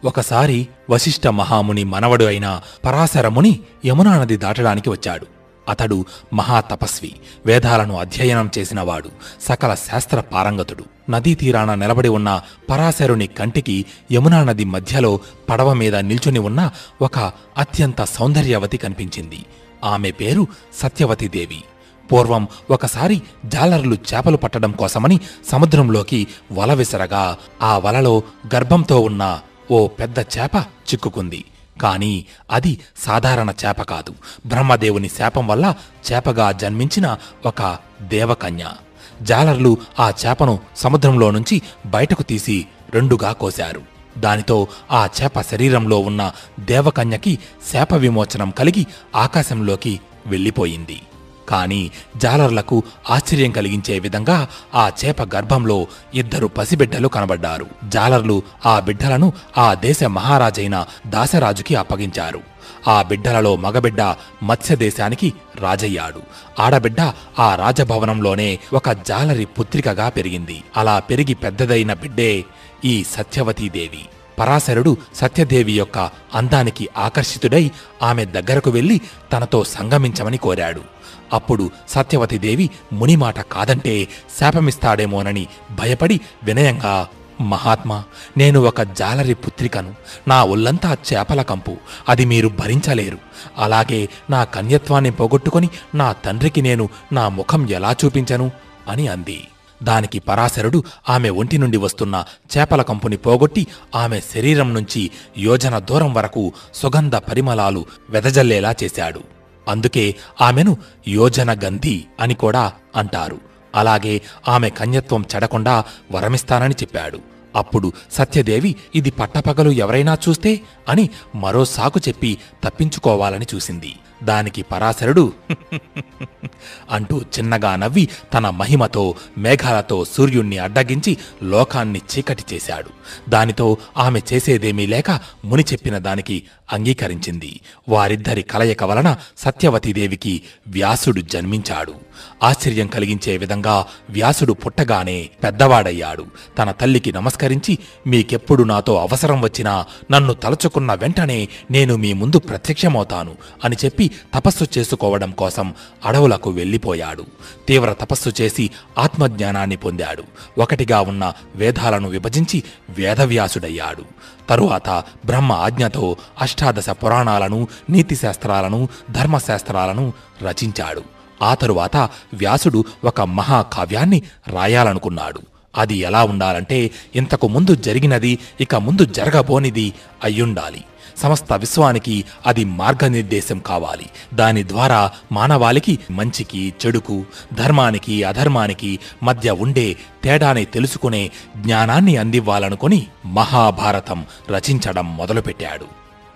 ఒకసారి వశిష్ఠ మహాముని మనవడు అయిన పరాశరముని యమునా నది దాటడానికి వచ్చాడు అతడు మహాతపస్వి వేదాలను అధ్యయనం చేసినవాడు సకల శాస్త్ర పారంగతుడు నదీ తీరాన నిలబడి ఉన్న పరాశరుని కంటికి యమునా నది మధ్యలో పడవ మీద నిల్చుని ఉన్న ఒక అత్యంత సౌందర్యవతి కనిపించింది ఆమె పేరు సత్యవతీదేవి పూర్వం ఒకసారి జాలరులు చేపలు పట్టడం కోసమని సముద్రంలోకి వల విసరగా ఆ వలలో గర్భంతో ఉన్న ఓ పెద్ద చేప చిక్కుకుంది కాని అది సాధారణ చేప కాదు బ్రహ్మదేవుని శాపం వల్ల చేపగా జన్మించిన ఒక దేవకన్య జాలర్లు ఆ చేపను సముద్రంలో నుంచి బయటకు తీసి రెండుగా కోశారు దానితో ఆ చేప శరీరంలో ఉన్న దేవకన్యకి శాప విమోచనం కలిగి ఆకాశంలోకి వెళ్ళిపోయింది కాని జాలర్లకు ఆశ్చర్యం కలిగించే విధంగా ఆ చేప గర్భంలో ఇద్దరు పసిబిడ్డలు కనబడ్డారు జాలర్లు ఆ బిడ్డలను ఆ దేశ మహారాజైన దాసరాజుకి అప్పగించారు ఆ బిడ్డలలో మగబిడ్డ మత్స్యదేశానికి రాజయ్యాడు ఆడబిడ్డ ఆ రాజభవనంలోనే ఒక జాలరి పుత్రికగా పెరిగింది అలా పెరిగి పెద్దదైన బిడ్డే ఈ సత్యవతీదేవి పరాశరుడు సత్యదేవి యొక్క అందానికి ఆకర్షితుడై ఆమె దగ్గరకు వెళ్లి తనతో సంగమించమని కోరాడు అప్పుడు సత్యవతీదేవి ముని మాట కాదంటే శాపమిస్తాడేమోనని భయపడి వినయంగా మహాత్మా నేను ఒక జాలరి పుత్రికను నా ఒళ్ళంతా చేపల కంపు అది మీరు భరించలేరు అలాగే నా కన్యత్వాన్ని పోగొట్టుకొని నా తండ్రికి నేను నా ముఖం ఎలా చూపించను అని అంది దానికి పరాశరుడు ఆమె ఒంటి నుండి వస్తున్న చేపల కంపుని పోగొట్టి ఆమె శరీరం నుంచి యోజన దూరం వరకు సుగంధ పరిమళాలు వెదజల్లేలా చేశాడు అందుకే ఆమెను యోజన గంధి అని కూడా అంటారు అలాగే ఆమె కన్యత్వం చెడకుండా వరమిస్తానని చెప్పాడు అప్పుడు సత్యదేవి ఇది పట్టపగలు ఎవరైనా చూస్తే అని మరో సాకు చెప్పి తప్పించుకోవాలని చూసింది దానికి పరాశరుడు అంటూ చిన్నగా నవ్వి తన మహిమతో మేఘాలతో సూర్యుణ్ణి అడ్డగించి లోకాన్ని చీకటి చేశాడు దానితో ఆమె చేసేదేమీ లేక ముని చెప్పిన దానికి అంగీకరించింది వారిద్దరి కలయిక వలన సత్యవతీదేవికి వ్యాసుడు జన్మించాడు ఆశ్చర్యం కలిగించే విధంగా వ్యాసుడు పుట్టగానే పెద్దవాడయ్యాడు తన తల్లికి నమస్కరించి మీకెప్పుడు నాతో అవసరం వచ్చినా నన్ను తలుచుకున్న వెంటనే నేను మీ ముందు ప్రత్యక్షమవుతాను అని చెప్పి తపస్సు చేసుకోవడం కోసం అడవులకు వెళ్ళిపోయాడు తీవ్ర తపస్సు చేసి ఆత్మజ్ఞానాన్ని పొందాడు ఒకటిగా ఉన్న వేదాలను విభజించి వేదవ్యాసుడయ్యాడు తరువాత బ్రహ్మ ఆజ్ఞతో అష్టాదశ పురాణాలను నీతిశాస్త్రాలను ధర్మశాస్త్రాలను రచించాడు ఆ తరువాత వ్యాసుడు ఒక మహాకావ్యాన్ని రాయాలనుకున్నాడు అది ఎలా ఉండాలంటే ఇంతకు ముందు జరిగినది ఇక ముందు జరగబోనిది అయ్యుండాలి సమస్త విశ్వానికి అది మార్గనిర్దేశం కావాలి దాని ద్వారా మానవాళికి మంచికి చెడుకు ధర్మానికి అధర్మానికి మధ్య ఉండే తేడాని తెలుసుకునే జ్ఞానాన్ని అందివ్వాలనుకుని మహాభారతం రచించడం మొదలుపెట్టాడు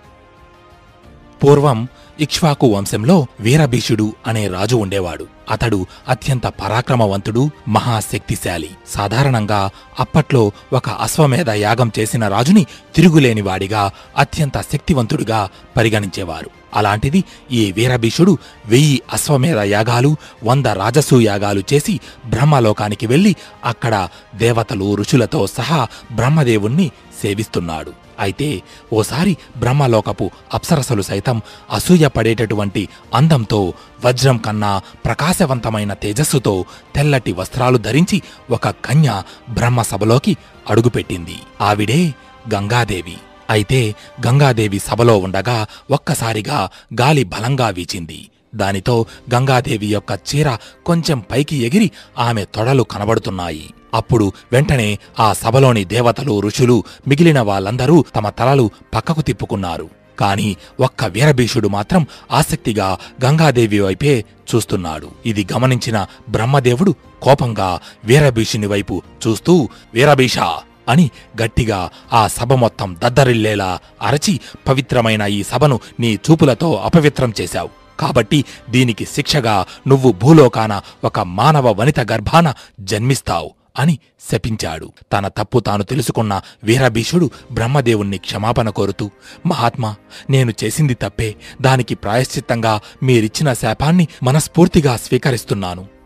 పూర్వం ఇక్ష్వాకు వంశంలో వీరభీషుడు అనే రాజు ఉండేవాడు అతడు అత్యంత పరాక్రమవంతుడు మహాశక్తిశాలి సాధారణంగా అప్పట్లో ఒక అశ్వమేధ యాగం చేసిన రాజుని తిరుగులేనివాడిగా అత్యంత శక్తివంతుడిగా పరిగణించేవారు అలాంటిది ఈ వీరభీషుడు వెయ్యి అశ్వమేధ యాగాలు వంద రాజసూ యాగాలు చేసి బ్రహ్మలోకానికి వెళ్లి అక్కడ దేవతలు ఋషులతో సహా బ్రహ్మదేవుణ్ణి సేవిస్తున్నాడు అయితే ఓసారి బ్రహ్మలోకపు అప్సరసలు సైతం అసూయ పడేటటువంటి అందంతో వజ్రం కన్నా ప్రకాశవంతమైన తేజస్సుతో తెల్లటి వస్త్రాలు ధరించి ఒక కన్య బ్రహ్మసభలోకి అడుగుపెట్టింది ఆవిడే గంగాదేవి అయితే గంగాదేవి సభలో ఉండగా ఒక్కసారిగా గాలి బలంగా వీచింది దానితో గంగాదేవి యొక్క చీర కొంచెం పైకి ఎగిరి ఆమె తొడలు కనబడుతున్నాయి అప్పుడు వెంటనే ఆ సభలోని దేవతలు ఋషులు మిగిలిన వాళ్ళందరూ తమ తలలు పక్కకు తిప్పుకున్నారు కాని ఒక్క వీరభీషుడు మాత్రం ఆసక్తిగా గంగాదేవి వైపే చూస్తున్నాడు ఇది గమనించిన బ్రహ్మదేవుడు కోపంగా వీరభీషుని వైపు చూస్తూ వీరభీష అని గట్టిగా ఆ సభ మొత్తం దద్దరిల్లేలా అరచి పవిత్రమైన ఈ సభను నీ చూపులతో అపవిత్రం చేశావు కాబట్టి దీనికి శిక్షగా నువ్వు భూలోకాన ఒక మానవ వనిత గర్భాన జన్మిస్తావు అని శపించాడు తన తప్పు తాను తెలుసుకున్న వీరభీషుడు బ్రహ్మదేవుణ్ణి క్షమాపణ కోరుతూ మహాత్మా నేను చేసింది తప్పే దానికి ప్రాయశ్చిత్తంగా మీరిచ్చిన శాపాన్ని మనస్ఫూర్తిగా స్వీకరిస్తున్నాను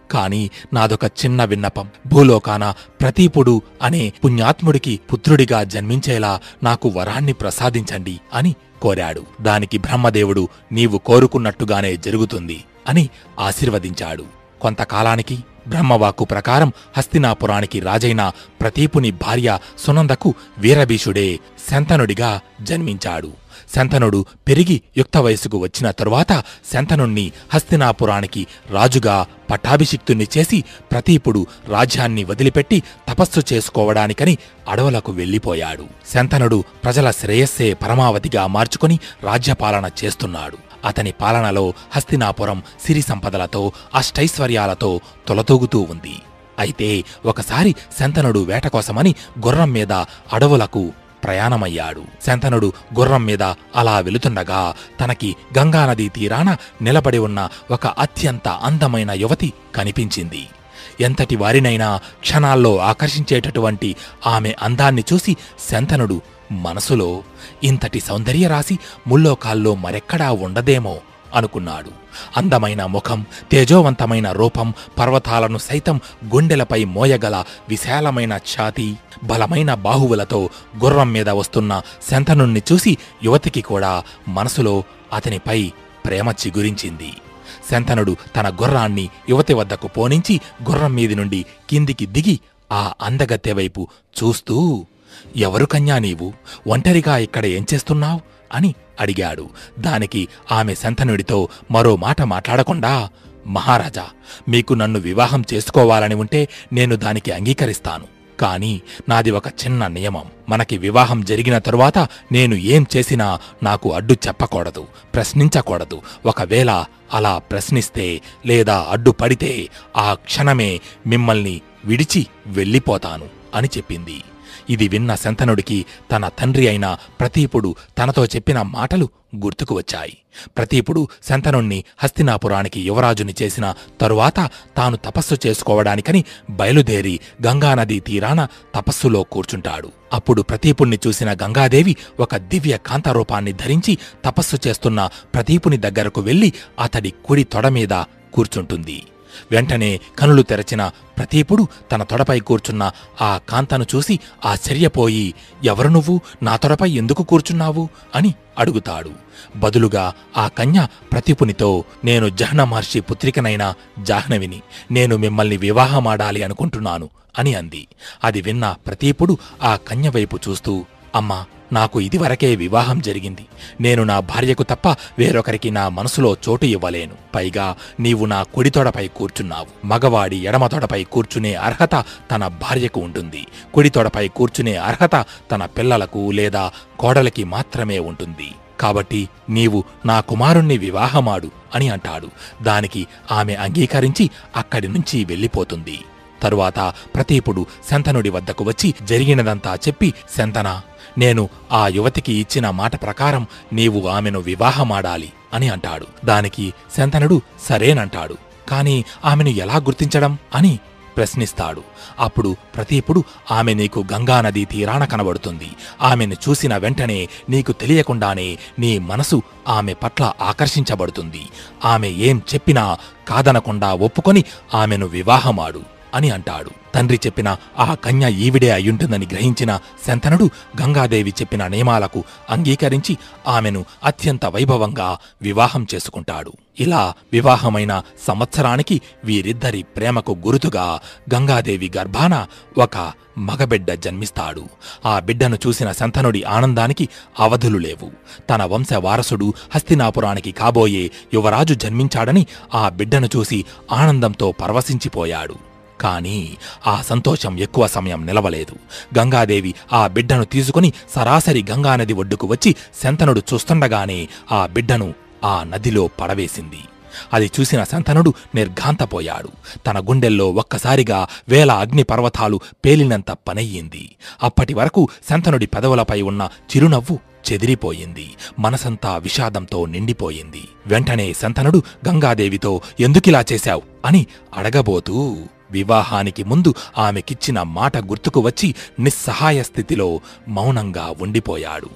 కాని నాదొక చిన్న విన్నపం భూలోకాన ప్రతీపుడు అనే పుణ్యాత్ముడికి పుత్రుడిగా జన్మించేలా నాకు వరాన్ని ప్రసాదించండి అని కోరాడు దానికి బ్రహ్మదేవుడు నీవు కోరుకున్నట్టుగానే జరుగుతుంది అని ఆశీర్వదించాడు కొంతకాలానికి బ్రహ్మవాక్కు ప్రకారం హస్తినాపురానికి రాజైన ప్రతీపుని భార్య సునందకు వీరభీషుడే శంతనుడిగా జన్మించాడు శంతనుడు పెరిగి యుక్త వయసుకు వచ్చిన తరువాత శంతనుణ్ణి హస్తినాపురానికి రాజుగా పట్టాభిషిక్తుణ్ణి చేసి ప్రతీపుడు రాజ్యాన్ని వదిలిపెట్టి తపస్సు చేసుకోవడానికని అడవులకు వెళ్లిపోయాడు శంతనుడు ప్రజల శ్రేయస్సే పరమావధిగా మార్చుకుని రాజ్యపాలన చేస్తున్నాడు అతని పాలనలో హస్తినాపురం సిరి సంపదలతో అష్టైశ్వర్యాలతో తొలతూగుతూ ఉంది అయితే ఒకసారి శంతనుడు వేట కోసమని గుర్రం మీద అడవులకు ప్రయాణమయ్యాడు శంతనుడు గుర్రం మీద అలా వెళుతుండగా తనకి గంగానదీ తీరాన నిలబడి ఉన్న ఒక అత్యంత అందమైన యువతి కనిపించింది ఎంతటి వారినైనా క్షణాల్లో ఆకర్షించేటటువంటి ఆమె అందాన్ని చూసి శంతనుడు మనసులో ఇంతటి సౌందర్యరాశి ముల్లోకాల్లో మరెక్కడా ఉండదేమో అనుకున్నాడు అందమైన ముఖం తేజోవంతమైన రూపం పర్వతాలను సైతం గుండెలపై మోయగల విశాలమైన ఛాతీ బలమైన బాహువులతో గుర్రం మీద వస్తున్న శంతనుణ్ణి చూసి యువతికి కూడా మనసులో అతనిపై ప్రేమ చిగురించింది శంతనుడు తన గుర్రాన్ని యువతి వద్దకు పోనించి గుర్రం మీది నుండి కిందికి దిగి ఆ అందగత్తె వైపు చూస్తూ ఎవరు కన్యా నీవు ఒంటరిగా ఇక్కడ ఏం చేస్తున్నావు అని అడిగాడు దానికి ఆమె శంతనుడితో మరో మాట మాట్లాడకుండా మహారాజా మీకు నన్ను వివాహం చేసుకోవాలని ఉంటే నేను దానికి అంగీకరిస్తాను కాని నాది ఒక చిన్న నియమం మనకి వివాహం జరిగిన తరువాత నేను ఏం చేసినా నాకు అడ్డు చెప్పకూడదు ప్రశ్నించకూడదు ఒకవేళ అలా ప్రశ్నిస్తే లేదా అడ్డుపడితే ఆ క్షణమే మిమ్మల్ని విడిచి వెళ్ళిపోతాను అని చెప్పింది ఇది విన్న శంతనుడికి తన తండ్రి అయిన ప్రతీపుడు తనతో చెప్పిన మాటలు గుర్తుకు వచ్చాయి ప్రతీపుడు శంతనుణ్ణి హస్తినాపురానికి యువరాజుని చేసిన తరువాత తాను తపస్సు చేసుకోవడానికని బయలుదేరి గంగానదీ తీరాన తపస్సులో కూర్చుంటాడు అప్పుడు ప్రతీపుణ్ణి చూసిన గంగాదేవి ఒక దివ్య కాంతరూపాన్ని ధరించి తపస్సు చేస్తున్న ప్రతీపుని దగ్గరకు వెళ్లి అతడి కుడి తొడ మీద కూర్చుంటుంది వెంటనే కనులు తెరచిన ప్రతీపుడు తన తొడపై కూర్చున్న ఆ కాంతను చూసి ఆశ్చర్యపోయి ఎవరు నువ్వు నా తొడపై ఎందుకు కూర్చున్నావు అని అడుగుతాడు బదులుగా ఆ కన్య ప్రతిపునితో నేను జహ్న మహర్షి పుత్రికనైన జాహ్నవిని నేను మిమ్మల్ని వివాహమాడాలి అనుకుంటున్నాను అని అంది అది విన్న ప్రతీపుడు ఆ కన్య వైపు చూస్తూ అమ్మా నాకు ఇదివరకే వివాహం జరిగింది నేను నా భార్యకు తప్ప వేరొకరికి నా మనసులో చోటు ఇవ్వలేను పైగా నీవు నా కుడి తొడపై కూర్చున్నావు మగవాడి ఎడమ తొడపై కూర్చునే అర్హత తన భార్యకు ఉంటుంది కుడి తొడపై కూర్చునే అర్హత తన పిల్లలకు లేదా కోడలికి మాత్రమే ఉంటుంది కాబట్టి నీవు నా కుమారుణ్ణి వివాహమాడు అని అంటాడు దానికి ఆమె అంగీకరించి అక్కడి నుంచి వెళ్ళిపోతుంది తరువాత ప్రతీపుడు శంతనుడి వద్దకు వచ్చి జరిగినదంతా చెప్పి శంతన నేను ఆ యువతికి ఇచ్చిన మాట ప్రకారం నీవు ఆమెను వివాహమాడాలి అని అంటాడు దానికి శంతనుడు సరేనంటాడు కాని ఆమెను ఎలా గుర్తించడం అని ప్రశ్నిస్తాడు అప్పుడు ప్రతీపుడు ఆమె నీకు గంగానదీ తీరాన కనబడుతుంది ఆమెను చూసిన వెంటనే నీకు తెలియకుండానే నీ మనసు ఆమె పట్ల ఆకర్షించబడుతుంది ఆమె ఏం చెప్పినా కాదనకుండా ఒప్పుకొని ఆమెను వివాహమాడు అని అంటాడు తండ్రి చెప్పిన ఆ కన్య ఈవిడే అయ్యుంటుందని గ్రహించిన శంతనుడు గంగాదేవి చెప్పిన నియమాలకు అంగీకరించి ఆమెను అత్యంత వైభవంగా వివాహం చేసుకుంటాడు ఇలా వివాహమైన సంవత్సరానికి వీరిద్దరి ప్రేమకు గురుతుగా గంగాదేవి గర్భాన ఒక మగబిడ్డ జన్మిస్తాడు ఆ బిడ్డను చూసిన శంతనుడి ఆనందానికి అవధులు లేవు తన వంశ వారసుడు హస్తినాపురానికి కాబోయే యువరాజు జన్మించాడని ఆ బిడ్డను చూసి ఆనందంతో పరవశించిపోయాడు కాని ఆ సంతోషం ఎక్కువ సమయం నిలవలేదు గంగాదేవి ఆ బిడ్డను తీసుకుని సరాసరి గంగానది ఒడ్డుకు వచ్చి శంతనుడు చూస్తుండగానే ఆ బిడ్డను ఆ నదిలో పడవేసింది అది చూసిన శంతనుడు నిర్ఘాంతపోయాడు తన గుండెల్లో ఒక్కసారిగా వేల అగ్ని పర్వతాలు పేలినంత పనయ్యింది అప్పటి వరకు శంతనుడి పెదవులపై ఉన్న చిరునవ్వు చెదిరిపోయింది మనసంతా విషాదంతో నిండిపోయింది వెంటనే శంతనుడు గంగాదేవితో ఎందుకిలా చేశావు అని అడగబోతూ వివాహానికి ముందు ఆమెకిచ్చిన మాట గుర్తుకు వచ్చి నిస్సహాయ స్థితిలో మౌనంగా ఉండిపోయాడు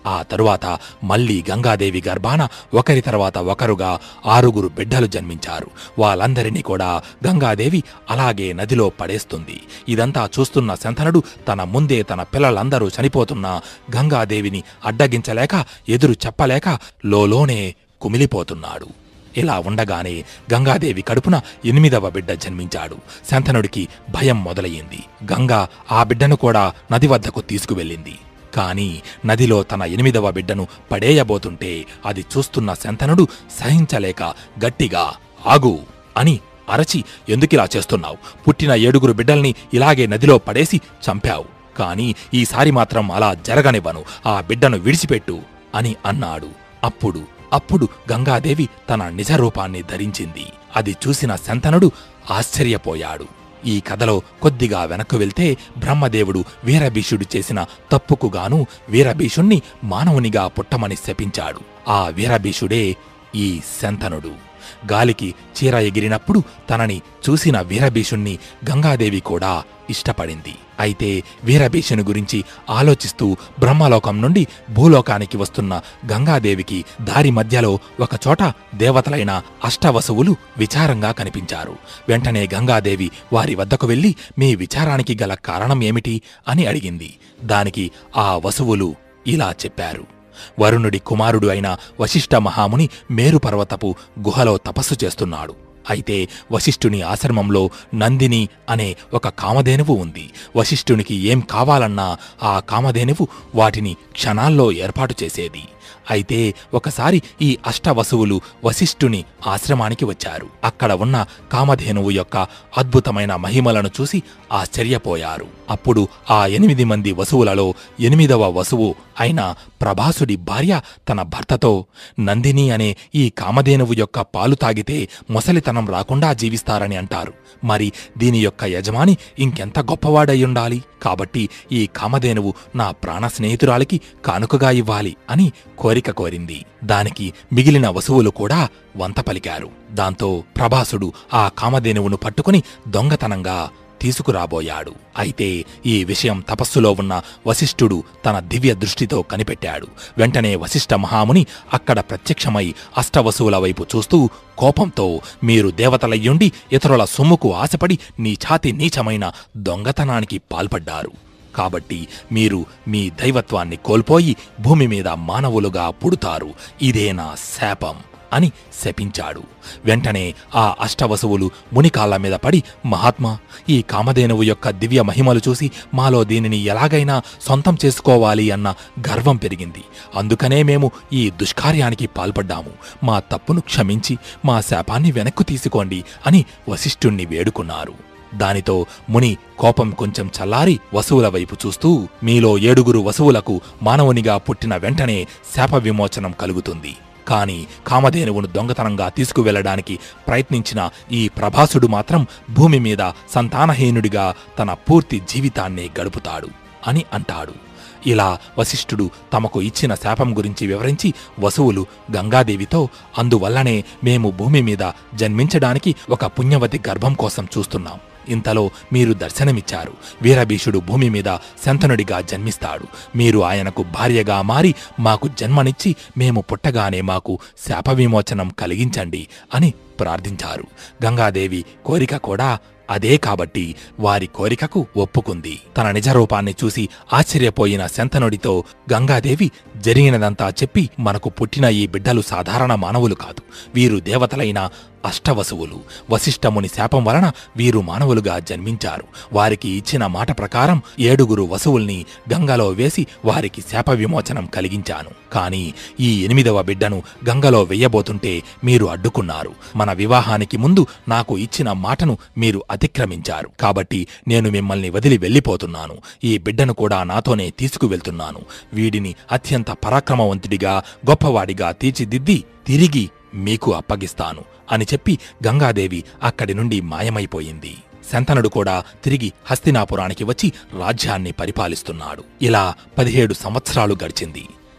ఆ తరువాత మళ్ళీ గంగాదేవి గర్భాన ఒకరి తర్వాత ఒకరుగా ఆరుగురు బిడ్డలు జన్మించారు వాళ్ళందరినీ కూడా గంగాదేవి అలాగే నదిలో పడేస్తుంది ఇదంతా చూస్తున్న శంతనుడు తన ముందే తన పిల్లలందరూ చనిపోతున్న గంగాదేవిని అడ్డగించలేక ఎదురు చెప్పలేక లోలోనే కుమిలిపోతున్నాడు ఇలా ఉండగానే గంగాదేవి కడుపున ఎనిమిదవ బిడ్డ జన్మించాడు శంతనుడికి భయం మొదలయ్యింది గంగా ఆ బిడ్డను కూడా నది వద్దకు తీసుకువెళ్ళింది కాని నదిలో తన ఎనిమిదవ బిడ్డను పడేయబోతుంటే అది చూస్తున్న శంతనుడు సహించలేక గట్టిగా ఆగు అని అరచి ఎందుకిలా చేస్తున్నావు పుట్టిన ఏడుగురు బిడ్డల్ని ఇలాగే నదిలో పడేసి చంపావు కాని ఈసారి మాత్రం అలా జరగనివ్వను ఆ బిడ్డను విడిచిపెట్టు అని అన్నాడు అప్పుడు అప్పుడు గంగాదేవి తన నిజ రూపాన్ని ధరించింది అది చూసిన శంతనుడు ఆశ్చర్యపోయాడు ఈ కథలో కొద్దిగా వెనక్కు వెళ్తే బ్రహ్మదేవుడు వీరభీషుడు చేసిన తప్పుకుగాను వీరభీషుణ్ణి మానవునిగా పుట్టమని శపించాడు ఆ వీరభీషుడే ఈ శంతనుడు గాలికి చీర ఎగిరినప్పుడు తనని చూసిన వీరభీషుణ్ణి గంగాదేవి కూడా ఇష్టపడింది అయితే వీరభీషుని గురించి ఆలోచిస్తూ బ్రహ్మలోకం నుండి భూలోకానికి వస్తున్న గంగాదేవికి దారి మధ్యలో ఒకచోట దేవతలైన అష్టవసువులు విచారంగా కనిపించారు వెంటనే గంగాదేవి వారి వద్దకు వెళ్లి మీ విచారానికి గల కారణం ఏమిటి అని అడిగింది దానికి ఆ వసువులు ఇలా చెప్పారు వరుణుడి కుమారుడు అయిన వశిష్ఠ మహాముని మేరు పర్వతపు గుహలో తపస్సు చేస్తున్నాడు అయితే వశిష్ఠుని ఆశ్రమంలో నందిని అనే ఒక కామధేనువు ఉంది వశిష్ఠునికి ఏం కావాలన్నా ఆ కామధేనువు వాటిని క్షణాల్లో ఏర్పాటు చేసేది అయితే ఒకసారి ఈ అష్టవసువులు వశిష్ఠుని ఆశ్రమానికి వచ్చారు అక్కడ ఉన్న కామధేనువు యొక్క అద్భుతమైన మహిమలను చూసి ఆశ్చర్యపోయారు అప్పుడు ఆ ఎనిమిది మంది వసువులలో ఎనిమిదవ వసువు అయిన ప్రభాసుడి భార్య తన భర్తతో నందిని అనే ఈ కామధేనువు యొక్క పాలు తాగితే మొసలితనం రాకుండా జీవిస్తారని అంటారు మరి దీని యొక్క యజమాని ఇంకెంత గొప్పవాడయ్యుండాలి కాబట్టి ఈ కామధేనువు నా ప్రాణ స్నేహితురాలికి కానుకగా ఇవ్వాలి అని కోరిక కోరింది దానికి మిగిలిన వసువులు కూడా వంత పలికారు దాంతో ప్రభాసుడు ఆ కామధేనువును పట్టుకుని దొంగతనంగా తీసుకురాబోయాడు అయితే ఈ విషయం తపస్సులో ఉన్న వశిష్ఠుడు తన దివ్య దృష్టితో కనిపెట్టాడు వెంటనే వశిష్ఠ మహాముని అక్కడ ప్రత్యక్షమై అష్టవసువుల వైపు చూస్తూ కోపంతో మీరు దేవతలయ్యుండి ఇతరుల సొమ్ముకు ఆశపడి నీ ఛాతి నీచమైన దొంగతనానికి పాల్పడ్డారు కాబట్టి మీరు మీ దైవత్వాన్ని కోల్పోయి భూమి మీద మానవులుగా పుడుతారు ఇదే నా శాపం అని శపించాడు వెంటనే ఆ అష్టవసువులు మునికాళ్ళ మీద పడి మహాత్మా ఈ కామధేనువు యొక్క దివ్య మహిమలు చూసి మాలో దీనిని ఎలాగైనా సొంతం చేసుకోవాలి అన్న గర్వం పెరిగింది అందుకనే మేము ఈ దుష్కార్యానికి పాల్పడ్డాము మా తప్పును క్షమించి మా శాపాన్ని వెనక్కు తీసుకోండి అని వశిష్ఠుణ్ణి వేడుకున్నారు దానితో ముని కోపం కొంచెం చల్లారి వసువుల వైపు చూస్తూ మీలో ఏడుగురు వసువులకు మానవునిగా పుట్టిన వెంటనే శాప విమోచనం కలుగుతుంది కాని కామధేనువును దొంగతనంగా తీసుకువెళ్లడానికి ప్రయత్నించిన ఈ ప్రభాసుడు మాత్రం భూమి మీద సంతానహీనుడిగా తన పూర్తి జీవితాన్నే గడుపుతాడు అని అంటాడు ఇలా వశిష్ఠుడు తమకు ఇచ్చిన శాపం గురించి వివరించి వసువులు గంగాదేవితో అందువల్లనే మేము భూమి మీద జన్మించడానికి ఒక పుణ్యవతి గర్భం కోసం చూస్తున్నాం ఇంతలో మీరు దర్శనమిచ్చారు వీరభీషుడు భూమి మీద శంతనుడిగా జన్మిస్తాడు మీరు ఆయనకు భార్యగా మారి మాకు జన్మనిచ్చి మేము పుట్టగానే మాకు శాప విమోచనం కలిగించండి అని ప్రార్థించారు గంగాదేవి కోరిక కూడా అదే కాబట్టి వారి కోరికకు ఒప్పుకుంది తన నిజ రూపాన్ని చూసి ఆశ్చర్యపోయిన శంతనుడితో గంగాదేవి జరిగినదంతా చెప్పి మనకు పుట్టిన ఈ బిడ్డలు సాధారణ మానవులు కాదు వీరు దేవతలైన అష్టవసువులు వశిష్ఠముని శాపం వలన వీరు మానవులుగా జన్మించారు వారికి ఇచ్చిన మాట ప్రకారం ఏడుగురు వసువుల్ని గంగలో వేసి వారికి శాప విమోచనం కలిగించాను కాని ఈ ఎనిమిదవ బిడ్డను గంగలో వెయ్యబోతుంటే మీరు అడ్డుకున్నారు మన వివాహానికి ముందు నాకు ఇచ్చిన మాటను మీరు అతిక్రమించారు కాబట్టి నేను మిమ్మల్ని వదిలి వెళ్ళిపోతున్నాను ఈ బిడ్డను కూడా నాతోనే తీసుకువెళ్తున్నాను వీడిని అత్యంత పరాక్రమవంతుడిగా గొప్పవాడిగా తీర్చిదిద్ది తిరిగి మీకు అప్పగిస్తాను అని చెప్పి గంగాదేవి అక్కడి నుండి మాయమైపోయింది శంతనుడు కూడా తిరిగి హస్తినాపురానికి వచ్చి రాజ్యాన్ని పరిపాలిస్తున్నాడు ఇలా పదిహేడు సంవత్సరాలు గడిచింది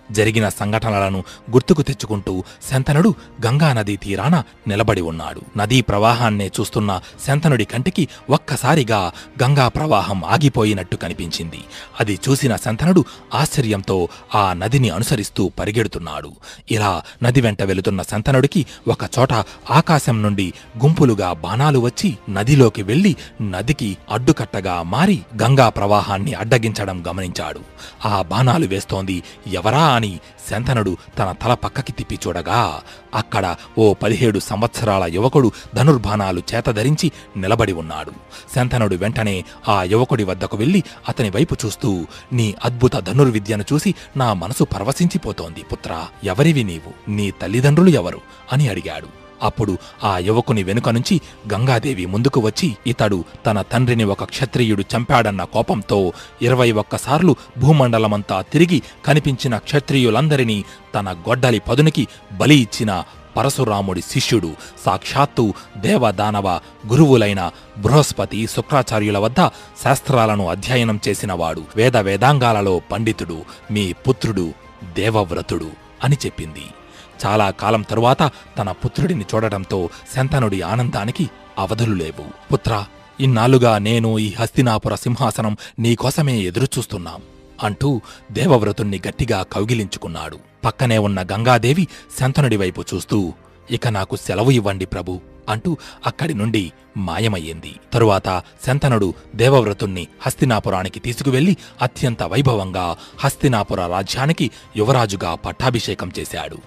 జరిగిన సంఘటనలను గుర్తుకు తెచ్చుకుంటూ శంతనుడు గంగానదీ తీరాన నిలబడి ఉన్నాడు నదీ ప్రవాహాన్నే చూస్తున్న శంతనుడి కంటికి ఒక్కసారిగా గంగా ప్రవాహం ఆగిపోయినట్టు కనిపించింది అది చూసిన శంతనుడు ఆశ్చర్యంతో ఆ నదిని అనుసరిస్తూ పరిగెడుతున్నాడు ఇలా నది వెంట వెళుతున్న శంతనుడికి ఒకచోట ఆకాశం నుండి గుంపులుగా బాణాలు వచ్చి నదిలోకి వెళ్లి నదికి అడ్డుకట్టగా మారి గంగా ప్రవాహాన్ని అడ్డగించడం గమనించాడు ఆ బాణాలు వేస్తోంది ఎవరా అని శంతనుడు తన తల పక్కకి తిప్పి చూడగా అక్కడ ఓ పదిహేడు సంవత్సరాల యువకుడు ధనుర్బాణాలు చేతధరించి నిలబడి ఉన్నాడు శంతనుడు వెంటనే ఆ యువకుడి వద్దకు వెళ్లి అతని వైపు చూస్తూ నీ అద్భుత ధనుర్విద్యను చూసి నా మనసు పరవశించిపోతోంది పుత్రా ఎవరివి నీవు నీ తల్లిదండ్రులు ఎవరు అని అడిగాడు అప్పుడు ఆ యువకుని వెనుక నుంచి గంగాదేవి ముందుకు వచ్చి ఇతడు తన తండ్రిని ఒక క్షత్రియుడు చంపాడన్న కోపంతో ఇరవై ఒక్కసార్లు భూమండలమంతా తిరిగి కనిపించిన క్షత్రియులందరినీ తన గొడ్డలి పదునికి బలి ఇచ్చిన పరశురాముడి శిష్యుడు సాక్షాత్తు దేవదానవ గురువులైన బృహస్పతి శుక్రాచార్యుల వద్ద శాస్త్రాలను అధ్యయనం చేసినవాడు వేద వేదాంగాలలో పండితుడు మీ పుత్రుడు దేవవ్రతుడు అని చెప్పింది చాలా కాలం తరువాత తన పుత్రుడిని చూడటంతో శంతనుడి ఆనందానికి అవధులు లేవు పుత్రా ఇన్నాళ్లుగా నేను ఈ హస్తినాపుర సింహాసనం నీకోసమే ఎదురుచూస్తున్నాం అంటూ దేవవ్రతుణ్ణి గట్టిగా కౌగిలించుకున్నాడు పక్కనే ఉన్న గంగాదేవి శంతనుడి వైపు చూస్తూ ఇక నాకు సెలవు ఇవ్వండి ప్రభు అంటూ అక్కడి నుండి మాయమయ్యింది తరువాత శంతనుడు దేవవ్రతుణ్ణి హస్తినాపురానికి తీసుకువెళ్లి అత్యంత వైభవంగా హస్తినాపుర రాజ్యానికి యువరాజుగా పట్టాభిషేకం చేశాడు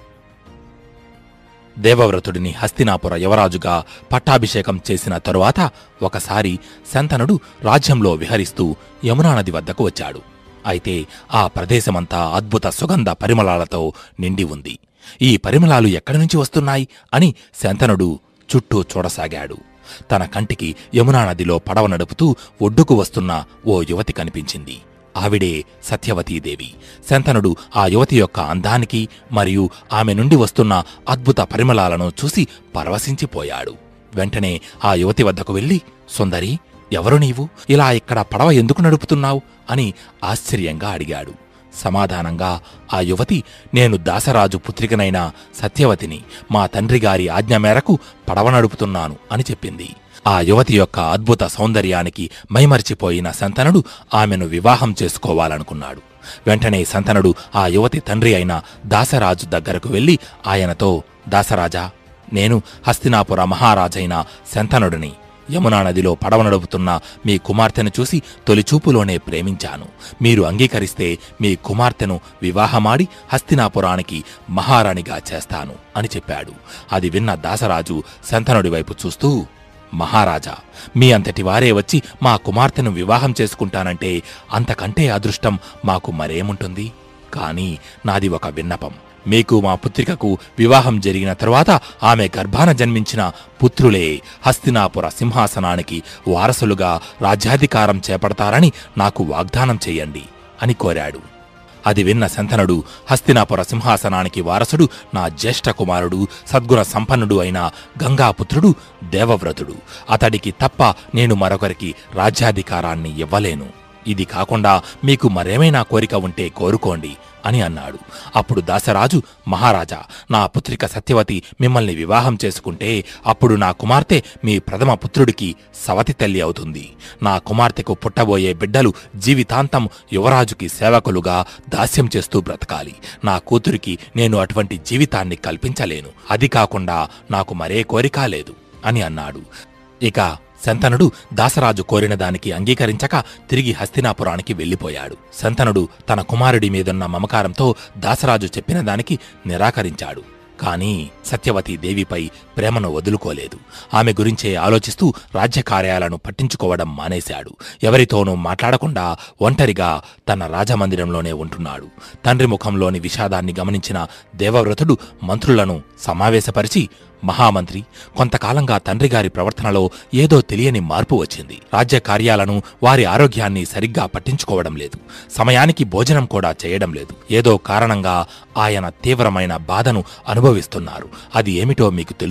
దేవవ్రతుడిని హస్తినాపుర యువరాజుగా పట్టాభిషేకం చేసిన తరువాత ఒకసారి శంతనుడు రాజ్యంలో విహరిస్తూ యమునా నది వద్దకు వచ్చాడు అయితే ఆ ప్రదేశమంతా అద్భుత సుగంధ పరిమళాలతో నిండి ఉంది ఈ పరిమళాలు ఎక్కడి నుంచి వస్తున్నాయి అని శంతనుడు చుట్టూ చూడసాగాడు తన కంటికి యమునా నదిలో పడవ నడుపుతూ ఒడ్డుకు వస్తున్న ఓ యువతి కనిపించింది ఆవిడే సత్యవతీదేవి శంతనుడు ఆ యువతి యొక్క అందానికి మరియు ఆమె నుండి వస్తున్న అద్భుత పరిమళాలను చూసి పరవశించిపోయాడు వెంటనే ఆ యువతి వద్దకు వెళ్ళి సుందరి ఎవరు నీవు ఇలా ఇక్కడ పడవ ఎందుకు నడుపుతున్నావు అని ఆశ్చర్యంగా అడిగాడు సమాధానంగా ఆ యువతి నేను దాసరాజు పుత్రికనైన సత్యవతిని మా తండ్రి గారి ఆజ్ఞ మేరకు పడవ నడుపుతున్నాను అని చెప్పింది ఆ యువతి యొక్క అద్భుత సౌందర్యానికి మైమరిచిపోయిన సంతనుడు ఆమెను వివాహం చేసుకోవాలనుకున్నాడు వెంటనే సంతనుడు ఆ యువతి తండ్రి అయిన దాసరాజు దగ్గరకు వెళ్లి ఆయనతో దాసరాజా నేను హస్తినాపుర మహారాజైన శంతనుడిని యమునా నదిలో పడవ నడుపుతున్న మీ కుమార్తెను చూసి తొలిచూపులోనే ప్రేమించాను మీరు అంగీకరిస్తే మీ కుమార్తెను వివాహమాడి హస్తినాపురానికి మహారాణిగా చేస్తాను అని చెప్పాడు అది విన్న దాసరాజు శంతనుడి వైపు చూస్తూ మహారాజా మీ అంతటి వారే వచ్చి మా కుమార్తెను వివాహం చేసుకుంటానంటే అంతకంటే అదృష్టం మాకు మరేముంటుంది కాని నాది ఒక విన్నపం మీకు మా పుత్రికకు వివాహం జరిగిన తరువాత ఆమె గర్భాన జన్మించిన పుత్రులే హస్తినాపుర సింహాసనానికి వారసులుగా రాజ్యాధికారం చేపడతారని నాకు వాగ్దానం చేయండి అని కోరాడు అది విన్న శంతనుడు హస్తినాపుర సింహాసనానికి వారసుడు నా జ్యేష్ఠ కుమారుడు సద్గుణ సంపన్నుడు అయిన గంగాపుత్రుడు దేవవ్రతుడు అతడికి తప్ప నేను మరొకరికి రాజ్యాధికారాన్ని ఇవ్వలేను ఇది కాకుండా మీకు మరేమైనా కోరిక ఉంటే కోరుకోండి అని అన్నాడు అప్పుడు దాసరాజు మహారాజా నా పుత్రిక సత్యవతి మిమ్మల్ని వివాహం చేసుకుంటే అప్పుడు నా కుమార్తె మీ ప్రథమ పుత్రుడికి సవతి తల్లి అవుతుంది నా కుమార్తెకు పుట్టబోయే బిడ్డలు జీవితాంతం యువరాజుకి సేవకులుగా దాస్యం చేస్తూ బ్రతకాలి నా కూతురికి నేను అటువంటి జీవితాన్ని కల్పించలేను అది కాకుండా నాకు మరే కోరిక లేదు అని అన్నాడు ఇక శంతనుడు దాసరాజు కోరిన దానికి అంగీకరించక తిరిగి హస్తినాపురానికి వెళ్ళిపోయాడు శంతనుడు తన కుమారుడి మీదున్న మమకారంతో దాసరాజు చెప్పిన దానికి నిరాకరించాడు కాని సత్యవతి దేవిపై ప్రేమను వదులుకోలేదు ఆమె గురించే ఆలోచిస్తూ రాజ్య కార్యాలను పట్టించుకోవడం మానేశాడు ఎవరితోనూ మాట్లాడకుండా ఒంటరిగా తన రాజమందిరంలోనే ఉంటున్నాడు తండ్రి ముఖంలోని విషాదాన్ని గమనించిన దేవవ్రతుడు మంత్రులను సమావేశపరిచి మహామంత్రి కొంతకాలంగా తండ్రిగారి ప్రవర్తనలో ఏదో తెలియని మార్పు వచ్చింది రాజ్య కార్యాలను వారి ఆరోగ్యాన్ని సరిగ్గా పట్టించుకోవడం లేదు సమయానికి భోజనం కూడా చేయడం లేదు ఏదో కారణంగా ఆయన తీవ్రమైన బాధను అనుభవిస్తున్నారు అది ఏమిటో మీకు తెలుసా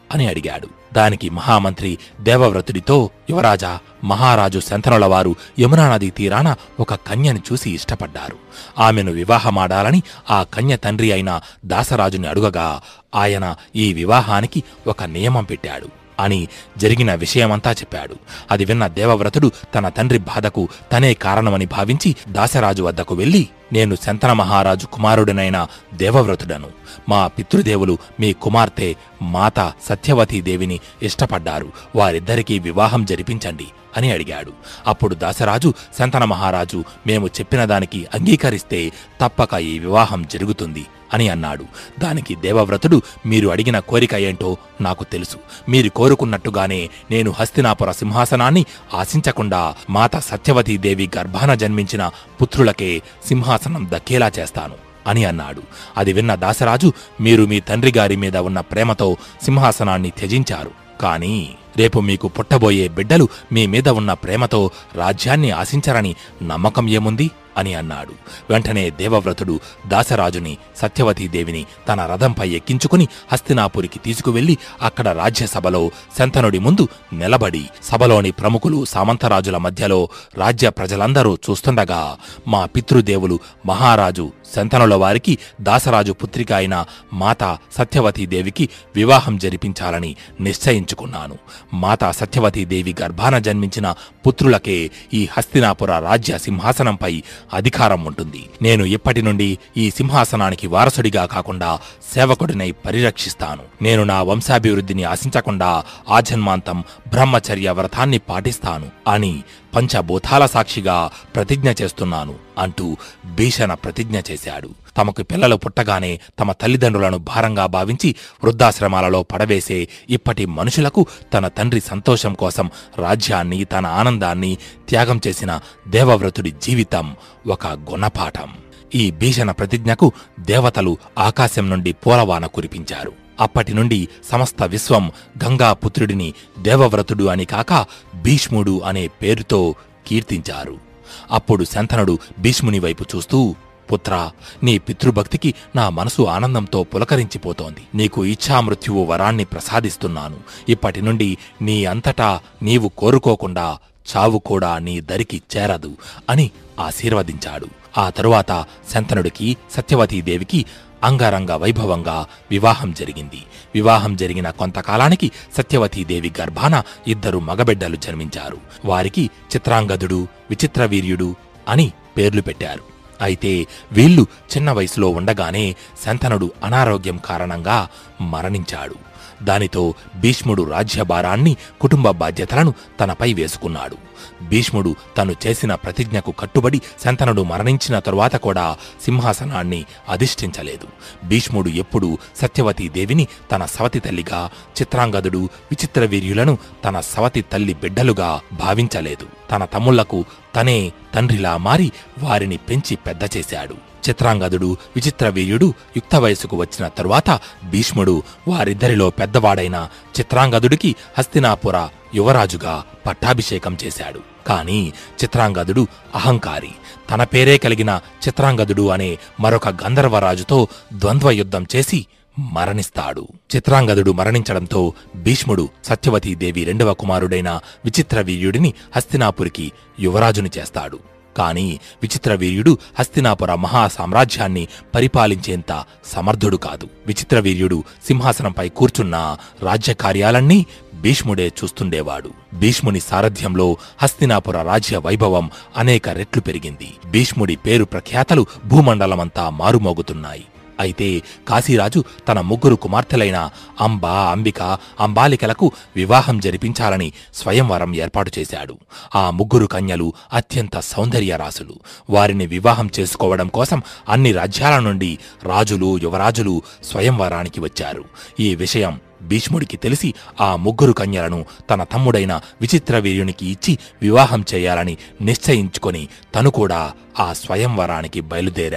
అని అడిగాడు దానికి మహామంత్రి దేవవ్రతుడితో యువరాజా మహారాజు శంతనుల వారు యమునా నదీ తీరాన ఒక కన్యని చూసి ఇష్టపడ్డారు ఆమెను వివాహమాడాలని ఆ కన్య తండ్రి అయిన దాసరాజుని అడుగగా ఆయన ఈ వివాహానికి ఒక నియమం పెట్టాడు అని జరిగిన విషయమంతా చెప్పాడు అది విన్న దేవవ్రతుడు తన తండ్రి బాధకు తనే కారణమని భావించి దాసరాజు వద్దకు వెళ్లి నేను శంతన మహారాజు కుమారుడనైన దేవవ్రతుడను మా పితృదేవులు మీ కుమార్తె మాత సత్యవతీదేవిని ఇష్టపడ్డారు వారిద్దరికీ వివాహం జరిపించండి అని అడిగాడు అప్పుడు దాసరాజు శంతన మహారాజు మేము చెప్పిన దానికి అంగీకరిస్తే తప్పక ఈ వివాహం జరుగుతుంది అని అన్నాడు దానికి దేవవ్రతుడు మీరు అడిగిన కోరిక ఏంటో నాకు తెలుసు మీరు కోరుకున్నట్టుగానే నేను హస్తినాపుర సింహాసనాన్ని ఆశించకుండా మాత సత్యవతీదేవి గర్భాన జన్మించిన పుత్రులకే సింహాసనం దక్కేలా చేస్తాను అని అన్నాడు అది విన్న దాసరాజు మీరు మీ తండ్రి గారి మీద ఉన్న ప్రేమతో సింహాసనాన్ని త్యజించారు కానీ రేపు మీకు పుట్టబోయే బిడ్డలు మీ మీద ఉన్న ప్రేమతో రాజ్యాన్ని ఆశించరని నమ్మకం ఏముంది అని అన్నాడు వెంటనే దేవవ్రతుడు దాసరాజుని సత్యవతీదేవిని తన రథంపై ఎక్కించుకుని హస్తినాపురికి తీసుకువెళ్లి అక్కడ రాజ్యసభలో శంతనుడి ముందు నిలబడి సభలోని ప్రముఖులు సామంతరాజుల మధ్యలో రాజ్య ప్రజలందరూ చూస్తుండగా మా పితృదేవులు మహారాజు శంతనుల వారికి దాసరాజు పుత్రిక అయిన మాత సత్యవతీదేవికి వివాహం జరిపించాలని నిశ్చయించుకున్నాను మాతా సత్యవతీదేవి గర్భాన జన్మించిన పుత్రులకే ఈ హస్తినాపుర రాజ్య సింహాసనంపై అధికారం ఉంటుంది నేను ఇప్పటి నుండి ఈ సింహాసనానికి వారసుడిగా కాకుండా సేవకుడినై పరిరక్షిస్తాను నేను నా వంశాభివృద్ధిని ఆశించకుండా ఆజన్మాంతం బ్రహ్మచర్య వ్రతాన్ని పాటిస్తాను అని పంచభూతాల సాక్షిగా ప్రతిజ్ఞ చేస్తున్నాను అంటూ భీషణ ప్రతిజ్ఞ చేశాడు తమకు పిల్లలు పుట్టగానే తమ తల్లిదండ్రులను భారంగా భావించి వృద్ధాశ్రమాలలో పడవేసే ఇప్పటి మనుషులకు తన తండ్రి సంతోషం కోసం రాజ్యాన్ని తన ఆనందాన్ని త్యాగం చేసిన దేవవ్రతుడి జీవితం ఒక గుణపాఠం ఈ భీషణ ప్రతిజ్ఞకు దేవతలు ఆకాశం నుండి పూలవాన కురిపించారు అప్పటి నుండి సమస్త విశ్వం గంగాపుత్రుడిని దేవవ్రతుడు అని కాక భీష్ముడు అనే పేరుతో కీర్తించారు అప్పుడు శంతనుడు భీష్ముని వైపు చూస్తూ పుత్రా నీ పితృభక్తికి నా మనసు ఆనందంతో పులకరించిపోతోంది నీకు ఇచ్ఛామృత్యువు వరాన్ని ప్రసాదిస్తున్నాను ఇప్పటి నుండి నీ అంతటా నీవు కోరుకోకుండా చావు కూడా నీ దరికి చేరదు అని ఆశీర్వదించాడు ఆ తరువాత శంతనుడికి సత్యవతీదేవికి అంగరంగ వైభవంగా వివాహం జరిగింది వివాహం జరిగిన కొంతకాలానికి సత్యవతీదేవి గర్భాన ఇద్దరు మగబిడ్డలు జన్మించారు వారికి చిత్రాంగదుడు విచిత్రవీర్యుడు అని పేర్లు పెట్టారు అయితే వీళ్ళు చిన్న వయసులో ఉండగానే శంతనుడు అనారోగ్యం కారణంగా మరణించాడు దానితో భీష్ముడు రాజ్యభారాన్ని కుటుంబ బాధ్యతలను తనపై వేసుకున్నాడు భీష్ముడు తను చేసిన ప్రతిజ్ఞకు కట్టుబడి శంతనుడు మరణించిన తరువాత కూడా సింహాసనాన్ని అధిష్ఠించలేదు భీష్ముడు ఎప్పుడూ సత్యవతీ దేవిని తన సవతి తల్లిగా చిత్రాంగదుడు విచిత్రవీర్యులను తన సవతి తల్లి బిడ్డలుగా భావించలేదు తన తమ్ముళ్లకు తనే తండ్రిలా మారి వారిని పెంచి పెద్ద చేశాడు చిత్రాంగదుడు విచిత్రవీర్యుడు యుక్త వయసుకు వచ్చిన తరువాత భీష్ముడు వారిద్దరిలో పెద్దవాడైన చిత్రాంగదుడికి హస్తినాపుర యువరాజుగా పట్టాభిషేకం చేశాడు కాని చిత్రాంగదుడు అహంకారి తన పేరే కలిగిన చిత్రాంగదుడు అనే మరొక గంధర్వరాజుతో ద్వంద్వ యుద్ధం చేసి మరణిస్తాడు చిత్రాంగదుడు మరణించడంతో భీష్ముడు సత్యవతీదేవి రెండవ కుమారుడైన విచిత్రవీర్యుడిని హస్తినాపురికి యువరాజుని చేస్తాడు కాని విచిత్రవీర్యుడు హస్తినాపుర మహా సామ్రాజ్యాన్ని పరిపాలించేంత సమర్థుడు కాదు విచిత్రవీర్యుడు సింహాసనంపై కూర్చున్న రాజ్యకార్యాలన్నీ భీష్ముడే చూస్తుండేవాడు భీష్ముని సారథ్యంలో హస్తినాపుర రాజ్య వైభవం అనేక రెట్లు పెరిగింది భీష్ముడి పేరు ప్రఖ్యాతలు భూమండలమంతా మారుమోగుతున్నాయి అయితే కాశీరాజు తన ముగ్గురు కుమార్తెలైన అంబ అంబిక అంబాలికలకు వివాహం జరిపించాలని స్వయంవరం ఏర్పాటు చేశాడు ఆ ముగ్గురు కన్యలు అత్యంత సౌందర్యరాసులు వారిని వివాహం చేసుకోవడం కోసం అన్ని రాజ్యాల నుండి రాజులు యువరాజులు స్వయంవరానికి వచ్చారు ఈ విషయం భీష్ముడికి తెలిసి ఆ ముగ్గురు కన్యలను తన తమ్ముడైన విచిత్రవీర్యునికి ఇచ్చి వివాహం చేయాలని నిశ్చయించుకొని తను కూడా ఆ స్వయంవరానికి బయలుదేరాడు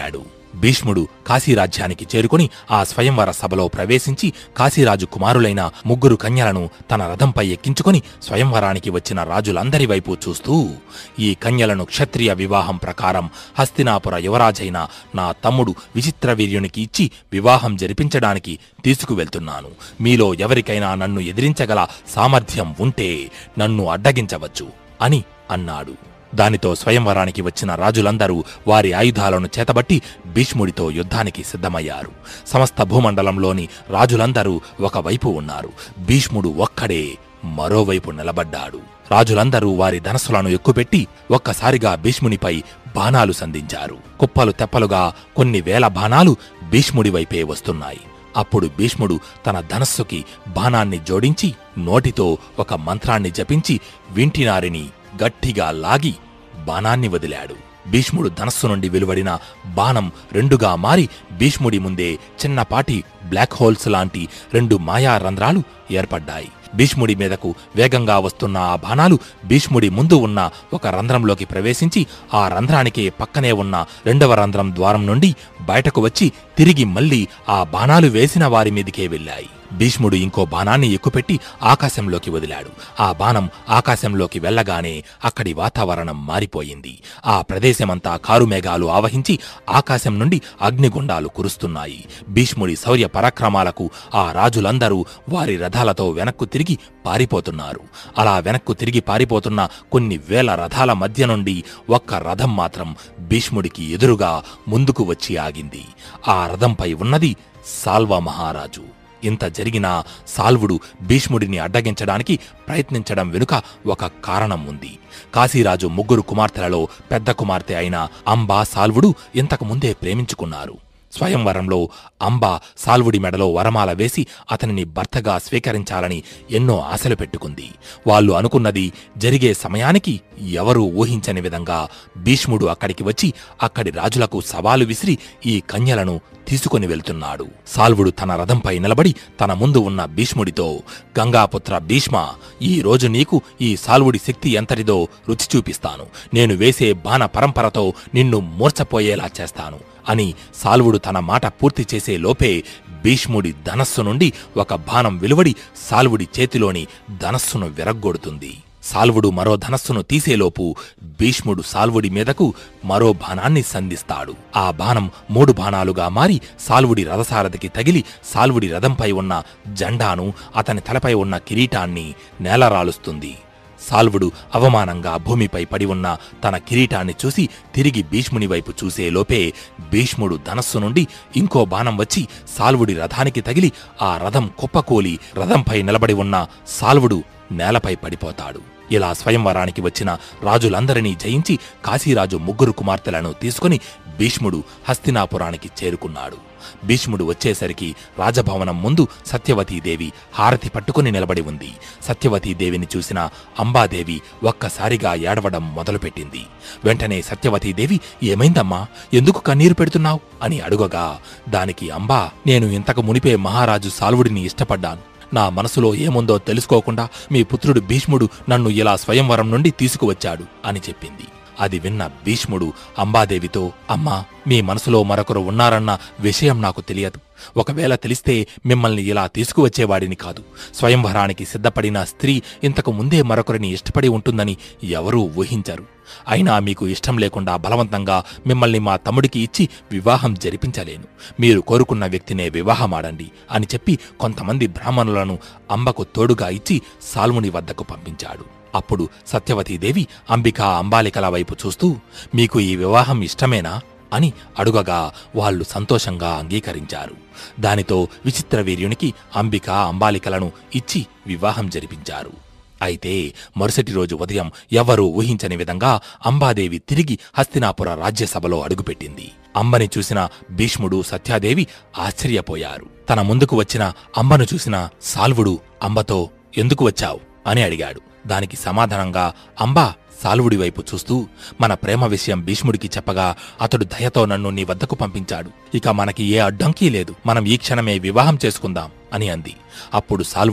భీష్ముడు కాశీరాజ్యానికి చేరుకుని ఆ స్వయంవర సభలో ప్రవేశించి కాశీరాజు కుమారులైన ముగ్గురు కన్యలను తన రథంపై ఎక్కించుకొని స్వయంవరానికి వచ్చిన రాజులందరి వైపు చూస్తూ ఈ కన్యలను క్షత్రియ వివాహం ప్రకారం హస్తినాపుర యువరాజైన నా తమ్ముడు విచిత్రవీర్యునికి ఇచ్చి వివాహం జరిపించడానికి తీసుకువెళ్తున్నాను మీలో ఎవరికైనా నన్ను ఎదిరించగల సామర్థ్యం ఉంటే నన్ను అడ్డగించవచ్చు అని అన్నాడు దానితో స్వయంవరానికి వచ్చిన రాజులందరూ వారి ఆయుధాలను చేతబట్టి భీష్ముడితో యుద్ధానికి సిద్ధమయ్యారు సమస్త భూమండలంలోని రాజులందరూ ఒకవైపు ఉన్నారు భీష్ముడు ఒక్కడే మరోవైపు నిలబడ్డాడు రాజులందరూ వారి ధనస్సులను ఎక్కుపెట్టి ఒక్కసారిగా భీష్మునిపై బాణాలు సంధించారు కుప్పలు తెప్పలుగా కొన్ని వేల బాణాలు భీష్ముడి వైపే వస్తున్నాయి అప్పుడు భీష్ముడు తన ధనస్సుకి బాణాన్ని జోడించి నోటితో ఒక మంత్రాన్ని జపించి వింటినారిని గట్టిగా లాగి బాణాన్ని వదిలాడు భీష్ముడు ధనస్సు నుండి వెలువడిన బాణం రెండుగా మారి భీష్ముడి ముందే చిన్నపాటి బ్లాక్ హోల్స్ లాంటి రెండు మాయా రంధ్రాలు ఏర్పడ్డాయి భీష్ముడి మీదకు వేగంగా వస్తున్న ఆ బాణాలు భీష్ముడి ముందు ఉన్న ఒక రంధ్రంలోకి ప్రవేశించి ఆ రంధ్రానికి పక్కనే ఉన్న రెండవ రంధ్రం ద్వారం నుండి బయటకు వచ్చి తిరిగి మళ్ళీ ఆ బాణాలు వేసిన వారి మీదికే వెళ్ళాయి భీష్ముడు ఇంకో బాణాన్ని ఎక్కుపెట్టి ఆకాశంలోకి వదిలాడు ఆ బాణం ఆకాశంలోకి వెళ్ళగానే అక్కడి వాతావరణం మారిపోయింది ఆ ప్రదేశమంతా కారుమేఘాలు ఆవహించి ఆకాశం నుండి అగ్నిగుండాలు కురుస్తున్నాయి భీష్ముడి శౌర్య పరాక్రమాలకు ఆ రాజులందరూ వారి రథాలతో వెనక్కు తిరిగి పారిపోతున్నారు అలా వెనక్కు తిరిగి పారిపోతున్న కొన్ని వేల రథాల మధ్య నుండి ఒక్క రథం మాత్రం భీష్ముడికి ఎదురుగా ముందుకు వచ్చి ఆగింది ఆ రథంపై ఉన్నది సాల్వ మహారాజు ఇంత జరిగినా సాల్వుడు భీష్ముడిని అడ్డగించడానికి ప్రయత్నించడం వెనుక ఒక కారణం ఉంది కాశీరాజు ముగ్గురు కుమార్తెలలో పెద్ద కుమార్తె అయిన అంబా సాల్వుడు ఇంతకు ముందే ప్రేమించుకున్నారు స్వయంవరంలో అంబ సాల్వుడి మెడలో వరమాల వేసి అతనిని భర్తగా స్వీకరించాలని ఎన్నో ఆశలు పెట్టుకుంది వాళ్ళు అనుకున్నది జరిగే సమయానికి ఎవరూ ఊహించని విధంగా భీష్ముడు అక్కడికి వచ్చి అక్కడి రాజులకు సవాలు విసిరి ఈ కన్యలను తీసుకుని వెళ్తున్నాడు సాల్వుడు తన రథంపై నిలబడి తన ముందు ఉన్న భీష్ముడితో గంగాపుత్ర భీష్మ ఈ రోజు నీకు ఈ సాల్వుడి శక్తి ఎంతటిదో రుచి చూపిస్తాను నేను వేసే బాణ పరంపరతో నిన్ను మూర్చపోయేలా చేస్తాను అని సాల్వుడు తన మాట పూర్తి చేసే లోపే భీష్ముడి ధనస్సు నుండి ఒక బాణం వెలువడి సాల్వుడి చేతిలోని ధనస్సును విరగ్గొడుతుంది సాల్వుడు మరో ధనస్సును తీసేలోపు భీష్ముడు సాల్వుడి మీదకు మరో బాణాన్ని సంధిస్తాడు ఆ బాణం మూడు బాణాలుగా మారి సాల్వుడి రథసారథికి తగిలి సాల్వుడి రథంపై ఉన్న జెండాను అతని తలపై ఉన్న కిరీటాన్ని నేలరాలుస్తుంది సాల్వుడు అవమానంగా భూమిపై పడి ఉన్న తన కిరీటాన్ని చూసి తిరిగి భీష్ముని వైపు చూసే లోపే భీష్ముడు ధనస్సు నుండి ఇంకో బాణం వచ్చి సాల్వుడి రథానికి తగిలి ఆ రథం కుప్పకూలి రథంపై నిలబడి ఉన్న సాల్వుడు నేలపై పడిపోతాడు ఇలా స్వయంవరానికి వచ్చిన రాజులందరినీ జయించి కాశీరాజు ముగ్గురు కుమార్తెలను తీసుకుని భీష్ముడు హస్తినాపురానికి చేరుకున్నాడు భీష్ముడు వచ్చేసరికి రాజభవనం ముందు సత్యవతీదేవి హారతి పట్టుకుని నిలబడి ఉంది సత్యవతీదేవిని చూసిన అంబాదేవి ఒక్కసారిగా ఏడవడం మొదలుపెట్టింది వెంటనే సత్యవతీదేవి ఏమైందమ్మా ఎందుకు కన్నీరు పెడుతున్నావు అని అడుగగా దానికి అంబా నేను ఇంతకు మునిపే మహారాజు సాల్వుడిని ఇష్టపడ్డాను నా మనసులో ఏముందో తెలుసుకోకుండా మీ పుత్రుడు భీష్ముడు నన్ను ఇలా స్వయంవరం నుండి తీసుకువచ్చాడు అని చెప్పింది అది విన్న భీష్ముడు అంబాదేవితో అమ్మా మీ మనసులో మరొకరు ఉన్నారన్న విషయం నాకు తెలియదు ఒకవేళ తెలిస్తే మిమ్మల్ని ఇలా తీసుకువచ్చేవాడిని కాదు స్వయంవరానికి సిద్ధపడిన స్త్రీ ఇంతకు ముందే మరొకరిని ఇష్టపడి ఉంటుందని ఎవరూ ఊహించరు అయినా మీకు ఇష్టం లేకుండా బలవంతంగా మిమ్మల్ని మా తమ్ముడికి ఇచ్చి వివాహం జరిపించలేను మీరు కోరుకున్న వ్యక్తినే వివాహమాడండి అని చెప్పి కొంతమంది బ్రాహ్మణులను అంబకు తోడుగా ఇచ్చి సాల్ముని వద్దకు పంపించాడు అప్పుడు సత్యవతీదేవి అంబికా అంబాలికల వైపు చూస్తూ మీకు ఈ వివాహం ఇష్టమేనా అని అడుగగా వాళ్ళు సంతోషంగా అంగీకరించారు దానితో విచిత్రవీర్యునికి అంబిక అంబాలికలను ఇచ్చి వివాహం జరిపించారు అయితే మరుసటి రోజు ఉదయం ఎవ్వరూ ఊహించని విధంగా అంబాదేవి తిరిగి హస్తినాపుర రాజ్యసభలో అడుగుపెట్టింది అంబని చూసిన భీష్ముడు సత్యాదేవి ఆశ్చర్యపోయారు తన ముందుకు వచ్చిన అంబను చూసిన సాల్వుడు అంబతో ఎందుకు వచ్చావు అని అడిగాడు దానికి సమాధానంగా అంబా సాల్వుడి వైపు చూస్తూ మన ప్రేమ విషయం భీష్ముడికి చెప్పగా అతడు దయతో నన్ను నీ వద్దకు పంపించాడు ఇక మనకి ఏ అడ్డంకీ లేదు మనం ఈ క్షణమే వివాహం చేసుకుందాం అని అంది అప్పుడు సాల్వుడు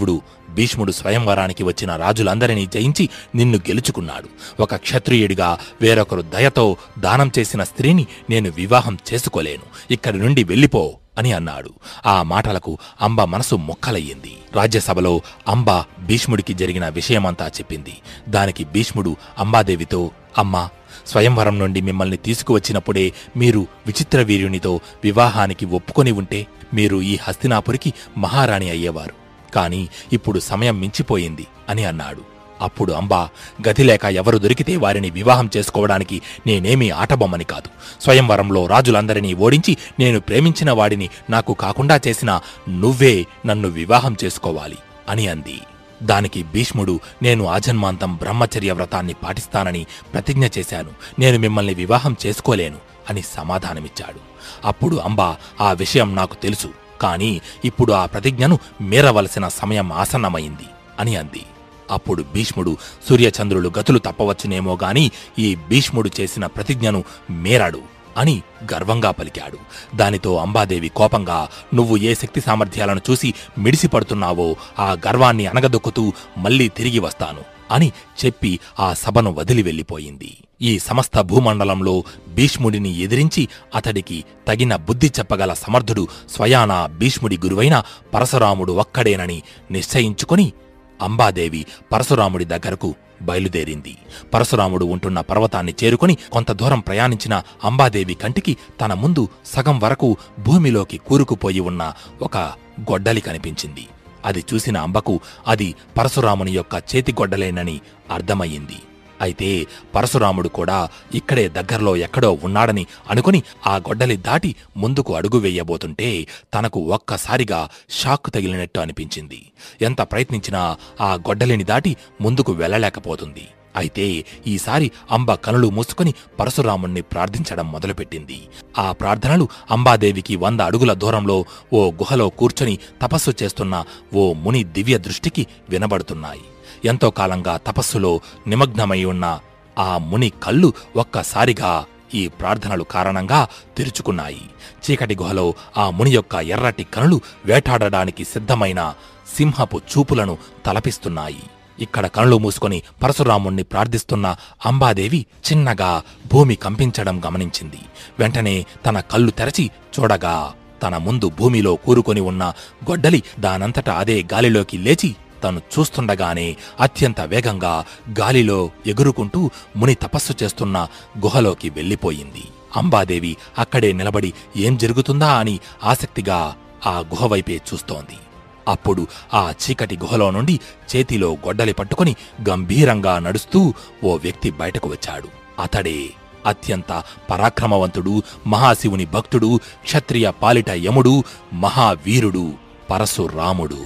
భీష్ముడు స్వయంవరానికి వచ్చిన రాజులందరినీ జయించి నిన్ను గెలుచుకున్నాడు ఒక క్షత్రియుడిగా వేరొకరు దయతో దానం చేసిన స్త్రీని నేను వివాహం చేసుకోలేను ఇక్కడి నుండి వెళ్ళిపో అని అన్నాడు ఆ మాటలకు అంబ మనసు మొక్కలయ్యింది రాజ్యసభలో అంబ భీష్ముడికి జరిగిన విషయమంతా చెప్పింది దానికి భీష్ముడు అంబాదేవితో అమ్మా స్వయంవరం నుండి మిమ్మల్ని తీసుకువచ్చినప్పుడే మీరు విచిత్ర వీర్యునితో వివాహానికి ఒప్పుకొని ఉంటే మీరు ఈ హస్తినాపురికి మహారాణి అయ్యేవారు కాని ఇప్పుడు సమయం మించిపోయింది అని అన్నాడు అప్పుడు అంబా గతిలేక ఎవరు దొరికితే వారిని వివాహం చేసుకోవడానికి నేనేమీ ఆటబొమ్మని కాదు స్వయంవరంలో రాజులందరినీ ఓడించి నేను ప్రేమించిన వాడిని నాకు కాకుండా చేసిన నువ్వే నన్ను వివాహం చేసుకోవాలి అని అంది దానికి భీష్ముడు నేను ఆజన్మాంతం బ్రహ్మచర్య వ్రతాన్ని పాటిస్తానని ప్రతిజ్ఞ చేశాను నేను మిమ్మల్ని వివాహం చేసుకోలేను అని సమాధానమిచ్చాడు అప్పుడు అంబ ఆ విషయం నాకు తెలుసు కాని ఇప్పుడు ఆ ప్రతిజ్ఞను మీరవలసిన సమయం ఆసన్నమైంది అని అంది అప్పుడు భీష్ముడు సూర్యచంద్రులు గతులు తప్పవచ్చునేమో గాని ఈ భీష్ముడు చేసిన ప్రతిజ్ఞను మేరాడు అని గర్వంగా పలికాడు దానితో అంబాదేవి కోపంగా నువ్వు ఏ శక్తి సామర్థ్యాలను చూసి మిడిసిపడుతున్నావో ఆ గర్వాన్ని అనగదొక్కుతూ మళ్ళీ తిరిగి వస్తాను అని చెప్పి ఆ సభను వదిలి వెళ్ళిపోయింది ఈ సమస్త భూమండలంలో భీష్ముడిని ఎదిరించి అతడికి తగిన బుద్ధి చెప్పగల సమర్థుడు స్వయాన భీష్ముడి గురువైన పరశురాముడు ఒక్కడేనని నిశ్చయించుకొని అంబాదేవి పరశురాముడి దగ్గరకు బయలుదేరింది పరశురాముడు ఉంటున్న పర్వతాన్ని చేరుకొని కొంత దూరం ప్రయాణించిన అంబాదేవి కంటికి తన ముందు సగం వరకు భూమిలోకి కూరుకుపోయి ఉన్న ఒక గొడ్డలి కనిపించింది అది చూసిన అంబకు అది పరశురాముని యొక్క చేతి గొడ్డలేనని అర్థమయ్యింది అయితే పరశురాముడు కూడా ఇక్కడే దగ్గరలో ఎక్కడో ఉన్నాడని అనుకుని ఆ గొడ్డలి దాటి ముందుకు అడుగు వేయబోతుంటే తనకు ఒక్కసారిగా షాక్ తగిలినట్టు అనిపించింది ఎంత ప్రయత్నించినా ఆ గొడ్డలిని దాటి ముందుకు వెళ్ళలేకపోతుంది అయితే ఈసారి అంబ కనులు మూసుకొని పరశురాముణ్ణి ప్రార్థించడం మొదలుపెట్టింది ఆ ప్రార్థనలు అంబాదేవికి వంద అడుగుల దూరంలో ఓ గుహలో కూర్చొని తపస్సు చేస్తున్న ఓ ముని దివ్య దృష్టికి వినబడుతున్నాయి ఎంతో కాలంగా తపస్సులో నిమగ్నమై ఉన్న ఆ ముని కళ్ళు ఒక్కసారిగా ఈ ప్రార్థనలు కారణంగా తెరుచుకున్నాయి చీకటి గుహలో ఆ ముని యొక్క ఎర్రటి కనులు వేటాడడానికి సిద్ధమైన సింహపు చూపులను తలపిస్తున్నాయి ఇక్కడ కనులు మూసుకొని పరశురాముణ్ణి ప్రార్థిస్తున్న అంబాదేవి చిన్నగా భూమి కంపించడం గమనించింది వెంటనే తన కళ్ళు తెరచి చూడగా తన ముందు భూమిలో కూరుకొని ఉన్న గొడ్డలి దానంతట అదే గాలిలోకి లేచి తను చూస్తుండగానే అత్యంత వేగంగా గాలిలో ఎగురుకుంటూ ముని తపస్సు చేస్తున్న గుహలోకి వెళ్ళిపోయింది అంబాదేవి అక్కడే నిలబడి ఏం జరుగుతుందా అని ఆసక్తిగా ఆ గుహ వైపే చూస్తోంది అప్పుడు ఆ చీకటి గుహలో నుండి చేతిలో గొడ్డలి పట్టుకొని గంభీరంగా నడుస్తూ ఓ వ్యక్తి బయటకు వచ్చాడు అతడే అత్యంత పరాక్రమవంతుడు మహాశివుని భక్తుడు క్షత్రియ పాలిట యముడు మహావీరుడు పరశురాముడు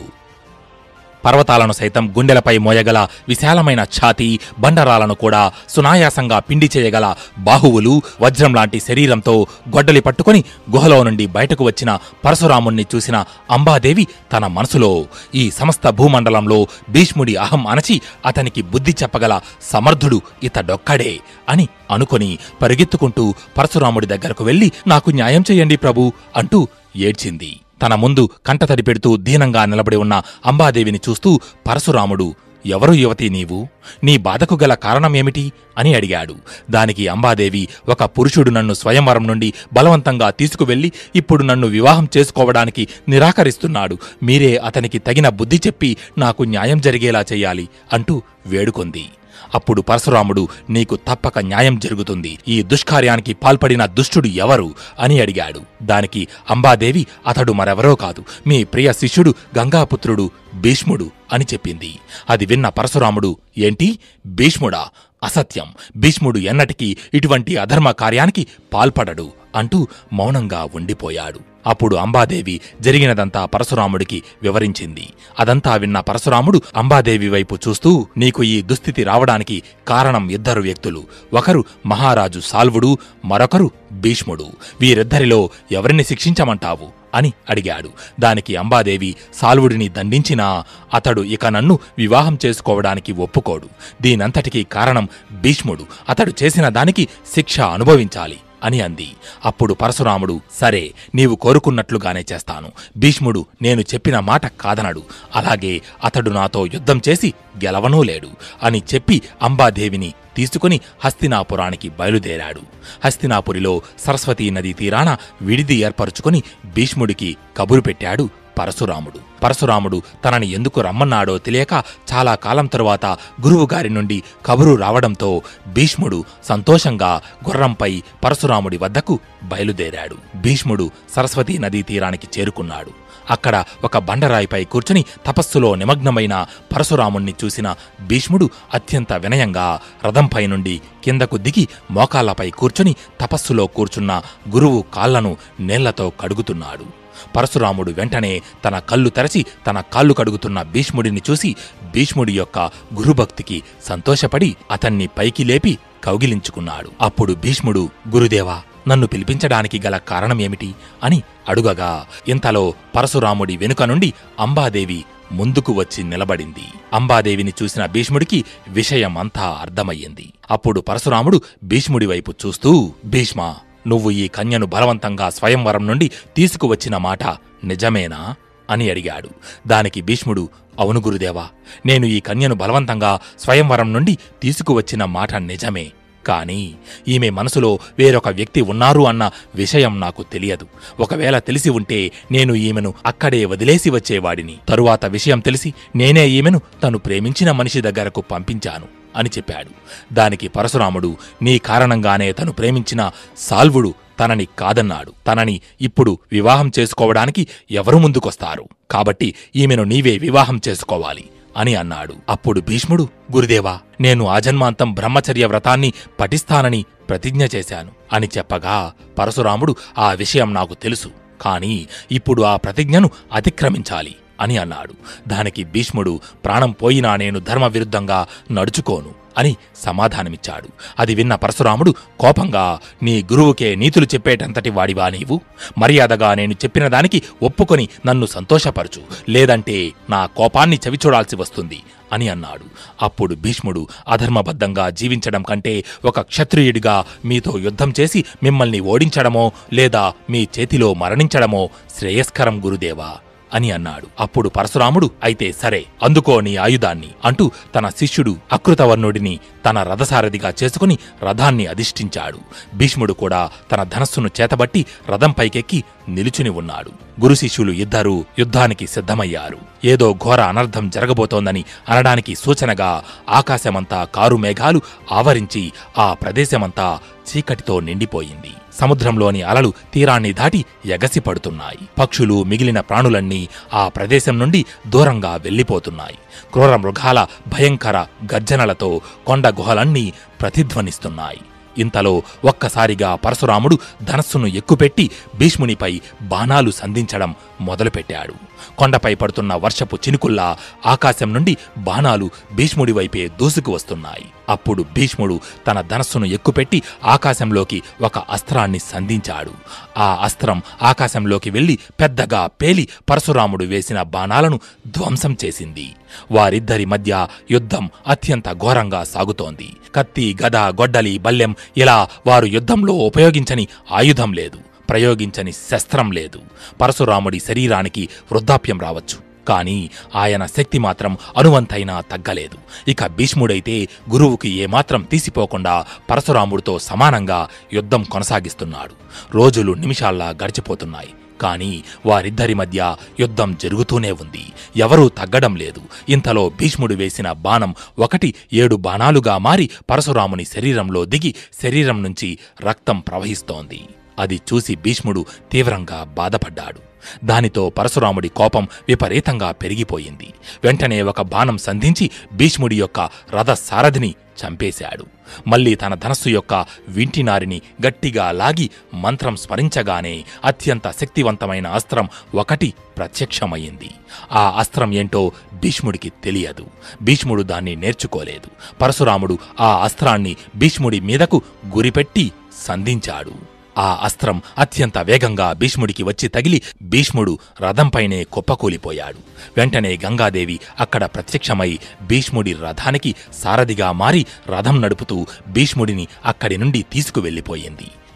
పర్వతాలను సైతం గుండెలపై మోయగల విశాలమైన ఛాతీ బండరాలను కూడా సునాయాసంగా పిండి చేయగల బాహువులు వజ్రం లాంటి శరీరంతో గొడ్డలి పట్టుకొని గుహలో నుండి బయటకు వచ్చిన పరశురాముణ్ణి చూసిన అంబాదేవి తన మనసులో ఈ సమస్త భూమండలంలో భీష్ముడి అహం అణచి అతనికి బుద్ధి చెప్పగల సమర్థుడు ఇతడొక్కడే అని అనుకొని పరిగెత్తుకుంటూ పరశురాముడి దగ్గరకు వెళ్లి నాకు న్యాయం చేయండి ప్రభు అంటూ ఏడ్చింది తన ముందు కంటతడి పెడుతూ దీనంగా నిలబడి ఉన్న అంబాదేవిని చూస్తూ పరశురాముడు ఎవరు యువతి నీవు నీ బాధకు గల కారణమేమిటి అని అడిగాడు దానికి అంబాదేవి ఒక పురుషుడు నన్ను స్వయంవరం నుండి బలవంతంగా తీసుకువెళ్లి ఇప్పుడు నన్ను వివాహం చేసుకోవడానికి నిరాకరిస్తున్నాడు మీరే అతనికి తగిన బుద్ధి చెప్పి నాకు న్యాయం జరిగేలా చెయ్యాలి అంటూ వేడుకొంది అప్పుడు పరశురాముడు నీకు తప్పక న్యాయం జరుగుతుంది ఈ దుష్కార్యానికి పాల్పడిన దుష్టుడు ఎవరు అని అడిగాడు దానికి అంబాదేవి అతడు మరెవరో కాదు మీ ప్రియ శిష్యుడు గంగాపుత్రుడు భీష్ముడు అని చెప్పింది అది విన్న పరశురాముడు ఏంటి భీష్ముడా అసత్యం భీష్ముడు ఎన్నటికీ ఇటువంటి అధర్మ కార్యానికి పాల్పడడు అంటూ మౌనంగా ఉండిపోయాడు అప్పుడు అంబాదేవి జరిగినదంతా పరశురాముడికి వివరించింది అదంతా విన్న పరశురాముడు అంబాదేవి వైపు చూస్తూ నీకు ఈ దుస్థితి రావడానికి కారణం ఇద్దరు వ్యక్తులు ఒకరు మహారాజు సాల్వుడు మరొకరు భీష్ముడు వీరిద్దరిలో ఎవరిని శిక్షించమంటావు అని అడిగాడు దానికి అంబాదేవి సాల్వుడిని దండించినా అతడు ఇక నన్ను వివాహం చేసుకోవడానికి ఒప్పుకోడు దీనంతటికీ కారణం భీష్ముడు అతడు చేసిన దానికి శిక్ష అనుభవించాలి అని అంది అప్పుడు పరశురాముడు సరే నీవు కోరుకున్నట్లుగానే చేస్తాను భీష్ముడు నేను చెప్పిన మాట కాదనడు అలాగే అతడు నాతో యుద్ధం చేసి గెలవనూ లేడు అని చెప్పి అంబాదేవిని తీసుకుని హస్తినాపురానికి బయలుదేరాడు హస్తినాపురిలో సరస్వతీ నదీ తీరాన విడిది ఏర్పరుచుకుని భీష్ముడికి కబురు పెట్టాడు పరశురాముడు పరశురాముడు తనని ఎందుకు రమ్మన్నాడో తెలియక చాలా కాలం తరువాత గురువుగారి నుండి కబురు రావడంతో భీష్ముడు సంతోషంగా గుర్రంపై పరశురాముడి వద్దకు బయలుదేరాడు భీష్ముడు సరస్వతీ నదీ తీరానికి చేరుకున్నాడు అక్కడ ఒక బండరాయిపై కూర్చుని తపస్సులో నిమగ్నమైన పరశురాముణ్ణి చూసిన భీష్ముడు అత్యంత వినయంగా రథంపై నుండి కిందకు దిగి మోకాళ్లపై కూర్చుని తపస్సులో కూర్చున్న గురువు కాళ్లను నీళ్లతో కడుగుతున్నాడు పరశురాముడు వెంటనే తన కళ్ళు తెరచి తన కాళ్ళు కడుగుతున్న భీష్ముడిని చూసి భీష్ముడి యొక్క గురుభక్తికి సంతోషపడి అతన్ని పైకి లేపి కౌగిలించుకున్నాడు అప్పుడు భీష్ముడు గురుదేవా నన్ను పిలిపించడానికి గల కారణమేమిటి అని అడుగగా ఇంతలో పరశురాముడి వెనుక నుండి అంబాదేవి ముందుకు వచ్చి నిలబడింది అంబాదేవిని చూసిన భీష్ముడికి విషయమంతా అర్థమయ్యింది అప్పుడు పరశురాముడు భీష్ముడి వైపు చూస్తూ భీష్మ నువ్వు ఈ కన్యను బలవంతంగా స్వయంవరం నుండి తీసుకువచ్చిన మాట నిజమేనా అని అడిగాడు దానికి భీష్ముడు అవును గురుదేవా నేను ఈ కన్యను బలవంతంగా స్వయంవరం నుండి తీసుకువచ్చిన మాట నిజమే కాని ఈమె మనసులో వేరొక వ్యక్తి ఉన్నారు అన్న విషయం నాకు తెలియదు ఒకవేళ తెలిసి ఉంటే నేను ఈమెను అక్కడే వదిలేసి వచ్చేవాడిని తరువాత విషయం తెలిసి నేనే ఈమెను తను ప్రేమించిన మనిషి దగ్గరకు పంపించాను అని చెప్పాడు దానికి పరశురాముడు నీ కారణంగానే తను ప్రేమించిన సాల్వుడు తనని కాదన్నాడు తనని ఇప్పుడు వివాహం చేసుకోవడానికి ఎవరు ముందుకొస్తారు కాబట్టి ఈమెను నీవే వివాహం చేసుకోవాలి అని అన్నాడు అప్పుడు భీష్ముడు గురుదేవా నేను ఆజన్మాంతం బ్రహ్మచర్య వ్రతాన్ని పఠిస్తానని ప్రతిజ్ఞ చేశాను అని చెప్పగా పరశురాముడు ఆ విషయం నాకు తెలుసు కాని ఇప్పుడు ఆ ప్రతిజ్ఞను అతిక్రమించాలి అని అన్నాడు దానికి భీష్ముడు ప్రాణం పోయినా నేను ధర్మ విరుద్ధంగా నడుచుకోను అని సమాధానమిచ్చాడు అది విన్న పరశురాముడు కోపంగా నీ గురువుకే నీతులు చెప్పేటంతటి వాడివా నీవు మర్యాదగా నేను చెప్పిన దానికి ఒప్పుకొని నన్ను సంతోషపరచు లేదంటే నా కోపాన్ని చవిచూడాల్సి వస్తుంది అని అన్నాడు అప్పుడు భీష్ముడు అధర్మబద్ధంగా జీవించడం కంటే ఒక క్షత్రియుడిగా మీతో యుద్ధం చేసి మిమ్మల్ని ఓడించడమో లేదా మీ చేతిలో మరణించడమో శ్రేయస్కరం గురుదేవా అని అన్నాడు అప్పుడు పరశురాముడు అయితే సరే అందుకో నీ ఆయుధాన్ని అంటూ తన శిష్యుడు అకృతవర్ణుడిని తన రథసారథిగా చేసుకుని రథాన్ని అధిష్ఠించాడు భీష్ముడు కూడా తన ధనస్సును చేతబట్టి రథంపైకెక్కి నిలుచుని ఉన్నాడు గురు శిష్యులు ఇద్దరూ యుద్ధానికి సిద్ధమయ్యారు ఏదో ఘోర అనర్థం జరగబోతోందని అనడానికి సూచనగా ఆకాశమంతా కారు మేఘాలు ఆవరించి ఆ ప్రదేశమంతా చీకటితో నిండిపోయింది సముద్రంలోని అలలు తీరాన్ని దాటి ఎగసి పడుతున్నాయి పక్షులు మిగిలిన ప్రాణులన్నీ ఆ ప్రదేశం నుండి దూరంగా వెళ్ళిపోతున్నాయి క్రూర మృగాల భయంకర గర్జనలతో కొండ గుహలన్నీ ప్రతిధ్వనిస్తున్నాయి ఇంతలో ఒక్కసారిగా పరశురాముడు ధనస్సును ఎక్కుపెట్టి భీష్మునిపై బాణాలు సంధించడం మొదలుపెట్టాడు కొండపై పడుతున్న వర్షపు చినుకుల్లా ఆకాశం నుండి బాణాలు భీష్ముడి వైపే దూసుకు వస్తున్నాయి అప్పుడు భీష్ముడు తన ధనస్సును ఎక్కుపెట్టి ఆకాశంలోకి ఒక అస్త్రాన్ని సంధించాడు ఆ అస్త్రం ఆకాశంలోకి వెళ్లి పెద్దగా పేలి పరశురాముడు వేసిన బాణాలను ధ్వంసం చేసింది వారిద్దరి మధ్య యుద్ధం అత్యంత ఘోరంగా సాగుతోంది కత్తి గద గొడ్డలి బల్లెం ఇలా వారు యుద్ధంలో ఉపయోగించని ఆయుధం లేదు ప్రయోగించని శస్త్రం లేదు పరశురాముడి శరీరానికి వృద్ధాప్యం రావచ్చు కాని ఆయన శక్తి మాత్రం అనువంతైనా తగ్గలేదు ఇక భీష్ముడైతే గురువుకి ఏమాత్రం తీసిపోకుండా పరశురాముడితో సమానంగా యుద్ధం కొనసాగిస్తున్నాడు రోజులు నిమిషాల్లా గడిచిపోతున్నాయి కాని వారిద్దరి మధ్య యుద్ధం జరుగుతూనే ఉంది ఎవరూ తగ్గడం లేదు ఇంతలో భీష్ముడు వేసిన బాణం ఒకటి ఏడు బాణాలుగా మారి పరశురాముని శరీరంలో దిగి శరీరం నుంచి రక్తం ప్రవహిస్తోంది అది చూసి భీష్ముడు తీవ్రంగా బాధపడ్డాడు దానితో పరశురాముడి కోపం విపరీతంగా పెరిగిపోయింది వెంటనే ఒక బాణం సంధించి భీష్ముడి యొక్క రథ సారథిని చంపేశాడు మళ్ళీ తన ధనస్సు యొక్క వింటినారిని గట్టిగా లాగి మంత్రం స్మరించగానే అత్యంత శక్తివంతమైన అస్త్రం ఒకటి ప్రత్యక్షమయ్యింది ఆ అస్త్రం ఏంటో భీష్ముడికి తెలియదు భీష్ముడు దాన్ని నేర్చుకోలేదు పరశురాముడు ఆ అస్త్రాన్ని భీష్ముడి మీదకు గురిపెట్టి సంధించాడు ఆ అస్త్రం అత్యంత వేగంగా భీష్ముడికి వచ్చి తగిలి భీష్ముడు రథంపైనే కుప్పకూలిపోయాడు వెంటనే గంగాదేవి అక్కడ ప్రత్యక్షమై భీష్ముడి రథానికి సారథిగా మారి రథం నడుపుతూ భీష్ముడిని అక్కడి నుండి తీసుకువెళ్ళిపోయింది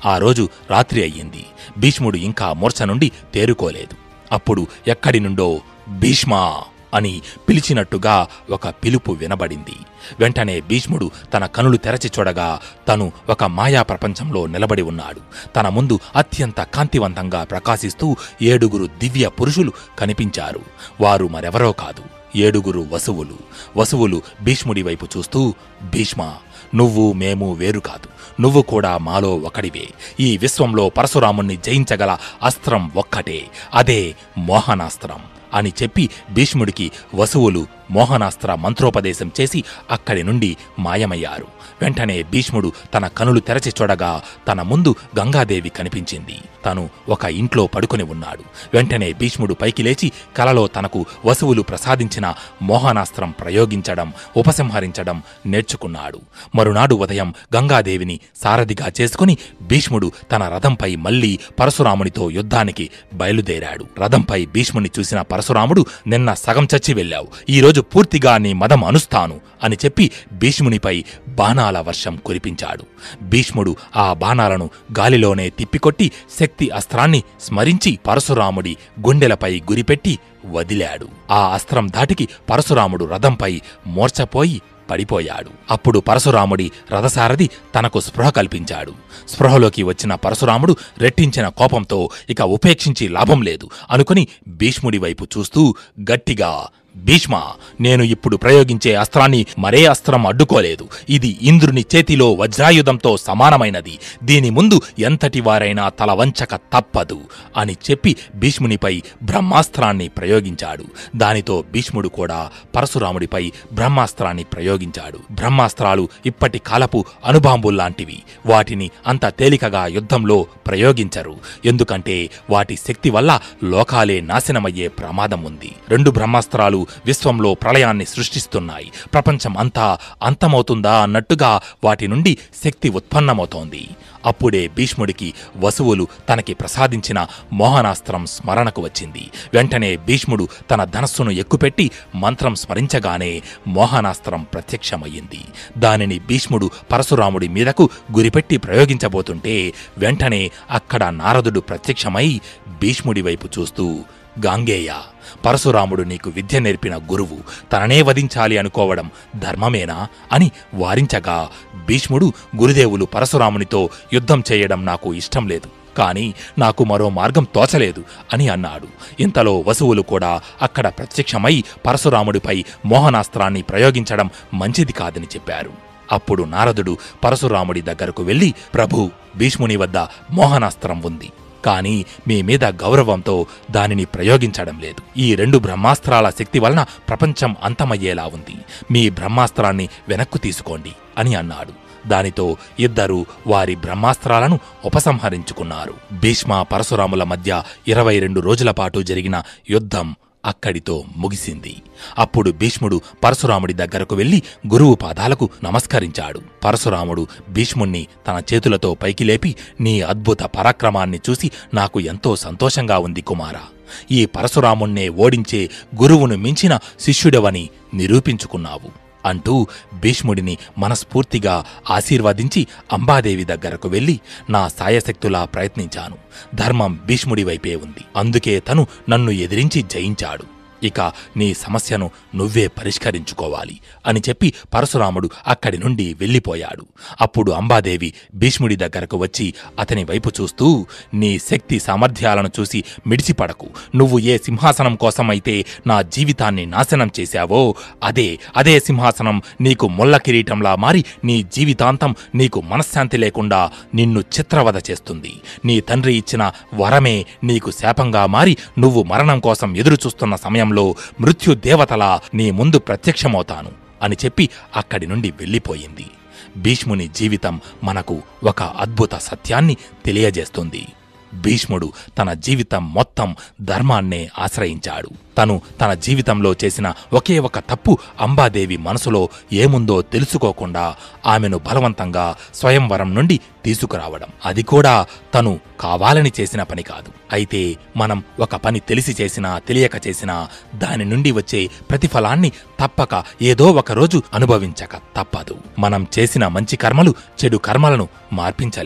ఆ రోజు రాత్రి అయ్యింది భీష్ముడు ఇంకా మూర్ఛ నుండి తేరుకోలేదు అప్పుడు ఎక్కడి నుండో భీష్మా అని పిలిచినట్టుగా ఒక పిలుపు వినబడింది వెంటనే భీష్ముడు తన కనులు తెరచి చూడగా తను ఒక మాయా ప్రపంచంలో నిలబడి ఉన్నాడు తన ముందు అత్యంత కాంతివంతంగా ప్రకాశిస్తూ ఏడుగురు దివ్య పురుషులు కనిపించారు వారు మరెవరో కాదు ఏడుగురు వసువులు వసువులు భీష్ముడి వైపు చూస్తూ భీష్మ నువ్వు మేము వేరు కాదు నువ్వు కూడా మాలో ఒకడివే ఈ విశ్వంలో పరశురాముణ్ణి జయించగల అస్త్రం ఒక్కటే అదే మోహనాస్త్రం అని చెప్పి భీష్ముడికి వసువులు మోహనాస్త్ర మంత్రోపదేశం చేసి అక్కడి నుండి మాయమయ్యారు వెంటనే భీష్ముడు తన కనులు తెరచి చూడగా తన ముందు గంగాదేవి కనిపించింది తను ఒక ఇంట్లో పడుకొని ఉన్నాడు వెంటనే భీష్ముడు పైకి లేచి కలలో తనకు వసువులు ప్రసాదించిన మోహనాస్త్రం ప్రయోగించడం ఉపసంహరించడం నేర్చుకున్నాడు మరునాడు ఉదయం గంగాదేవిని సారథిగా చేసుకుని భీష్ముడు తన రథంపై మళ్లీ పరశురామునితో యుద్ధానికి బయలుదేరాడు రథంపై భీష్ముని చూసిన పరశురాముడు నిన్న సగం చచ్చి వెళ్ళావు ఈ రోజు పూర్తిగా నీ మదం అనుస్తాను అని చెప్పి భీష్మునిపై బాణాల వర్షం కురిపించాడు భీష్ముడు ఆ బాణాలను గాలిలోనే తిప్పికొట్టి శక్తి అస్త్రాన్ని స్మరించి పరశురాముడి గుండెలపై గురిపెట్టి వదిలాడు ఆ అస్త్రం దాటికి పరశురాముడు రథంపై మూర్ఛపోయి పడిపోయాడు అప్పుడు పరశురాముడి రథసారథి తనకు స్పృహ కల్పించాడు స్పృహలోకి వచ్చిన పరశురాముడు రెట్టించిన కోపంతో ఇక ఉపేక్షించి లాభం లేదు అనుకుని భీష్ముడి వైపు చూస్తూ గట్టిగా భీష్మ నేను ఇప్పుడు ప్రయోగించే అస్త్రాన్ని మరే అస్త్రం అడ్డుకోలేదు ఇది ఇంద్రుని చేతిలో వజ్రాయుధంతో సమానమైనది దీని ముందు ఎంతటి వారైనా తల వంచక తప్పదు అని చెప్పి భీష్మునిపై బ్రహ్మాస్త్రాన్ని ప్రయోగించాడు దానితో భీష్ముడు కూడా పరశురాముడిపై బ్రహ్మాస్త్రాన్ని ప్రయోగించాడు బ్రహ్మాస్త్రాలు ఇప్పటి కాలపు అణుబాంబుల్లాంటివి వాటిని అంత తేలికగా యుద్ధంలో ప్రయోగించరు ఎందుకంటే వాటి శక్తి వల్ల లోకాలే నాశనమయ్యే ప్రమాదం ఉంది రెండు బ్రహ్మాస్త్రాలు విశ్వంలో ప్రళయాన్ని సృష్టిస్తున్నాయి ప్రపంచం అంతా అంతమవుతుందా అన్నట్టుగా వాటి నుండి శక్తి ఉత్పన్నమవుతోంది అప్పుడే భీష్ముడికి వసువులు తనకి ప్రసాదించిన మోహనాస్త్రం స్మరణకు వచ్చింది వెంటనే భీష్ముడు తన ధనస్సును ఎక్కుపెట్టి మంత్రం స్మరించగానే మోహనాస్త్రం ప్రత్యక్షమయ్యింది దానిని భీష్ముడు పరశురాముడి మీదకు గురిపెట్టి ప్రయోగించబోతుంటే వెంటనే అక్కడ నారదుడు ప్రత్యక్షమై భీష్ముడి వైపు చూస్తూ గాంగేయ పరశురాముడు నీకు విద్య నేర్పిన గురువు తననే వధించాలి అనుకోవడం ధర్మమేనా అని వారించగా భీష్ముడు గురుదేవులు పరశురామునితో యుద్ధం చేయడం నాకు ఇష్టం లేదు కాని నాకు మరో మార్గం తోచలేదు అని అన్నాడు ఇంతలో వసువులు కూడా అక్కడ ప్రత్యక్షమై పరశురాముడిపై మోహనాస్త్రాన్ని ప్రయోగించడం మంచిది కాదని చెప్పారు అప్పుడు నారదుడు పరశురాముడి దగ్గరకు వెళ్లి ప్రభు భీష్ముని వద్ద మోహనాస్త్రం ఉంది కానీ మీ మీద గౌరవంతో దానిని ప్రయోగించడం లేదు ఈ రెండు బ్రహ్మాస్త్రాల శక్తి వలన ప్రపంచం అంతమయ్యేలా ఉంది మీ బ్రహ్మాస్త్రాన్ని వెనక్కు తీసుకోండి అని అన్నాడు దానితో ఇద్దరు వారి బ్రహ్మాస్త్రాలను ఉపసంహరించుకున్నారు భీష్మ పరశురాముల మధ్య ఇరవై రెండు రోజుల పాటు జరిగిన యుద్ధం అక్కడితో ముగిసింది అప్పుడు భీష్ముడు పరశురాముడి దగ్గరకు వెళ్లి గురువు పాదాలకు నమస్కరించాడు పరశురాముడు భీష్ముణ్ణి తన చేతులతో పైకి లేపి నీ అద్భుత పరాక్రమాన్ని చూసి నాకు ఎంతో సంతోషంగా ఉంది కుమారా ఈ పరశురాముణ్ణే ఓడించే గురువును మించిన శిష్యుడవని నిరూపించుకున్నావు అంటూ భీష్ముడిని మనస్ఫూర్తిగా ఆశీర్వదించి అంబాదేవి దగ్గరకు వెళ్లి నా సాయశక్తులా ప్రయత్నించాను ధర్మం భీష్ముడి వైపే ఉంది అందుకే తను నన్ను ఎదిరించి జయించాడు ఇక నీ సమస్యను నువ్వే పరిష్కరించుకోవాలి అని చెప్పి పరశురాముడు అక్కడి నుండి వెళ్ళిపోయాడు అప్పుడు అంబాదేవి భీష్ముడి దగ్గరకు వచ్చి అతని వైపు చూస్తూ నీ శక్తి సామర్థ్యాలను చూసి మిడిసిపడకు నువ్వు ఏ సింహాసనం కోసమైతే నా జీవితాన్ని నాశనం చేశావో అదే అదే సింహాసనం నీకు ముళ్ళ కిరీటంలా మారి నీ జీవితాంతం నీకు మనశ్శాంతి లేకుండా నిన్ను చిత్రవద చేస్తుంది నీ తండ్రి ఇచ్చిన వరమే నీకు శాపంగా మారి నువ్వు మరణం కోసం ఎదురు చూస్తున్న సమయంలో మృత్యు దేవతలా నీ ముందు ప్రత్యక్షమవుతాను అని చెప్పి అక్కడి నుండి వెళ్ళిపోయింది భీష్ముని జీవితం మనకు ఒక అద్భుత సత్యాన్ని తెలియజేస్తుంది భీష్ముడు తన జీవితం మొత్తం ధర్మాన్నే ఆశ్రయించాడు తను తన జీవితంలో చేసిన ఒకే ఒక తప్పు అంబాదేవి మనసులో ఏముందో తెలుసుకోకుండా ఆమెను బలవంతంగా స్వయంవరం నుండి తీసుకురావడం అది కూడా తను కావాలని చేసిన పని కాదు అయితే మనం ఒక పని తెలిసి చేసినా తెలియక చేసినా దాని నుండి వచ్చే ప్రతిఫలాన్ని తప్పక ఏదో ఒక రోజు అనుభవించక తప్పదు మనం చేసిన మంచి కర్మలు చెడు కర్మలను మార్పించలేవు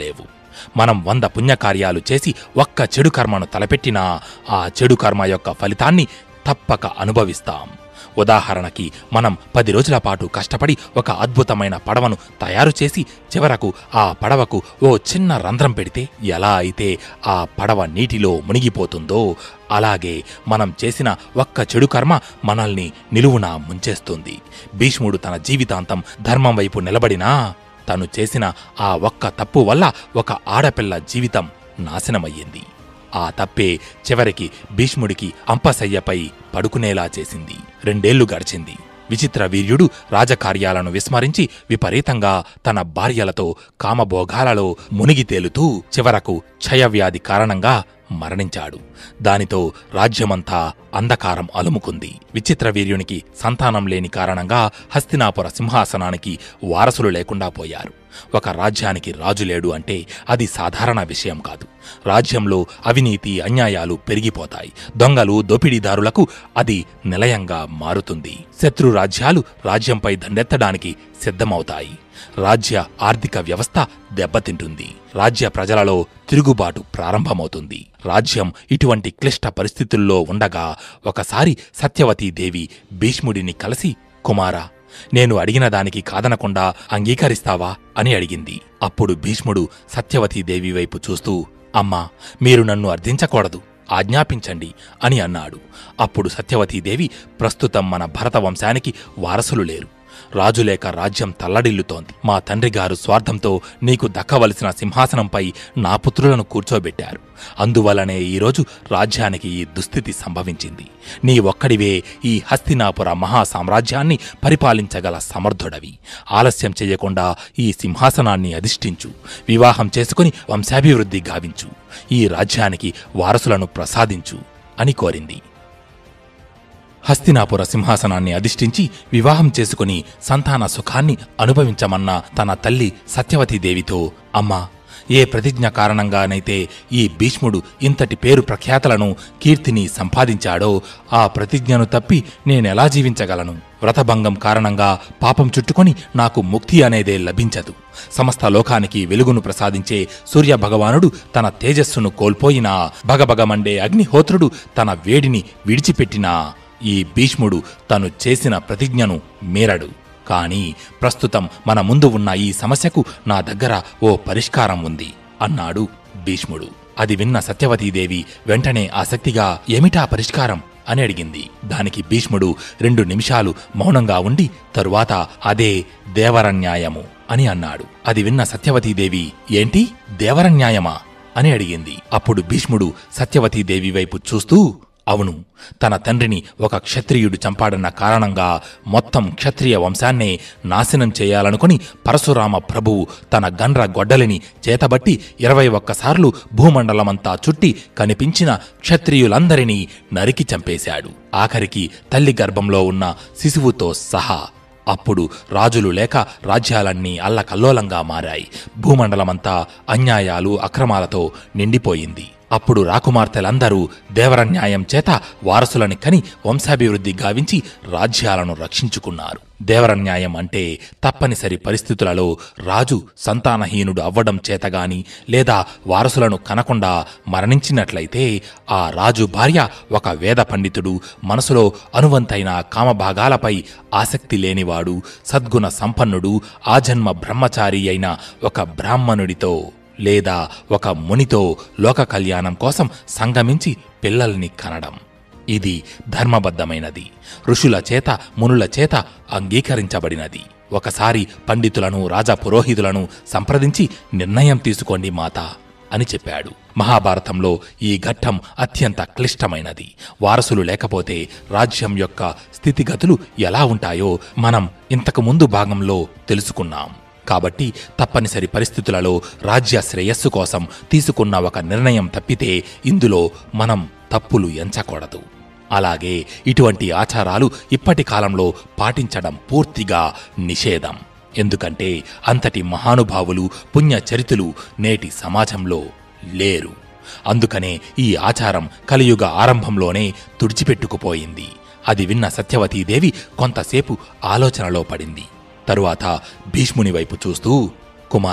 మనం వంద పుణ్యకార్యాలు చేసి ఒక్క చెడు కర్మను తలపెట్టినా ఆ చెడు కర్మ యొక్క ఫలితాన్ని తప్పక అనుభవిస్తాం ఉదాహరణకి మనం పది రోజుల పాటు కష్టపడి ఒక అద్భుతమైన పడవను తయారు చేసి చివరకు ఆ పడవకు ఓ చిన్న రంధ్రం పెడితే ఎలా అయితే ఆ పడవ నీటిలో మునిగిపోతుందో అలాగే మనం చేసిన ఒక్క చెడు కర్మ మనల్ని నిలువునా ముంచేస్తుంది భీష్ముడు తన జీవితాంతం ధర్మం వైపు నిలబడినా తను చేసిన ఆ ఒక్క తప్పు వల్ల ఒక ఆడపిల్ల జీవితం నాశనమయ్యింది ఆ తప్పే చివరికి భీష్ముడికి అంపశయ్యపై పడుకునేలా చేసింది రెండేళ్లు గడిచింది విచిత్ర వీర్యుడు రాజకార్యాలను విస్మరించి విపరీతంగా తన భార్యలతో కామభోగాలలో మునిగి తేలుతూ చివరకు క్షయవ్యాధి కారణంగా మరణించాడు దానితో రాజ్యమంతా అంధకారం అలుముకుంది విచిత్ర వీర్యునికి సంతానం లేని కారణంగా హస్తినాపుర సింహాసనానికి వారసులు లేకుండా పోయారు ఒక రాజ్యానికి రాజు లేడు అంటే అది సాధారణ విషయం కాదు రాజ్యంలో అవినీతి అన్యాయాలు పెరిగిపోతాయి దొంగలు దోపిడీదారులకు అది నిలయంగా మారుతుంది శత్రు రాజ్యాలు రాజ్యంపై దండెత్తడానికి సిద్ధమవుతాయి రాజ్య ఆర్థిక వ్యవస్థ దెబ్బతింటుంది రాజ్య ప్రజలలో తిరుగుబాటు ప్రారంభమవుతుంది రాజ్యం ఇటువంటి క్లిష్ట పరిస్థితుల్లో ఉండగా ఒకసారి సత్యవతీదేవి భీష్ముడిని కలిసి కుమారా నేను అడిగిన దానికి కాదనకుండా అంగీకరిస్తావా అని అడిగింది అప్పుడు భీష్ముడు సత్యవతీదేవి వైపు చూస్తూ అమ్మా మీరు నన్ను అర్థించకూడదు ఆజ్ఞాపించండి అని అన్నాడు అప్పుడు సత్యవతీదేవి ప్రస్తుతం మన భరత వంశానికి వారసులు లేరు రాజులేక రాజ్యం తల్లడిల్లుతోంది మా తండ్రిగారు స్వార్థంతో నీకు దక్కవలసిన సింహాసనంపై నా పుత్రులను కూర్చోబెట్టారు అందువలనే ఈరోజు రాజ్యానికి ఈ దుస్థితి సంభవించింది నీ ఒక్కడివే ఈ హస్తినాపుర మహా సామ్రాజ్యాన్ని పరిపాలించగల సమర్థుడవి ఆలస్యం చెయ్యకుండా ఈ సింహాసనాన్ని అధిష్ఠించు వివాహం చేసుకుని వంశాభివృద్ధి గావించు ఈ రాజ్యానికి వారసులను ప్రసాదించు అని కోరింది హస్తినాపుర సింహాసనాన్ని అధిష్ఠించి వివాహం చేసుకుని సంతాన సుఖాన్ని అనుభవించమన్న తన తల్లి సత్యవతీదేవితో అమ్మా ఏ ప్రతిజ్ఞ కారణంగానైతే ఈ భీష్ముడు ఇంతటి పేరు ప్రఖ్యాతలను కీర్తిని సంపాదించాడో ఆ ప్రతిజ్ఞను తప్పి నేనెలా జీవించగలను వ్రతభంగం కారణంగా పాపం చుట్టుకొని నాకు ముక్తి అనేదే లభించదు సమస్త లోకానికి వెలుగును ప్రసాదించే సూర్య భగవానుడు తన తేజస్సును కోల్పోయినా భగభగమండే అగ్నిహోత్రుడు తన వేడిని విడిచిపెట్టినా ఈ భీష్ముడు తను చేసిన ప్రతిజ్ఞను మీరడు కాని ప్రస్తుతం మన ముందు ఉన్న ఈ సమస్యకు నా దగ్గర ఓ పరిష్కారం ఉంది అన్నాడు భీష్ముడు అది విన్న సత్యవతీదేవి వెంటనే ఆసక్తిగా ఏమిటా పరిష్కారం అని అడిగింది దానికి భీష్ముడు రెండు నిమిషాలు మౌనంగా ఉండి తరువాత అదే దేవరన్యాయము అని అన్నాడు అది విన్న సత్యవతీదేవి ఏంటి దేవరన్యాయమా అని అడిగింది అప్పుడు భీష్ముడు సత్యవతీదేవి వైపు చూస్తూ అవును తన తండ్రిని ఒక క్షత్రియుడు చంపాడన్న కారణంగా మొత్తం క్షత్రియ వంశాన్నే నాశనం చేయాలనుకుని పరశురామ ప్రభువు తన గండ్ర గొడ్డలిని చేతబట్టి ఇరవై ఒక్కసార్లు భూమండలమంతా చుట్టి కనిపించిన క్షత్రియులందరినీ నరికి చంపేశాడు ఆఖరికి తల్లి గర్భంలో ఉన్న శిశువుతో సహా అప్పుడు రాజులు లేక రాజ్యాలన్నీ అల్లకల్లోలంగా మారాయి భూమండలమంతా అన్యాయాలు అక్రమాలతో నిండిపోయింది అప్పుడు రాకుమార్తెలందరూ దేవరన్యాయం చేత వారసులని కని వంశాభివృద్ధి గావించి రాజ్యాలను రక్షించుకున్నారు దేవరన్యాయం అంటే తప్పనిసరి పరిస్థితులలో రాజు సంతానహీనుడు అవ్వడం చేతగాని లేదా వారసులను కనకుండా మరణించినట్లయితే ఆ రాజు భార్య ఒక వేద పండితుడు మనసులో అనువంతైన కామభాగాలపై ఆసక్తి లేనివాడు సద్గుణ సంపన్నుడు ఆజన్మ బ్రహ్మచారి అయిన ఒక బ్రాహ్మణుడితో లేదా ఒక మునితో లోక కళ్యాణం కోసం సంగమించి పిల్లల్ని కనడం ఇది ధర్మబద్ధమైనది ఋషుల చేత మునుల చేత అంగీకరించబడినది ఒకసారి పండితులను రాజా పురోహితులను సంప్రదించి నిర్ణయం తీసుకోండి మాత అని చెప్పాడు మహాభారతంలో ఈ ఘట్టం అత్యంత క్లిష్టమైనది వారసులు లేకపోతే రాజ్యం యొక్క స్థితిగతులు ఎలా ఉంటాయో మనం ఇంతకు ముందు భాగంలో తెలుసుకున్నాం కాబట్టి తప్పనిసరి పరిస్థితులలో రాజ్య శ్రేయస్సు కోసం తీసుకున్న ఒక నిర్ణయం తప్పితే ఇందులో మనం తప్పులు ఎంచకూడదు అలాగే ఇటువంటి ఆచారాలు ఇప్పటి కాలంలో పాటించడం పూర్తిగా నిషేధం ఎందుకంటే అంతటి మహానుభావులు పుణ్యచరితులు నేటి సమాజంలో లేరు అందుకనే ఈ ఆచారం కలియుగ ఆరంభంలోనే తుడిచిపెట్టుకుపోయింది అది విన్న సత్యవతీదేవి కొంతసేపు ఆలోచనలో పడింది తరువాత భీష్ముని వైపు చూస్తూ కుమారా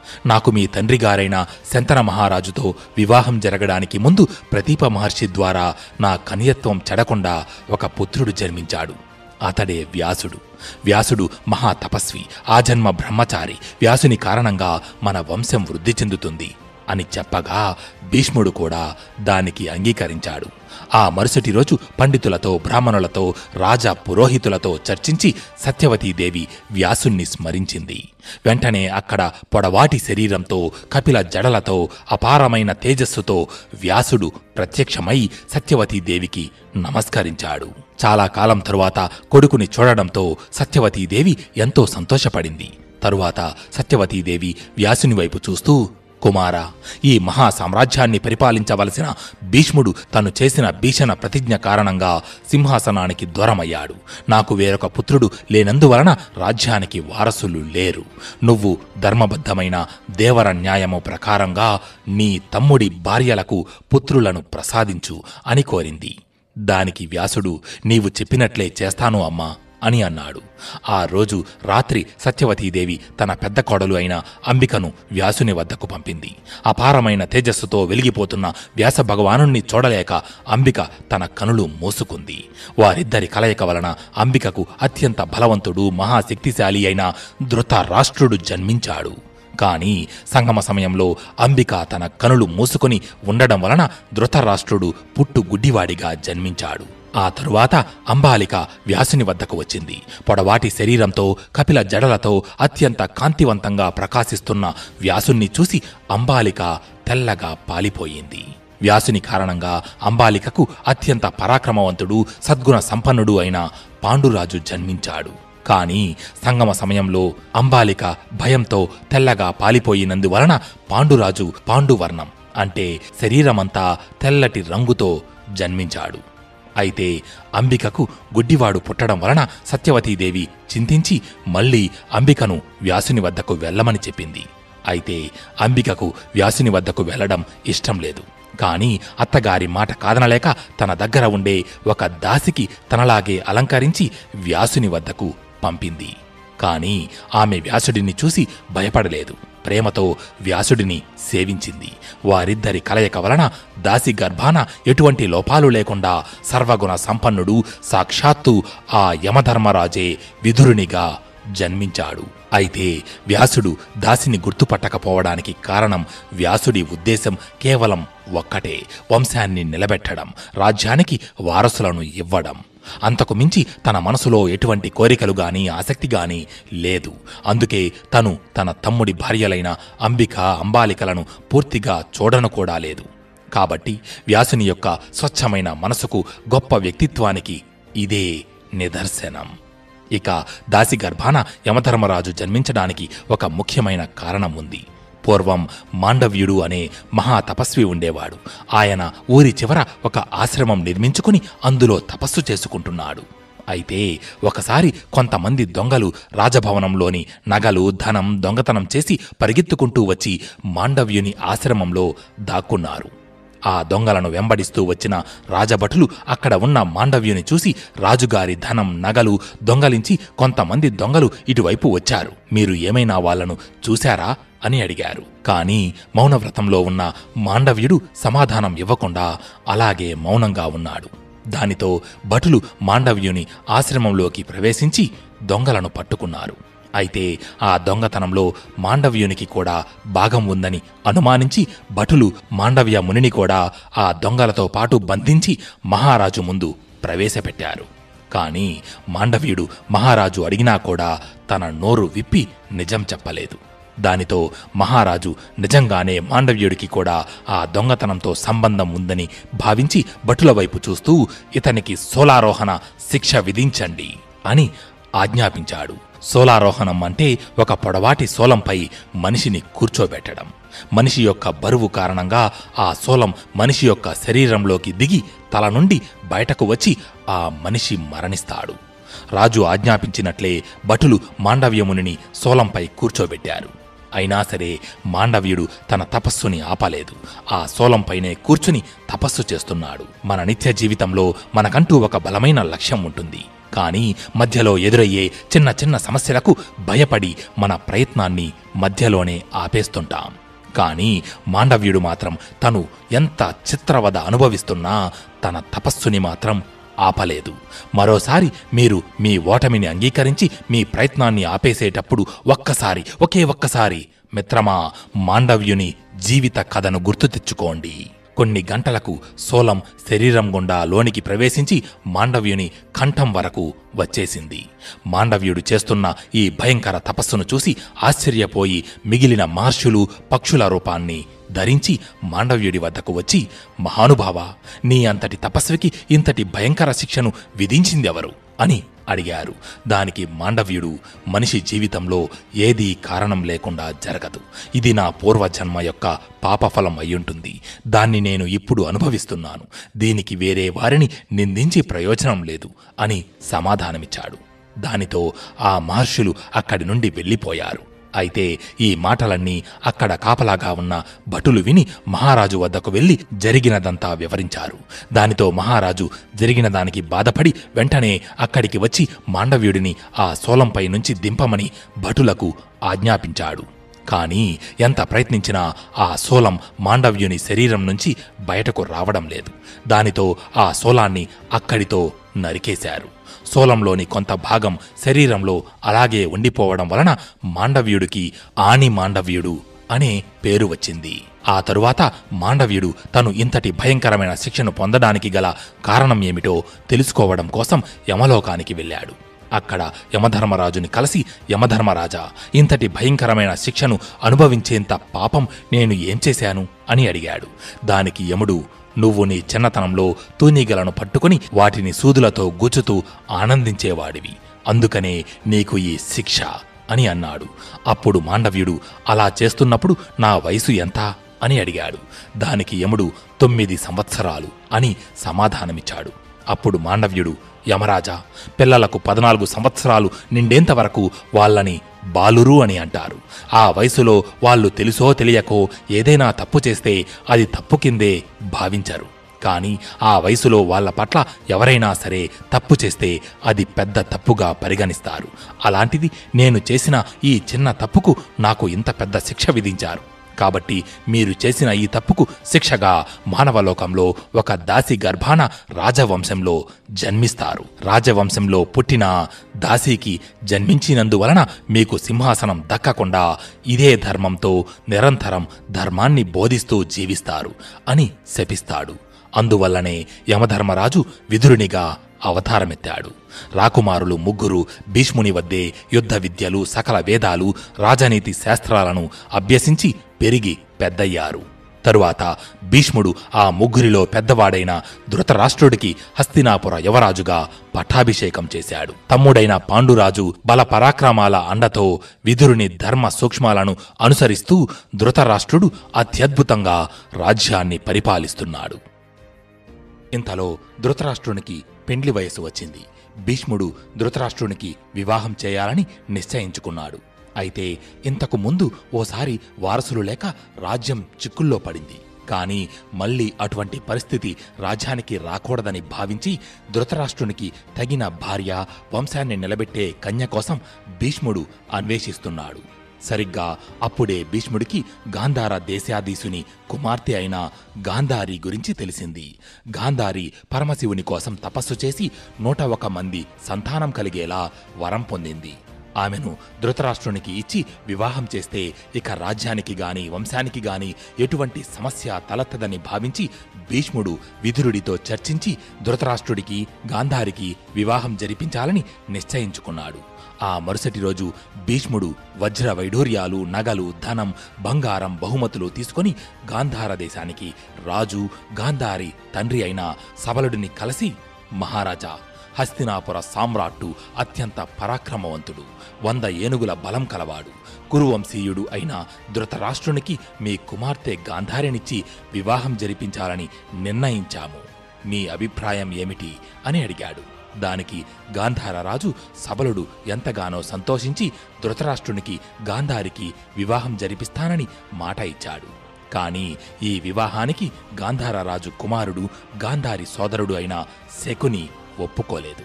నాకు మీ తండ్రి గారైన శంతన మహారాజుతో వివాహం జరగడానికి ముందు ప్రతీప మహర్షి ద్వారా నా కన్యత్వం చెడకుండా ఒక పుత్రుడు జన్మించాడు అతడే వ్యాసుడు వ్యాసుడు మహా తపస్వి ఆజన్మ బ్రహ్మచారి వ్యాసుని కారణంగా మన వంశం వృద్ధి చెందుతుంది అని చెప్పగా భీష్ముడు కూడా దానికి అంగీకరించాడు ఆ మరుసటి రోజు పండితులతో బ్రాహ్మణులతో రాజా పురోహితులతో చర్చించి సత్యవతీదేవి వ్యాసుణ్ణి స్మరించింది వెంటనే అక్కడ పొడవాటి శరీరంతో కపిల జడలతో అపారమైన తేజస్సుతో వ్యాసుడు ప్రత్యక్షమై సత్యవతీదేవికి నమస్కరించాడు చాలా కాలం తరువాత కొడుకుని చూడడంతో సత్యవతీదేవి ఎంతో సంతోషపడింది తరువాత సత్యవతీదేవి వ్యాసుని వైపు చూస్తూ కుమారా ఈ మహా సామ్రాజ్యాన్ని పరిపాలించవలసిన భీష్ముడు తను చేసిన భీషణ ప్రతిజ్ఞ కారణంగా సింహాసనానికి దూరమయ్యాడు నాకు వేరొక పుత్రుడు లేనందువలన రాజ్యానికి వారసులు లేరు నువ్వు ధర్మబద్ధమైన దేవర న్యాయము ప్రకారంగా నీ తమ్ముడి భార్యలకు పుత్రులను ప్రసాదించు అని కోరింది దానికి వ్యాసుడు నీవు చెప్పినట్లే చేస్తాను అమ్మా అని అన్నాడు ఆ రోజు రాత్రి సత్యవతీదేవి తన పెద్ద కోడలు అయిన అంబికను వ్యాసుని వద్దకు పంపింది అపారమైన తేజస్సుతో వెలిగిపోతున్న వ్యాస భగవానుణ్ణి చూడలేక అంబిక తన కనులు మూసుకుంది వారిద్దరి కలయిక వలన అంబికకు అత్యంత బలవంతుడు మహాశక్తిశాలి అయిన ధృతరాష్ట్రుడు జన్మించాడు కాని సంగమ సమయంలో అంబిక తన కనులు మూసుకొని ఉండడం వలన ధృతరాష్ట్రుడు పుట్టు గుడ్డివాడిగా జన్మించాడు ఆ తరువాత అంబాలిక వ్యాసుని వద్దకు వచ్చింది పొడవాటి శరీరంతో కపిల జడలతో అత్యంత కాంతివంతంగా ప్రకాశిస్తున్న వ్యాసుణ్ణి చూసి అంబాలిక తెల్లగా పాలిపోయింది వ్యాసుని కారణంగా అంబాలికకు అత్యంత పరాక్రమవంతుడు సద్గుణ సంపన్నుడు అయిన పాండురాజు జన్మించాడు కాని సంగమ సమయంలో అంబాలిక భయంతో తెల్లగా పాలిపోయినందువలన పాండురాజు పాండువర్ణం అంటే శరీరమంతా తెల్లటి రంగుతో జన్మించాడు అయితే అంబికకు గుడ్డివాడు పుట్టడం వలన సత్యవతీదేవి చింతించి మళ్ళీ అంబికను వ్యాసుని వద్దకు వెళ్ళమని చెప్పింది అయితే అంబికకు వ్యాసుని వద్దకు వెళ్ళడం ఇష్టం లేదు కాని అత్తగారి మాట కాదనలేక తన దగ్గర ఉండే ఒక దాసికి తనలాగే అలంకరించి వ్యాసుని వద్దకు పంపింది కాని ఆమె వ్యాసుడిని చూసి భయపడలేదు ప్రేమతో వ్యాసుడిని సేవించింది వారిద్దరి కలయిక వలన దాసి గర్భాన ఎటువంటి లోపాలు లేకుండా సర్వగుణ సంపన్నుడు సాక్షాత్తు ఆ యమధర్మరాజే విధురునిగా జన్మించాడు అయితే వ్యాసుడు దాసిని గుర్తుపట్టకపోవడానికి కారణం వ్యాసుడి ఉద్దేశం కేవలం ఒక్కటే వంశాన్ని నిలబెట్టడం రాజ్యానికి వారసులను ఇవ్వడం అంతకు మించి తన మనసులో ఎటువంటి కోరికలు గాని ఆసక్తి గాని లేదు అందుకే తను తన తమ్ముడి భార్యలైన అంబిక అంబాలికలను పూర్తిగా చూడను కూడా లేదు కాబట్టి వ్యాసుని యొక్క స్వచ్ఛమైన మనసుకు గొప్ప వ్యక్తిత్వానికి ఇదే నిదర్శనం ఇక దాసి గర్భాన యమధర్మరాజు జన్మించడానికి ఒక ముఖ్యమైన కారణం ఉంది పూర్వం మాండవ్యుడు అనే మహా తపస్వి ఉండేవాడు ఆయన ఊరి చివర ఒక ఆశ్రమం నిర్మించుకుని అందులో తపస్సు చేసుకుంటున్నాడు అయితే ఒకసారి కొంతమంది దొంగలు రాజభవనంలోని నగలు ధనం దొంగతనం చేసి పరిగెత్తుకుంటూ వచ్చి మాండవ్యుని ఆశ్రమంలో దాక్కున్నారు ఆ దొంగలను వెంబడిస్తూ వచ్చిన రాజభటులు అక్కడ ఉన్న మాండవ్యుని చూసి రాజుగారి ధనం నగలు దొంగలించి కొంతమంది దొంగలు ఇటువైపు వచ్చారు మీరు ఏమైనా వాళ్లను చూశారా అని అడిగారు కాని మౌనవ్రతంలో ఉన్న మాండవ్యుడు సమాధానం ఇవ్వకుండా అలాగే మౌనంగా ఉన్నాడు దానితో భటులు మాండవ్యుని ఆశ్రమంలోకి ప్రవేశించి దొంగలను పట్టుకున్నారు అయితే ఆ దొంగతనంలో మాండవ్యునికి కూడా భాగం ఉందని అనుమానించి భటులు మాండవ్య మునిని కూడా ఆ దొంగలతో పాటు బంధించి మహారాజు ముందు ప్రవేశపెట్టారు కాని మాండవ్యుడు మహారాజు అడిగినా కూడా తన నోరు విప్పి నిజం చెప్పలేదు దానితో మహారాజు నిజంగానే మాండవ్యుడికి కూడా ఆ దొంగతనంతో సంబంధం ఉందని భావించి భటుల వైపు చూస్తూ ఇతనికి సోలారోహణ శిక్ష విధించండి అని ఆజ్ఞాపించాడు సోలారోహణం అంటే ఒక పొడవాటి సోలంపై మనిషిని కూర్చోబెట్టడం మనిషి యొక్క బరువు కారణంగా ఆ సోలం మనిషి యొక్క శరీరంలోకి దిగి తల నుండి బయటకు వచ్చి ఆ మనిషి మరణిస్తాడు రాజు ఆజ్ఞాపించినట్లే భటులు మాండవ్యమునిని సోలంపై కూర్చోబెట్టారు అయినా సరే మాండవ్యుడు తన తపస్సుని ఆపలేదు ఆ సోలంపైనే కూర్చుని తపస్సు చేస్తున్నాడు మన నిత్య జీవితంలో మనకంటూ ఒక బలమైన లక్ష్యం ఉంటుంది కానీ మధ్యలో ఎదురయ్యే చిన్న చిన్న సమస్యలకు భయపడి మన ప్రయత్నాన్ని మధ్యలోనే ఆపేస్తుంటాం కానీ మాండవ్యుడు మాత్రం తను ఎంత చిత్రవద అనుభవిస్తున్నా తన తపస్సుని మాత్రం ఆపలేదు మరోసారి మీరు మీ ఓటమిని అంగీకరించి మీ ప్రయత్నాన్ని ఆపేసేటప్పుడు ఒక్కసారి ఒకే ఒక్కసారి మిత్రమా మాండవ్యుని జీవిత కథను గుర్తు తెచ్చుకోండి కొన్ని గంటలకు సోలం శరీరం గుండా లోనికి ప్రవేశించి మాండవ్యుని కంఠం వరకు వచ్చేసింది మాండవ్యుడు చేస్తున్న ఈ భయంకర తపస్సును చూసి ఆశ్చర్యపోయి మిగిలిన మహర్షులు పక్షుల రూపాన్ని ధరించి మాండవ్యుడి వద్దకు వచ్చి మహానుభావ నీ అంతటి తపస్వికి ఇంతటి భయంకర శిక్షను విధించిందెవరు అని అడిగారు దానికి మాండవ్యుడు మనిషి జీవితంలో ఏదీ కారణం లేకుండా జరగదు ఇది నా పూర్వజన్మ యొక్క పాపఫలం అయ్యుంటుంది దాన్ని నేను ఇప్పుడు అనుభవిస్తున్నాను దీనికి వేరే వారిని నిందించి ప్రయోజనం లేదు అని సమాధానమిచ్చాడు దానితో ఆ మహర్షులు అక్కడి నుండి వెళ్ళిపోయారు అయితే ఈ మాటలన్నీ అక్కడ కాపలాగా ఉన్న భటులు విని మహారాజు వద్దకు వెళ్లి జరిగినదంతా వివరించారు దానితో మహారాజు జరిగిన దానికి బాధపడి వెంటనే అక్కడికి వచ్చి మాండవ్యుడిని ఆ సోలంపై నుంచి దింపమని భటులకు ఆజ్ఞాపించాడు కానీ ఎంత ప్రయత్నించినా ఆ సోలం మాండవ్యుని శరీరం నుంచి బయటకు రావడం లేదు దానితో ఆ సోలాన్ని అక్కడితో నరికేశారు సోలంలోని కొంత భాగం శరీరంలో అలాగే ఉండిపోవడం వలన మాండవ్యుడికి ఆని మాండవ్యుడు అనే పేరు వచ్చింది ఆ తరువాత మాండవ్యుడు తను ఇంతటి భయంకరమైన శిక్షను పొందడానికి గల కారణం ఏమిటో తెలుసుకోవడం కోసం యమలోకానికి వెళ్ళాడు అక్కడ యమధర్మరాజుని కలిసి యమధర్మరాజా ఇంతటి భయంకరమైన శిక్షను అనుభవించేంత పాపం నేను ఏం చేశాను అని అడిగాడు దానికి యముడు నువ్వు నీ చిన్నతనంలో తూనీగలను పట్టుకుని వాటిని సూదులతో గుచ్చుతూ ఆనందించేవాడివి అందుకనే నీకు ఈ శిక్ష అని అన్నాడు అప్పుడు మాండవ్యుడు అలా చేస్తున్నప్పుడు నా వయసు ఎంత అని అడిగాడు దానికి యముడు తొమ్మిది సంవత్సరాలు అని సమాధానమిచ్చాడు అప్పుడు మాండవ్యుడు యమరాజా పిల్లలకు పద్నాలుగు సంవత్సరాలు నిండేంత వరకు వాళ్ళని బాలురు అని అంటారు ఆ వయసులో వాళ్ళు తెలుసో తెలియకో ఏదైనా తప్పు చేస్తే అది తప్పు కిందే భావించరు కానీ ఆ వయసులో వాళ్ళ పట్ల ఎవరైనా సరే తప్పు చేస్తే అది పెద్ద తప్పుగా పరిగణిస్తారు అలాంటిది నేను చేసిన ఈ చిన్న తప్పుకు నాకు ఇంత పెద్ద శిక్ష విధించారు కాబట్టి మీరు చేసిన ఈ తప్పుకు శిక్షగా మానవలోకంలో ఒక దాసి గర్భాన రాజవంశంలో జన్మిస్తారు రాజవంశంలో పుట్టిన దాసీకి జన్మించినందువలన మీకు సింహాసనం దక్కకుండా ఇదే ధర్మంతో నిరంతరం ధర్మాన్ని బోధిస్తూ జీవిస్తారు అని శపిస్తాడు అందువల్లనే యమధర్మరాజు విదురునిగా అవతారమెత్తాడు రాకుమారులు ముగ్గురు భీష్ముని వద్దే యుద్ధ విద్యలు సకల వేదాలు రాజనీతి శాస్త్రాలను అభ్యసించి పెరిగి పెద్దయ్యారు తరువాత భీష్ముడు ఆ ముగ్గురిలో పెద్దవాడైన ధృతరాష్ట్రుడికి హస్తినాపుర యువరాజుగా పట్టాభిషేకం చేశాడు తమ్ముడైన పాండురాజు బల పరాక్రమాల అండతో విదురుని ధర్మ సూక్ష్మాలను అనుసరిస్తూ ధృతరాష్ట్రుడు అత్యద్భుతంగా రాజ్యాన్ని పరిపాలిస్తున్నాడు ఇంతలో ధృతరాష్ట్రునికి పెండ్లి వయసు వచ్చింది భీష్ముడు ధృతరాష్ట్రునికి వివాహం చేయాలని నిశ్చయించుకున్నాడు అయితే ఇంతకు ముందు ఓసారి వారసులు లేక రాజ్యం చిక్కుల్లో పడింది కానీ మళ్ళీ అటువంటి పరిస్థితి రాజ్యానికి రాకూడదని భావించి ధృతరాష్ట్రునికి తగిన భార్య వంశాన్ని నిలబెట్టే కన్య కోసం భీష్ముడు అన్వేషిస్తున్నాడు సరిగ్గా అప్పుడే భీష్ముడికి గాంధార దేశాధీశుని కుమార్తె అయిన గాంధారి గురించి తెలిసింది గాంధారి పరమశివుని కోసం తపస్సు చేసి నూట ఒక మంది సంతానం కలిగేలా వరం పొందింది ఆమెను ధృతరాష్ట్రునికి ఇచ్చి వివాహం చేస్తే ఇక రాజ్యానికి గాని వంశానికి గాని ఎటువంటి సమస్య తలెత్తదని భావించి భీష్ముడు విదురుడితో చర్చించి ధృతరాష్ట్రుడికి గాంధారికి వివాహం జరిపించాలని నిశ్చయించుకున్నాడు ఆ మరుసటి రోజు భీష్ముడు వజ్ర వైఢూర్యాలు నగలు ధనం బంగారం బహుమతులు తీసుకొని గాంధార దేశానికి రాజు గాంధారి తండ్రి అయిన సబలుడిని కలిసి మహారాజా హస్తినాపుర సామ్రాట్టు అత్యంత పరాక్రమవంతుడు వంద ఏనుగుల బలం కలవాడు కురువంశీయుడు అయిన ధృతరాష్ట్రునికి మీ కుమార్తె గాంధారినిచ్చి వివాహం జరిపించాలని నిర్ణయించాము మీ అభిప్రాయం ఏమిటి అని అడిగాడు దానికి గాంధార రాజు సబలుడు ఎంతగానో సంతోషించి ధృతరాష్ట్రునికి గాంధారికి వివాహం జరిపిస్తానని మాట ఇచ్చాడు కాని ఈ వివాహానికి గాంధార రాజు కుమారుడు గాంధారి సోదరుడు అయిన శకుని ఒప్పుకోలేదు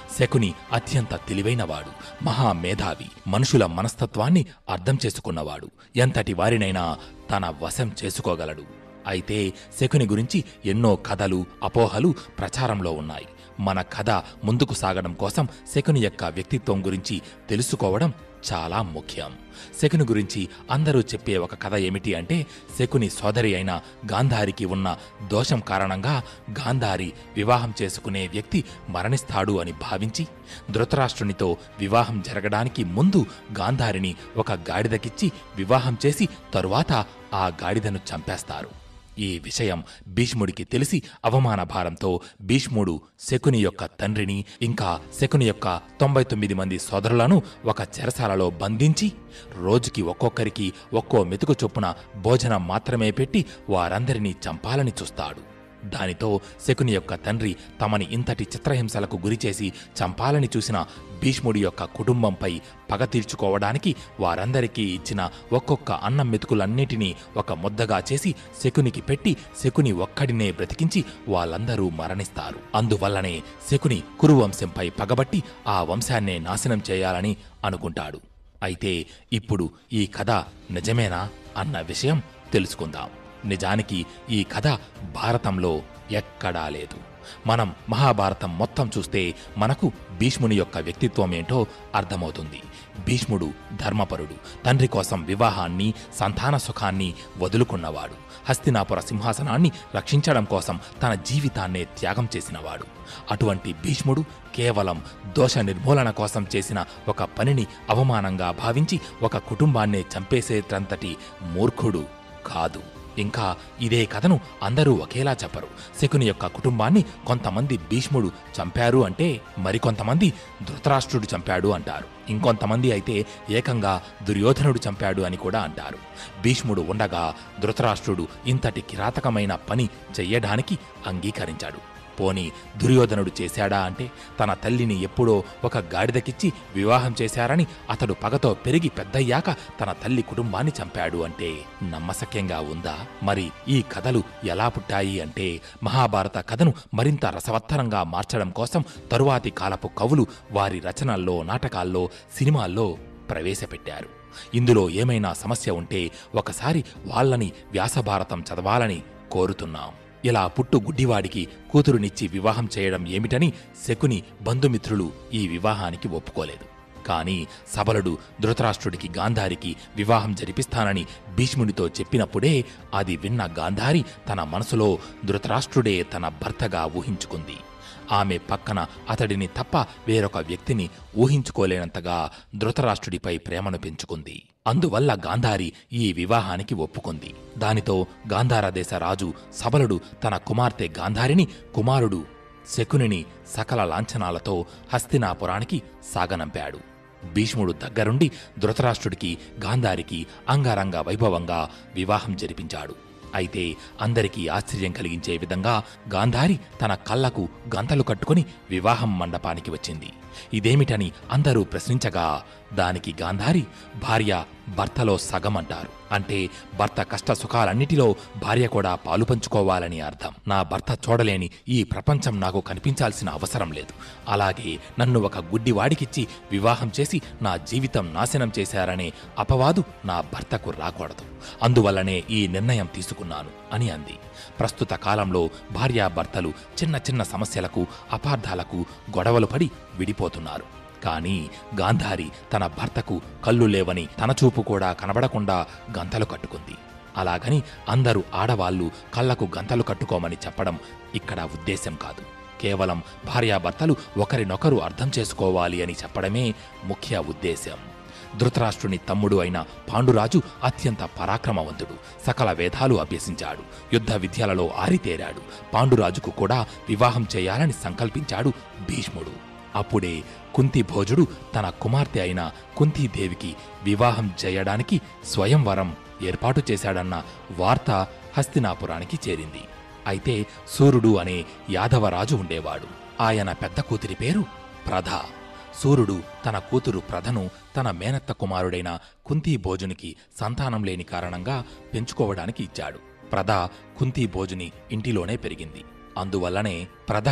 శకుని అత్యంత తెలివైనవాడు మహామేధావి మనుషుల మనస్తత్వాన్ని అర్థం చేసుకున్నవాడు ఎంతటి వారినైనా తన వశం చేసుకోగలడు అయితే శకుని గురించి ఎన్నో కథలు అపోహలు ప్రచారంలో ఉన్నాయి మన కథ ముందుకు సాగడం కోసం శకుని యొక్క వ్యక్తిత్వం గురించి తెలుసుకోవడం చాలా ముఖ్యం శకుని గురించి అందరూ చెప్పే ఒక కథ ఏమిటి అంటే శకుని సోదరి అయిన గాంధారికి ఉన్న దోషం కారణంగా గాంధారి వివాహం చేసుకునే వ్యక్తి మరణిస్తాడు అని భావించి ధృతరాష్ట్రునితో వివాహం జరగడానికి ముందు గాంధారిని ఒక గాడిదకిచ్చి వివాహం చేసి తరువాత ఆ గాడిదను చంపేస్తారు ఈ విషయం భీష్ముడికి తెలిసి అవమాన భారంతో భీష్ముడు శకుని యొక్క తండ్రిని ఇంకా శకుని యొక్క తొంభై తొమ్మిది మంది సోదరులను ఒక చెరసాలలో బంధించి రోజుకి ఒక్కొక్కరికి ఒక్కో మెతుకు చొప్పున భోజనం మాత్రమే పెట్టి వారందరినీ చంపాలని చూస్తాడు దానితో శకుని యొక్క తండ్రి తమని ఇంతటి చిత్రహింసలకు గురిచేసి చంపాలని చూసిన భీష్ముడి యొక్క కుటుంబంపై పగ తీర్చుకోవడానికి వారందరికీ ఇచ్చిన ఒక్కొక్క అన్నం మెతుకులన్నిటినీ ఒక ముద్దగా చేసి శకునికి పెట్టి శకుని ఒక్కడినే బ్రతికించి వాళ్ళందరూ మరణిస్తారు అందువల్లనే శకుని కురువంశంపై పగబట్టి ఆ వంశాన్నే నాశనం చేయాలని అనుకుంటాడు అయితే ఇప్పుడు ఈ కథ నిజమేనా అన్న విషయం తెలుసుకుందాం నిజానికి ఈ కథ భారతంలో ఎక్కడా లేదు మనం మహాభారతం మొత్తం చూస్తే మనకు భీష్ముని యొక్క వ్యక్తిత్వం ఏంటో అర్థమవుతుంది భీష్ముడు ధర్మపరుడు తండ్రి కోసం వివాహాన్ని సంతాన సుఖాన్ని వదులుకున్నవాడు హస్తినాపుర సింహాసనాన్ని రక్షించడం కోసం తన జీవితాన్నే త్యాగం చేసినవాడు అటువంటి భీష్ముడు కేవలం దోష నిర్మూలన కోసం చేసిన ఒక పనిని అవమానంగా భావించి ఒక కుటుంబాన్నే చంపేసేటంతటి మూర్ఖుడు కాదు ఇంకా ఇదే కథను అందరూ ఒకేలా చెప్పరు శకుని యొక్క కుటుంబాన్ని కొంతమంది భీష్ముడు చంపారు అంటే మరికొంతమంది ధృతరాష్ట్రుడు చంపాడు అంటారు ఇంకొంతమంది అయితే ఏకంగా దుర్యోధనుడు చంపాడు అని కూడా అంటారు భీష్ముడు ఉండగా ధృతరాష్ట్రుడు ఇంతటి కిరాతకమైన పని చెయ్యడానికి అంగీకరించాడు పోని దుర్యోధనుడు చేశాడా అంటే తన తల్లిని ఎప్పుడో ఒక గాడిదకిచ్చి వివాహం చేశారని అతడు పగతో పెరిగి పెద్దయ్యాక తన తల్లి కుటుంబాన్ని చంపాడు అంటే నమ్మశక్యంగా ఉందా మరి ఈ కథలు ఎలా పుట్టాయి అంటే మహాభారత కథను మరింత రసవత్తరంగా మార్చడం కోసం తరువాతి కాలపు కవులు వారి రచనల్లో నాటకాల్లో సినిమాల్లో ప్రవేశపెట్టారు ఇందులో ఏమైనా సమస్య ఉంటే ఒకసారి వాళ్ళని వ్యాసభారతం చదవాలని కోరుతున్నాం ఇలా పుట్టు గుడ్డివాడికి కూతురునిచ్చి వివాహం చేయడం ఏమిటని శకుని బంధుమిత్రులు ఈ వివాహానికి ఒప్పుకోలేదు కాని సబలుడు ధృతరాష్ట్రుడికి గాంధారికి వివాహం జరిపిస్తానని భీష్మునితో చెప్పినప్పుడే అది విన్న గాంధారి తన మనసులో ధృతరాష్ట్రుడే తన భర్తగా ఊహించుకుంది ఆమె పక్కన అతడిని తప్ప వేరొక వ్యక్తిని ఊహించుకోలేనంతగా ధృతరాష్ట్రుడిపై ప్రేమను పెంచుకుంది అందువల్ల గాంధారి ఈ వివాహానికి ఒప్పుకుంది దానితో గాంధార దేశ రాజు సబలుడు తన కుమార్తె గాంధారిని కుమారుడు శకునిని సకల లాంఛనాలతో హస్తినాపురానికి సాగనంపాడు భీష్ముడు దగ్గరుండి ధృతరాష్ట్రుడికి గాంధారికి అంగరంగ వైభవంగా వివాహం జరిపించాడు అయితే అందరికీ ఆశ్చర్యం కలిగించే విధంగా గాంధారి తన కళ్ళకు గంతలు కట్టుకుని వివాహం మండపానికి వచ్చింది ఇదేమిటని అందరూ ప్రశ్నించగా దానికి గాంధారి భార్య భర్తలో సగం అంటారు అంటే భర్త కష్ట సుఖాలన్నిటిలో భార్య కూడా పాలు పంచుకోవాలని అర్థం నా భర్త చూడలేని ఈ ప్రపంచం నాకు కనిపించాల్సిన అవసరం లేదు అలాగే నన్ను ఒక గుడ్డివాడికిచ్చి వివాహం చేసి నా జీవితం నాశనం చేశారనే అపవాదు నా భర్తకు రాకూడదు అందువల్లనే ఈ నిర్ణయం తీసుకున్నాను అని అంది ప్రస్తుత కాలంలో భార్యాభర్తలు చిన్న చిన్న సమస్యలకు అపార్థాలకు గొడవలు పడి విడిపోతున్నారు కానీ గాంధారి తన భర్తకు కళ్ళు లేవని తన చూపు కూడా కనబడకుండా గంతలు కట్టుకుంది అలాగని అందరూ ఆడవాళ్లు కళ్లకు గంతలు కట్టుకోమని చెప్పడం ఇక్కడ ఉద్దేశం కాదు కేవలం భార్యాభర్తలు ఒకరినొకరు అర్థం చేసుకోవాలి అని చెప్పడమే ముఖ్య ఉద్దేశం ధృతరాష్ట్రుని తమ్ముడు అయిన పాండురాజు అత్యంత పరాక్రమవంతుడు సకల వేదాలు అభ్యసించాడు యుద్ధ విద్యలలో ఆరితేరాడు పాండురాజుకు కూడా వివాహం చేయాలని సంకల్పించాడు భీష్ముడు అప్పుడే కుంతి భోజుడు తన కుమార్తె అయిన కుంతీదేవికి వివాహం చేయడానికి స్వయంవరం ఏర్పాటు చేశాడన్న వార్త హస్తినాపురానికి చేరింది అయితే సూర్యుడు అనే యాదవరాజు ఉండేవాడు ఆయన పెద్ద కూతురి పేరు ప్రధ సూర్యుడు తన కూతురు ప్రధను తన మేనత్త కుమారుడైన కుంతీ భోజునికి సంతానం లేని కారణంగా పెంచుకోవడానికి ఇచ్చాడు ప్రధ కుంతీ భోజుని ఇంటిలోనే పెరిగింది అందువల్లనే ప్రధకు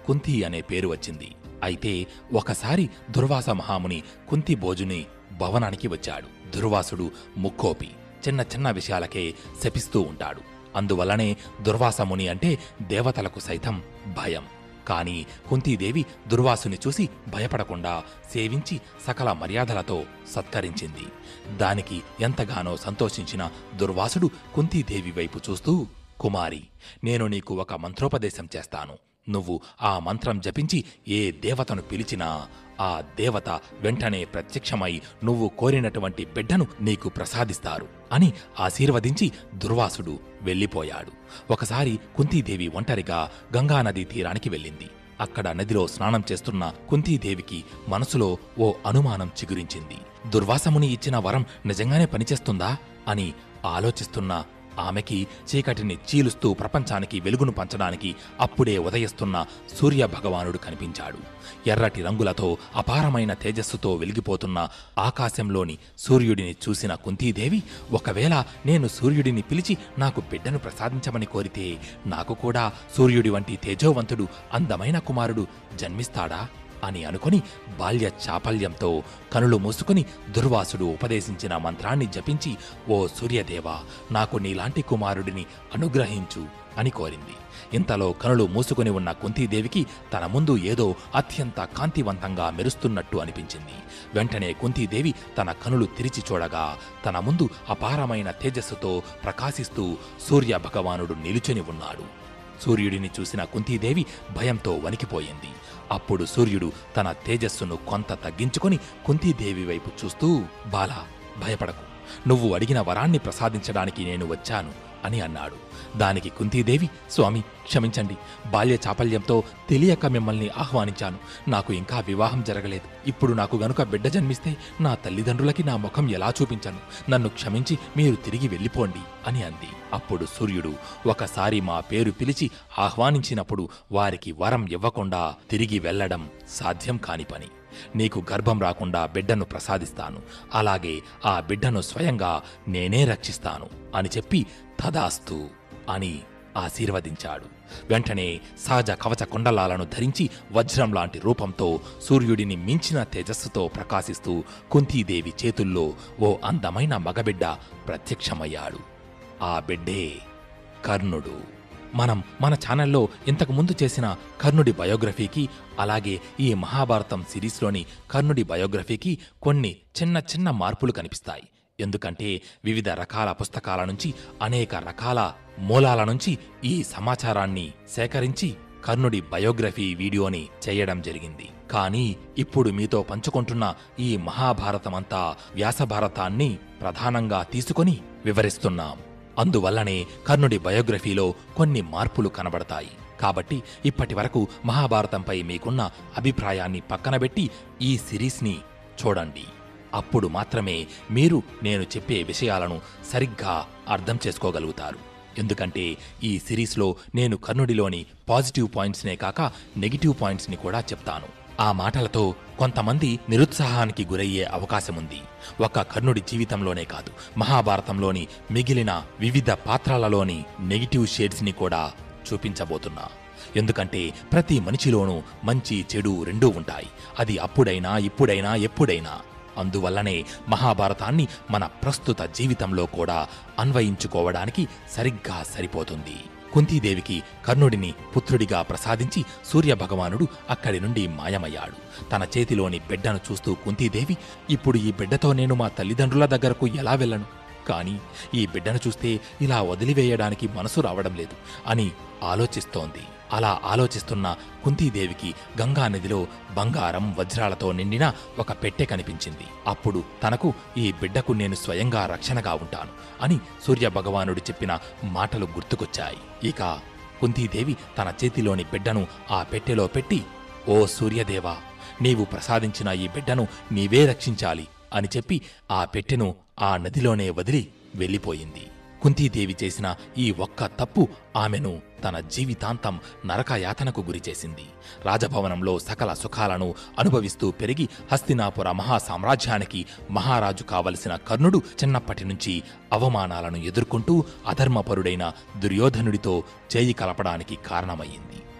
కుంతి అనే పేరు వచ్చింది అయితే ఒకసారి దుర్వాస మహాముని కుంతి భోజుని భవనానికి వచ్చాడు దుర్వాసుడు ముక్కోపి చిన్న చిన్న విషయాలకే శపిస్తూ ఉంటాడు అందువల్లనే దుర్వాసముని అంటే దేవతలకు సైతం భయం కాని కుంతీదేవి దుర్వాసుని చూసి భయపడకుండా సేవించి సకల మర్యాదలతో సత్కరించింది దానికి ఎంతగానో సంతోషించిన దుర్వాసుడు కుంతీదేవి వైపు చూస్తూ కుమారి నేను నీకు ఒక మంత్రోపదేశం చేస్తాను నువ్వు ఆ మంత్రం జపించి ఏ దేవతను పిలిచినా ఆ దేవత వెంటనే ప్రత్యక్షమై నువ్వు కోరినటువంటి బిడ్డను నీకు ప్రసాదిస్తారు అని ఆశీర్వదించి దుర్వాసుడు వెళ్ళిపోయాడు ఒకసారి కుంతీదేవి ఒంటరిగా గంగానదీ తీరానికి వెళ్ళింది అక్కడ నదిలో స్నానం చేస్తున్న కుంతీదేవికి మనసులో ఓ అనుమానం చిగురించింది దుర్వాసముని ఇచ్చిన వరం నిజంగానే పనిచేస్తుందా అని ఆలోచిస్తున్న ఆమెకి చీకటిని చీలుస్తూ ప్రపంచానికి వెలుగును పంచడానికి అప్పుడే ఉదయిస్తున్న సూర్య భగవానుడు కనిపించాడు ఎర్రటి రంగులతో అపారమైన తేజస్సుతో వెలిగిపోతున్న ఆకాశంలోని సూర్యుడిని చూసిన కుంతీదేవి ఒకవేళ నేను సూర్యుడిని పిలిచి నాకు బిడ్డను ప్రసాదించమని కోరితే నాకు కూడా సూర్యుడి వంటి తేజోవంతుడు అందమైన కుమారుడు జన్మిస్తాడా అని అనుకుని బాల్య చాపల్యంతో కనులు మూసుకుని దుర్వాసుడు ఉపదేశించిన మంత్రాన్ని జపించి ఓ సూర్యదేవ నాకు నీలాంటి కుమారుడిని అనుగ్రహించు అని కోరింది ఇంతలో కనులు మూసుకుని ఉన్న కుంతీదేవికి తన ముందు ఏదో అత్యంత కాంతివంతంగా మెరుస్తున్నట్టు అనిపించింది వెంటనే కుంతీదేవి తన కనులు తెరిచి చూడగా తన ముందు అపారమైన తేజస్సుతో ప్రకాశిస్తూ సూర్య భగవానుడు నిలుచుని ఉన్నాడు సూర్యుడిని చూసిన కుంతీదేవి భయంతో వణికిపోయింది అప్పుడు సూర్యుడు తన తేజస్సును కొంత తగ్గించుకొని కుంతీదేవి వైపు చూస్తూ బాలా భయపడకు నువ్వు అడిగిన వరాన్ని ప్రసాదించడానికి నేను వచ్చాను అని అన్నాడు దానికి కుంతీదేవి స్వామి క్షమించండి బాల్య చాపల్యంతో తెలియక మిమ్మల్ని ఆహ్వానించాను నాకు ఇంకా వివాహం జరగలేదు ఇప్పుడు నాకు గనుక బిడ్డ జన్మిస్తే నా తల్లిదండ్రులకి నా ముఖం ఎలా చూపించను నన్ను క్షమించి మీరు తిరిగి వెళ్ళిపోండి అని అంది అప్పుడు సూర్యుడు ఒకసారి మా పేరు పిలిచి ఆహ్వానించినప్పుడు వారికి వరం ఇవ్వకుండా తిరిగి వెళ్లడం సాధ్యం కాని పని నీకు గర్భం రాకుండా బిడ్డను ప్రసాదిస్తాను అలాగే ఆ బిడ్డను స్వయంగా నేనే రక్షిస్తాను అని చెప్పి తదాస్తు అని ఆశీర్వదించాడు వెంటనే సహజ కవచ కుండలాలను ధరించి వజ్రం లాంటి రూపంతో సూర్యుడిని మించిన తేజస్సుతో ప్రకాశిస్తూ కుంతీదేవి చేతుల్లో ఓ అందమైన మగబిడ్డ ప్రత్యక్షమయ్యాడు ఆ బిడ్డే కర్ణుడు మనం మన ఛానల్లో ఇంతకు ముందు చేసిన కర్ణుడి బయోగ్రఫీకి అలాగే ఈ మహాభారతం సిరీస్లోని కర్ణుడి బయోగ్రఫీకి కొన్ని చిన్న చిన్న మార్పులు కనిపిస్తాయి ఎందుకంటే వివిధ రకాల పుస్తకాల నుంచి అనేక రకాల మూలాల నుంచి ఈ సమాచారాన్ని సేకరించి కర్ణుడి బయోగ్రఫీ వీడియోని చేయడం జరిగింది కానీ ఇప్పుడు మీతో పంచుకుంటున్న ఈ మహాభారతమంతా వ్యాసభారతాన్ని ప్రధానంగా తీసుకొని వివరిస్తున్నాం అందువల్లనే కర్ణుడి బయోగ్రఫీలో కొన్ని మార్పులు కనబడతాయి కాబట్టి ఇప్పటి వరకు మహాభారతంపై మీకున్న అభిప్రాయాన్ని పక్కనబెట్టి ఈ సిరీస్ని చూడండి అప్పుడు మాత్రమే మీరు నేను చెప్పే విషయాలను సరిగ్గా అర్థం చేసుకోగలుగుతారు ఎందుకంటే ఈ సిరీస్లో నేను కర్ణుడిలోని పాజిటివ్ పాయింట్స్నే కాక నెగిటివ్ పాయింట్స్ని కూడా చెప్తాను ఆ మాటలతో కొంతమంది నిరుత్సాహానికి గురయ్యే అవకాశముంది ఒక్క కర్ణుడి జీవితంలోనే కాదు మహాభారతంలోని మిగిలిన వివిధ పాత్రలలోని నెగిటివ్ షేడ్స్ని కూడా చూపించబోతున్నా ఎందుకంటే ప్రతి మనిషిలోనూ మంచి చెడు రెండూ ఉంటాయి అది అప్పుడైనా ఇప్పుడైనా ఎప్పుడైనా అందువల్లనే మహాభారతాన్ని మన ప్రస్తుత జీవితంలో కూడా అన్వయించుకోవడానికి సరిగ్గా సరిపోతుంది కుంతీదేవికి కర్ణుడిని పుత్రుడిగా ప్రసాదించి సూర్యభగవానుడు అక్కడి నుండి మాయమయ్యాడు తన చేతిలోని బిడ్డను చూస్తూ కుంతీదేవి ఇప్పుడు ఈ బిడ్డతో నేను మా తల్లిదండ్రుల దగ్గరకు ఎలా వెళ్ళను కానీ ఈ బిడ్డను చూస్తే ఇలా వదిలివేయడానికి మనసు రావడం లేదు అని ఆలోచిస్తోంది అలా ఆలోచిస్తున్న కుంతీదేవికి గంగా నదిలో బంగారం వజ్రాలతో నిండిన ఒక పెట్టె కనిపించింది అప్పుడు తనకు ఈ బిడ్డకు నేను స్వయంగా రక్షణగా ఉంటాను అని సూర్యభగవానుడు చెప్పిన మాటలు గుర్తుకొచ్చాయి ఇక కుంతీదేవి తన చేతిలోని బిడ్డను ఆ పెట్టెలో పెట్టి ఓ సూర్యదేవా నీవు ప్రసాదించిన ఈ బిడ్డను నీవే రక్షించాలి అని చెప్పి ఆ పెట్టెను ఆ నదిలోనే వదిలి వెళ్ళిపోయింది కుంతీదేవి చేసిన ఈ ఒక్క తప్పు ఆమెను తన జీవితాంతం నరకయాతనకు గురిచేసింది రాజభవనంలో సకల సుఖాలను అనుభవిస్తూ పెరిగి హస్తినాపుర మహాసామ్రాజ్యానికి మహారాజు కావలసిన కర్ణుడు చిన్నప్పటి నుంచి అవమానాలను ఎదుర్కొంటూ అధర్మపరుడైన దుర్యోధనుడితో చేయి కలపడానికి కారణమయ్యింది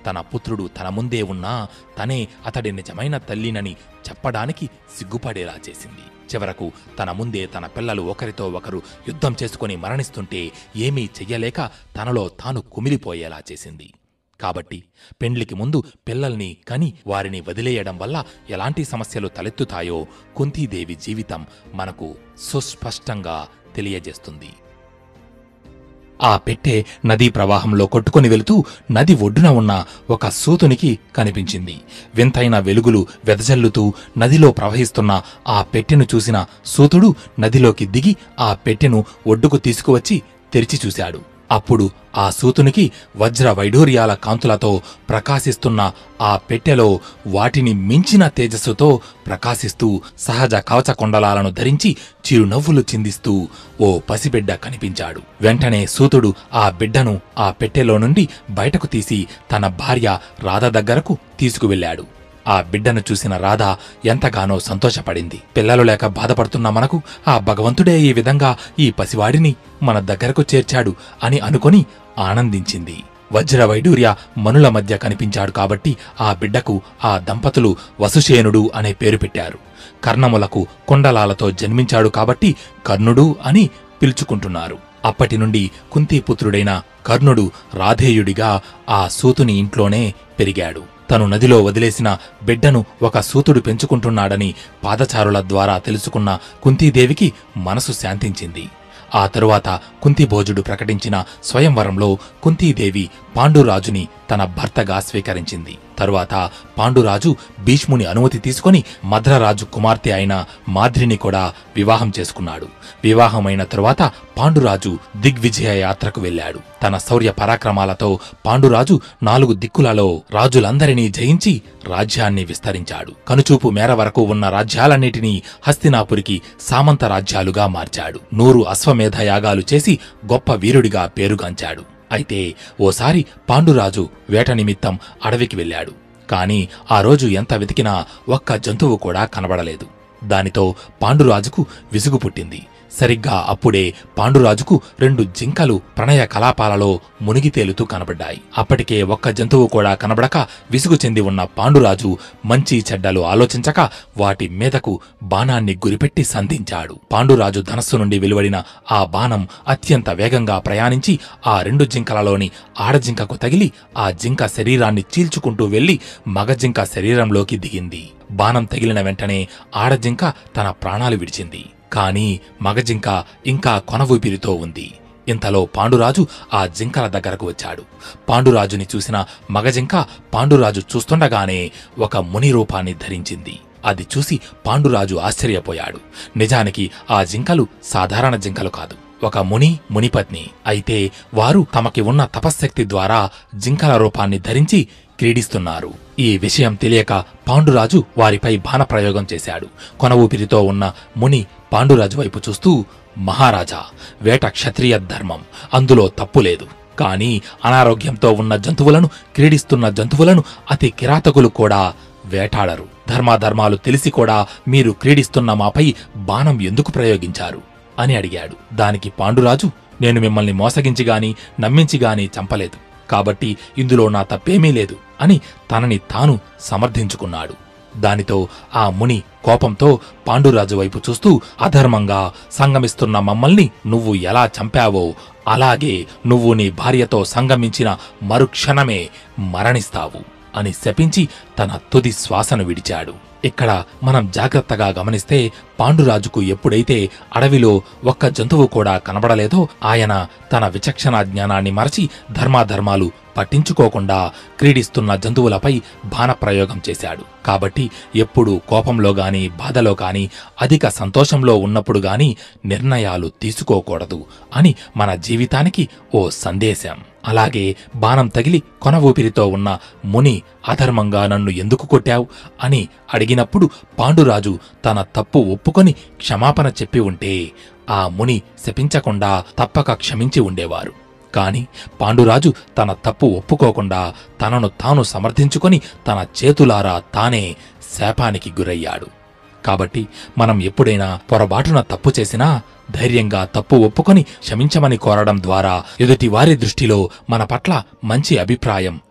తన పుత్రుడు తన ముందే ఉన్నా తనే అతడి నిజమైన తల్లినని చెప్పడానికి సిగ్గుపడేలా చేసింది చివరకు తన ముందే తన పిల్లలు ఒకరితో ఒకరు యుద్ధం చేసుకుని మరణిస్తుంటే ఏమీ చెయ్యలేక తనలో తాను కుమిలిపోయేలా చేసింది కాబట్టి పెండ్లికి ముందు పిల్లల్ని కని వారిని వదిలేయడం వల్ల ఎలాంటి సమస్యలు తలెత్తుతాయో కుంతీదేవి జీవితం మనకు సుస్పష్టంగా తెలియజేస్తుంది ఆ పెట్టె నదీ ప్రవాహంలో కొట్టుకుని వెళుతూ నది ఒడ్డున ఉన్న ఒక సూతునికి కనిపించింది వింతైన వెలుగులు వెదజల్లుతూ నదిలో ప్రవహిస్తున్న ఆ పెట్టెను చూసిన సూతుడు నదిలోకి దిగి ఆ పెట్టెను ఒడ్డుకు తీసుకువచ్చి తెరిచి చూశాడు అప్పుడు ఆ సూతునికి వజ్ర వైఢూర్యాల కాంతులతో ప్రకాశిస్తున్న ఆ పెట్టెలో వాటిని మించిన తేజస్సుతో ప్రకాశిస్తూ సహజ కవచ కొండలాలను ధరించి చిరునవ్వులు చిందిస్తూ ఓ పసిబిడ్డ కనిపించాడు వెంటనే సూతుడు ఆ బిడ్డను ఆ పెట్టెలో నుండి బయటకు తీసి తన భార్య రాధ దగ్గరకు తీసుకువెళ్ళాడు ఆ బిడ్డను చూసిన రాధ ఎంతగానో సంతోషపడింది పిల్లలు లేక బాధపడుతున్న మనకు ఆ భగవంతుడే ఈ విధంగా ఈ పసివాడిని మన దగ్గరకు చేర్చాడు అని అనుకొని ఆనందించింది వజ్ర వైడూర్య మనుల మధ్య కనిపించాడు కాబట్టి ఆ బిడ్డకు ఆ దంపతులు వసుశేనుడు అనే పేరు పెట్టారు కర్ణములకు కొండలాలతో జన్మించాడు కాబట్టి కర్ణుడు అని పిలుచుకుంటున్నారు అప్పటి నుండి కుంతీపుత్రుడైన కర్ణుడు రాధేయుడిగా ఆ సూతుని ఇంట్లోనే పెరిగాడు తను నదిలో వదిలేసిన బిడ్డను ఒక సూతుడు పెంచుకుంటున్నాడని పాదచారుల ద్వారా తెలుసుకున్న కుంతీదేవికి మనసు శాంతించింది ఆ తరువాత కుంతిభోజుడు ప్రకటించిన స్వయంవరంలో కుంతీదేవి పాండురాజుని తన భర్తగా స్వీకరించింది తరువాత పాండురాజు భీష్ముని అనుమతి తీసుకొని మద్రరాజు కుమార్తె అయిన మాద్రిని కూడా వివాహం చేసుకున్నాడు వివాహమైన తరువాత పాండురాజు దిగ్విజయ యాత్రకు వెళ్ళాడు తన శౌర్య పరాక్రమాలతో పాండురాజు నాలుగు దిక్కులలో రాజులందరినీ జయించి రాజ్యాన్ని విస్తరించాడు కనుచూపు మేర వరకు ఉన్న రాజ్యాలన్నిటినీ హస్తినాపురికి సామంత రాజ్యాలుగా మార్చాడు నూరు అశ్వమేధ యాగాలు చేసి గొప్ప వీరుడిగా పేరుగాంచాడు అయితే ఓసారి పాండురాజు వేట నిమిత్తం అడవికి వెళ్ళాడు కాని ఆ రోజు ఎంత వెతికినా ఒక్క జంతువు కూడా కనబడలేదు దానితో పాండురాజుకు విసుగు పుట్టింది సరిగ్గా అప్పుడే పాండురాజుకు రెండు జింకలు ప్రణయ కలాపాలలో మునిగి తేలుతూ కనబడ్డాయి అప్పటికే ఒక్క జంతువు కూడా కనబడక విసుగు చెంది ఉన్న పాండురాజు మంచి చెడ్డలు ఆలోచించక వాటి మీదకు బాణాన్ని గురిపెట్టి సంధించాడు పాండురాజు ధనస్సు నుండి వెలువడిన ఆ బాణం అత్యంత వేగంగా ప్రయాణించి ఆ రెండు జింకలలోని ఆడజింకకు తగిలి ఆ జింక శరీరాన్ని చీల్చుకుంటూ వెళ్లి మగజింక శరీరంలోకి దిగింది బాణం తగిలిన వెంటనే ఆడజింక తన ప్రాణాలు విడిచింది కాని మగజింక ఇంకా కొన ఊపిరితో ఉంది ఇంతలో పాండురాజు ఆ జింకల దగ్గరకు వచ్చాడు పాండురాజుని చూసిన మగజింక పాండురాజు చూస్తుండగానే ఒక ముని రూపాన్ని ధరించింది అది చూసి పాండురాజు ఆశ్చర్యపోయాడు నిజానికి ఆ జింకలు సాధారణ జింకలు కాదు ఒక ముని మునిపత్ని అయితే వారు తమకి ఉన్న తపశ్శక్తి ద్వారా జింకల రూపాన్ని ధరించి క్రీడిస్తున్నారు ఈ విషయం తెలియక పాండురాజు వారిపై బాణప్రయోగం చేశాడు కొన ఊపిరితో ఉన్న ముని పాండురాజు వైపు చూస్తూ మహారాజా వేట క్షత్రియ ధర్మం అందులో తప్పు లేదు కాని అనారోగ్యంతో ఉన్న జంతువులను క్రీడిస్తున్న జంతువులను అతి కిరాతకులు కూడా వేటాడరు ధర్మాధర్మాలు తెలిసి కూడా మీరు క్రీడిస్తున్న మాపై బాణం ఎందుకు ప్రయోగించారు అని అడిగాడు దానికి పాండురాజు నేను మిమ్మల్ని మోసగించి గాని నమ్మించి గాని చంపలేదు కాబట్టి ఇందులో నా తప్పేమీ లేదు అని తనని తాను సమర్థించుకున్నాడు దానితో ఆ ముని కోపంతో పాండురాజు వైపు చూస్తూ అధర్మంగా సంగమిస్తున్న మమ్మల్ని నువ్వు ఎలా చంపావో అలాగే నువ్వు నీ భార్యతో సంగమించిన మరుక్షణమే మరణిస్తావు అని శపించి తన తుది శ్వాసను విడిచాడు ఇక్కడ మనం జాగ్రత్తగా గమనిస్తే పాండురాజుకు ఎప్పుడైతే అడవిలో ఒక్క జంతువు కూడా కనబడలేదో ఆయన తన విచక్షణ జ్ఞానాన్ని మరచి ధర్మాధర్మాలు పట్టించుకోకుండా క్రీడిస్తున్న జంతువులపై బాణప్రయోగం చేశాడు కాబట్టి ఎప్పుడు కోపంలో గాని బాధలో గాని అధిక సంతోషంలో ఉన్నప్పుడు గాని నిర్ణయాలు తీసుకోకూడదు అని మన జీవితానికి ఓ సందేశం అలాగే బాణం తగిలి కొన ఊపిరితో ఉన్న ముని అధర్మంగా నన్ను ఎందుకు కొట్టావు అని అడిగినప్పుడు పాండురాజు తన తప్పు ఒప్పుకొని క్షమాపణ చెప్పి ఉంటే ఆ ముని శపించకుండా తప్పక క్షమించి ఉండేవారు కాని పాండురాజు తన తప్పు ఒప్పుకోకుండా తనను తాను సమర్థించుకొని తన చేతులారా తానే శాపానికి గురయ్యాడు కాబట్టి మనం ఎప్పుడైనా పొరబాటున తప్పు చేసినా ధైర్యంగా తప్పు ఒప్పుకొని క్షమించమని కోరడం ద్వారా ఎదుటి వారి దృష్టిలో మన పట్ల మంచి అభిప్రాయం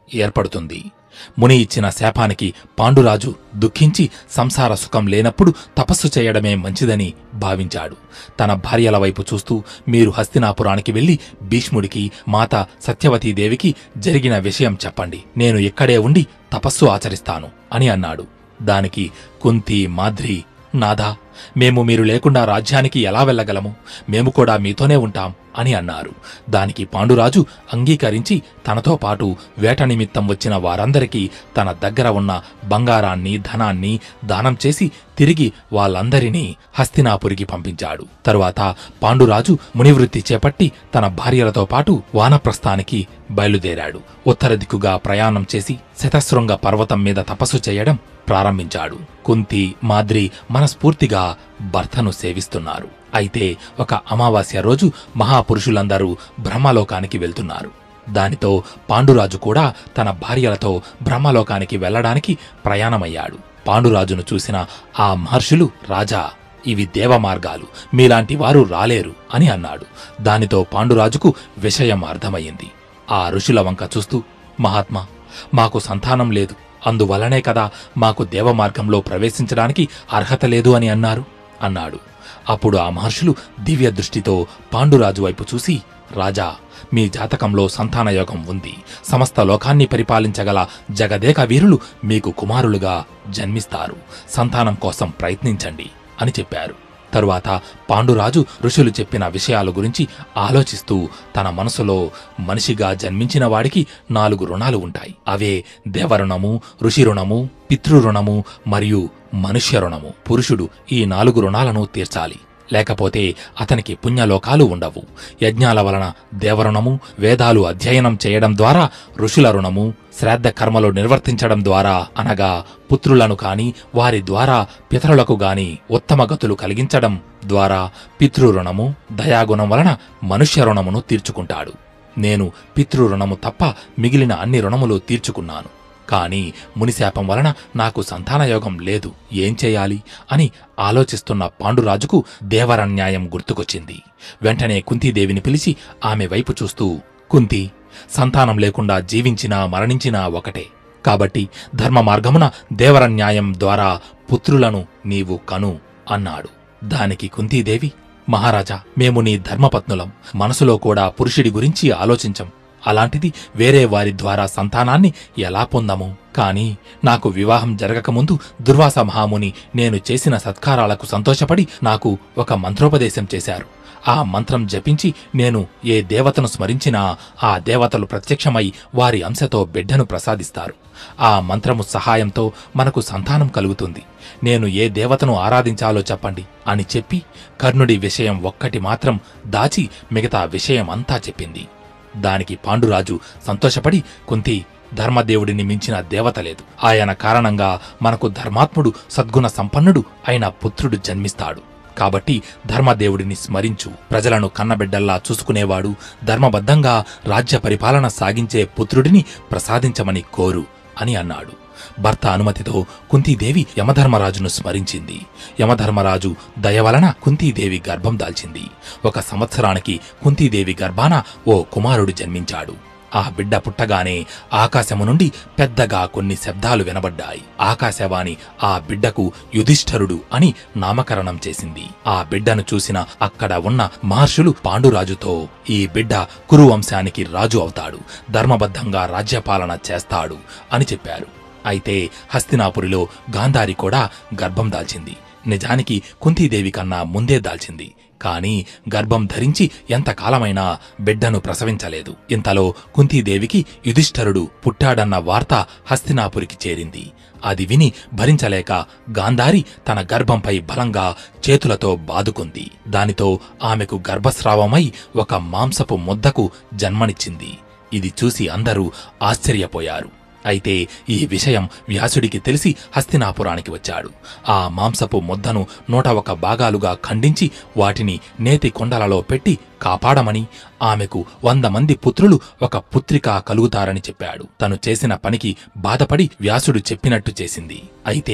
ఏర్పడుతుంది ముని ఇచ్చిన శాపానికి పాండురాజు దుఃఖించి సంసార సుఖం లేనప్పుడు తపస్సు చేయడమే మంచిదని భావించాడు తన భార్యల వైపు చూస్తూ మీరు హస్తినాపురానికి వెళ్లి భీష్ముడికి మాత సత్యవతీదేవికి జరిగిన విషయం చెప్పండి నేను ఇక్కడే ఉండి తపస్సు ఆచరిస్తాను అని అన్నాడు దానికి కుంతి మాద్రి నాథా మేము మీరు లేకుండా రాజ్యానికి ఎలా వెళ్ళగలము మేము కూడా మీతోనే ఉంటాం అని అన్నారు దానికి పాండురాజు అంగీకరించి తనతో పాటు వేట నిమిత్తం వచ్చిన వారందరికీ తన దగ్గర ఉన్న బంగారాన్ని ధనాన్ని దానం చేసి తిరిగి వాళ్ళందరినీ హస్తినాపురికి పంపించాడు తరువాత పాండురాజు మునివృత్తి చేపట్టి తన భార్యలతో పాటు వానప్రస్థానికి బయలుదేరాడు ఉత్తర దిక్కుగా ప్రయాణం చేసి శతశృంగ పర్వతం మీద తపస్సు చేయడం ప్రారంభించాడు కుంతి మాద్రి మనస్ఫూర్తిగా భర్తను సేవిస్తున్నారు అయితే ఒక అమావాస్య రోజు మహాపురుషులందరూ బ్రహ్మలోకానికి వెళ్తున్నారు దానితో పాండురాజు కూడా తన భార్యలతో బ్రహ్మలోకానికి వెళ్లడానికి ప్రయాణమయ్యాడు పాండురాజును చూసిన ఆ మహర్షులు రాజా ఇవి దేవమార్గాలు మీలాంటి వారు రాలేరు అని అన్నాడు దానితో పాండురాజుకు విషయం అర్థమయ్యింది ఆ ఋషుల వంక చూస్తూ మహాత్మా మాకు సంతానం లేదు అందువలనే కదా మాకు దేవమార్గంలో ప్రవేశించడానికి అర్హత లేదు అని అన్నారు అన్నాడు అప్పుడు ఆ మహర్షులు దివ్య దృష్టితో పాండురాజు వైపు చూసి రాజా మీ జాతకంలో సంతానయోగం ఉంది సమస్త లోకాన్ని పరిపాలించగల జగదేక వీరులు మీకు కుమారులుగా జన్మిస్తారు సంతానం కోసం ప్రయత్నించండి అని చెప్పారు తరువాత పాండురాజు ఋషులు చెప్పిన విషయాల గురించి ఆలోచిస్తూ తన మనసులో మనిషిగా జన్మించిన వాడికి నాలుగు రుణాలు ఉంటాయి అవే దేవరుణము ఋషి రుణము పితృరుణము మరియు మనుష్య రుణము పురుషుడు ఈ నాలుగు రుణాలను తీర్చాలి లేకపోతే అతనికి పుణ్యలోకాలు ఉండవు యజ్ఞాల వలన దేవరుణము వేదాలు అధ్యయనం చేయడం ద్వారా ఋషుల రుణము శ్రాద్ధ కర్మలు నిర్వర్తించడం ద్వారా అనగా పుత్రులను కాని వారి ద్వారా పితరులకు గాని ఉత్తమ గతులు కలిగించడం ద్వారా పితృరుణము దయాగుణం వలన మనుష్య రుణమును తీర్చుకుంటాడు నేను పితృరుణము తప్ప మిగిలిన అన్ని రుణములు తీర్చుకున్నాను కాని మునిశాపం వలన నాకు సంతానయోగం లేదు ఏం చేయాలి అని ఆలోచిస్తున్న పాండురాజుకు దేవరన్యాయం గుర్తుకొచ్చింది వెంటనే కుంతీదేవిని పిలిచి ఆమె వైపు చూస్తూ కుంతి సంతానం లేకుండా జీవించినా మరణించినా ఒకటే కాబట్టి ధర్మ మార్గమున దేవరన్యాయం ద్వారా పుత్రులను నీవు కను అన్నాడు దానికి కుంతీదేవి మహారాజా మేము నీ ధర్మపత్నులం మనసులో కూడా పురుషుడి గురించి ఆలోచించం అలాంటిది వేరే వారి ద్వారా సంతానాన్ని ఎలా పొందము కాని నాకు వివాహం జరగకముందు దుర్వాస మహాముని నేను చేసిన సత్కారాలకు సంతోషపడి నాకు ఒక మంత్రోపదేశం చేశారు ఆ మంత్రం జపించి నేను ఏ దేవతను స్మరించినా ఆ దేవతలు ప్రత్యక్షమై వారి అంశతో బిడ్డను ప్రసాదిస్తారు ఆ మంత్రము సహాయంతో మనకు సంతానం కలుగుతుంది నేను ఏ దేవతను ఆరాధించాలో చెప్పండి అని చెప్పి కర్ణుడి విషయం ఒక్కటి మాత్రం దాచి మిగతా విషయం అంతా చెప్పింది దానికి పాండురాజు సంతోషపడి కుంతి ధర్మదేవుడిని మించిన దేవత లేదు ఆయన కారణంగా మనకు ధర్మాత్ముడు సద్గుణ సంపన్నుడు అయిన పుత్రుడు జన్మిస్తాడు కాబట్టి ధర్మదేవుడిని స్మరించు ప్రజలను కన్నబిడ్డల్లా చూసుకునేవాడు ధర్మబద్ధంగా రాజ్య పరిపాలన సాగించే పుత్రుడిని ప్రసాదించమని కోరు అని అన్నాడు భర్త అనుమతితో కుంతీదేవి యమధర్మరాజును స్మరించింది యమధర్మరాజు దయవలన కుంతీదేవి గర్భం దాల్చింది ఒక సంవత్సరానికి కుంతీదేవి గర్భాన ఓ కుమారుడు జన్మించాడు ఆ బిడ్డ పుట్టగానే ఆకాశము నుండి పెద్దగా కొన్ని శబ్దాలు వినబడ్డాయి ఆకాశవాణి ఆ బిడ్డకు యుధిష్ఠరుడు అని నామకరణం చేసింది ఆ బిడ్డను చూసిన అక్కడ ఉన్న మహర్షులు పాండురాజుతో ఈ బిడ్డ కురు వంశానికి రాజు అవుతాడు ధర్మబద్ధంగా రాజ్యపాలన చేస్తాడు అని చెప్పారు అయితే హస్తినాపురిలో గాంధారి కూడా గర్భం దాల్చింది నిజానికి కుంతీదేవి కన్నా ముందే దాల్చింది కాని గర్భం ధరించి ఎంతకాలమైనా బిడ్డను ప్రసవించలేదు ఇంతలో కుంతీదేవికి యుధిష్ఠరుడు పుట్టాడన్న వార్త హస్తినాపురికి చేరింది అది విని భరించలేక గాంధారి తన గర్భంపై బలంగా చేతులతో బాదుకుంది దానితో ఆమెకు గర్భస్రావమై ఒక మాంసపు ముద్దకు జన్మనిచ్చింది ఇది చూసి అందరూ ఆశ్చర్యపోయారు అయితే ఈ విషయం వ్యాసుడికి తెలిసి హస్తినాపురానికి వచ్చాడు ఆ మాంసపు ముద్దను నూట ఒక భాగాలుగా ఖండించి వాటిని నేతి కొండలలో పెట్టి కాపాడమని ఆమెకు వంద మంది పుత్రులు ఒక పుత్రిక కలుగుతారని చెప్పాడు తను చేసిన పనికి బాధపడి వ్యాసుడు చెప్పినట్టు చేసింది అయితే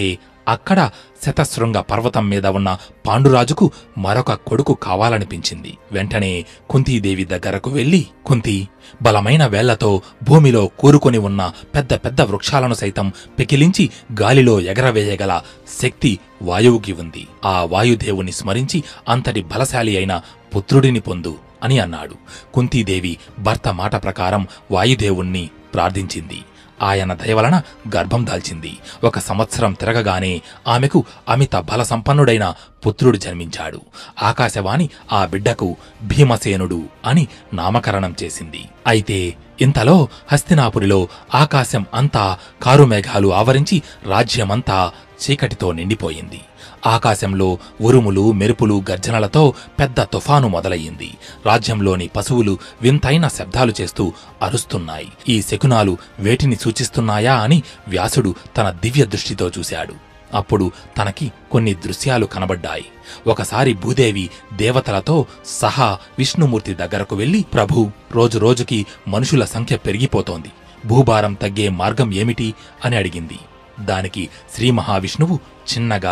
అక్కడ శతశృంగ పర్వతం మీద ఉన్న పాండురాజుకు మరొక కొడుకు కావాలనిపించింది వెంటనే కుంతీదేవి దగ్గరకు వెళ్లి కుంతి బలమైన వేళ్లతో భూమిలో కూరుకొని ఉన్న పెద్ద పెద్ద వృక్షాలను సైతం పెకిలించి గాలిలో ఎగరవేయగల శక్తి వాయువుకి ఉంది ఆ వాయుదేవుని స్మరించి అంతటి బలశాలి అయిన పుత్రుడిని పొందు అని అన్నాడు కుంతీదేవి భర్త మాట ప్రకారం వాయుదేవుణ్ణి ప్రార్థించింది ఆయన దయవలన గర్భం దాల్చింది ఒక సంవత్సరం తిరగగానే ఆమెకు అమిత బల సంపన్నుడైన పుత్రుడు జన్మించాడు ఆకాశవాణి ఆ బిడ్డకు భీమసేనుడు అని నామకరణం చేసింది అయితే ఇంతలో హస్తినాపురిలో ఆకాశం అంతా కారుమేఘాలు ఆవరించి రాజ్యమంతా చీకటితో నిండిపోయింది ఆకాశంలో ఉరుములు మెరుపులు గర్జనలతో పెద్ద తుఫాను మొదలయ్యింది రాజ్యంలోని పశువులు వింతైన శబ్దాలు చేస్తూ అరుస్తున్నాయి ఈ శకునాలు వేటిని సూచిస్తున్నాయా అని వ్యాసుడు తన దివ్య దృష్టితో చూశాడు అప్పుడు తనకి కొన్ని దృశ్యాలు కనబడ్డాయి ఒకసారి భూదేవి దేవతలతో సహా విష్ణుమూర్తి దగ్గరకు వెళ్లి ప్రభు రోజు రోజుకి మనుషుల సంఖ్య పెరిగిపోతోంది భూభారం తగ్గే మార్గం ఏమిటి అని అడిగింది దానికి శ్రీ మహావిష్ణువు చిన్నగా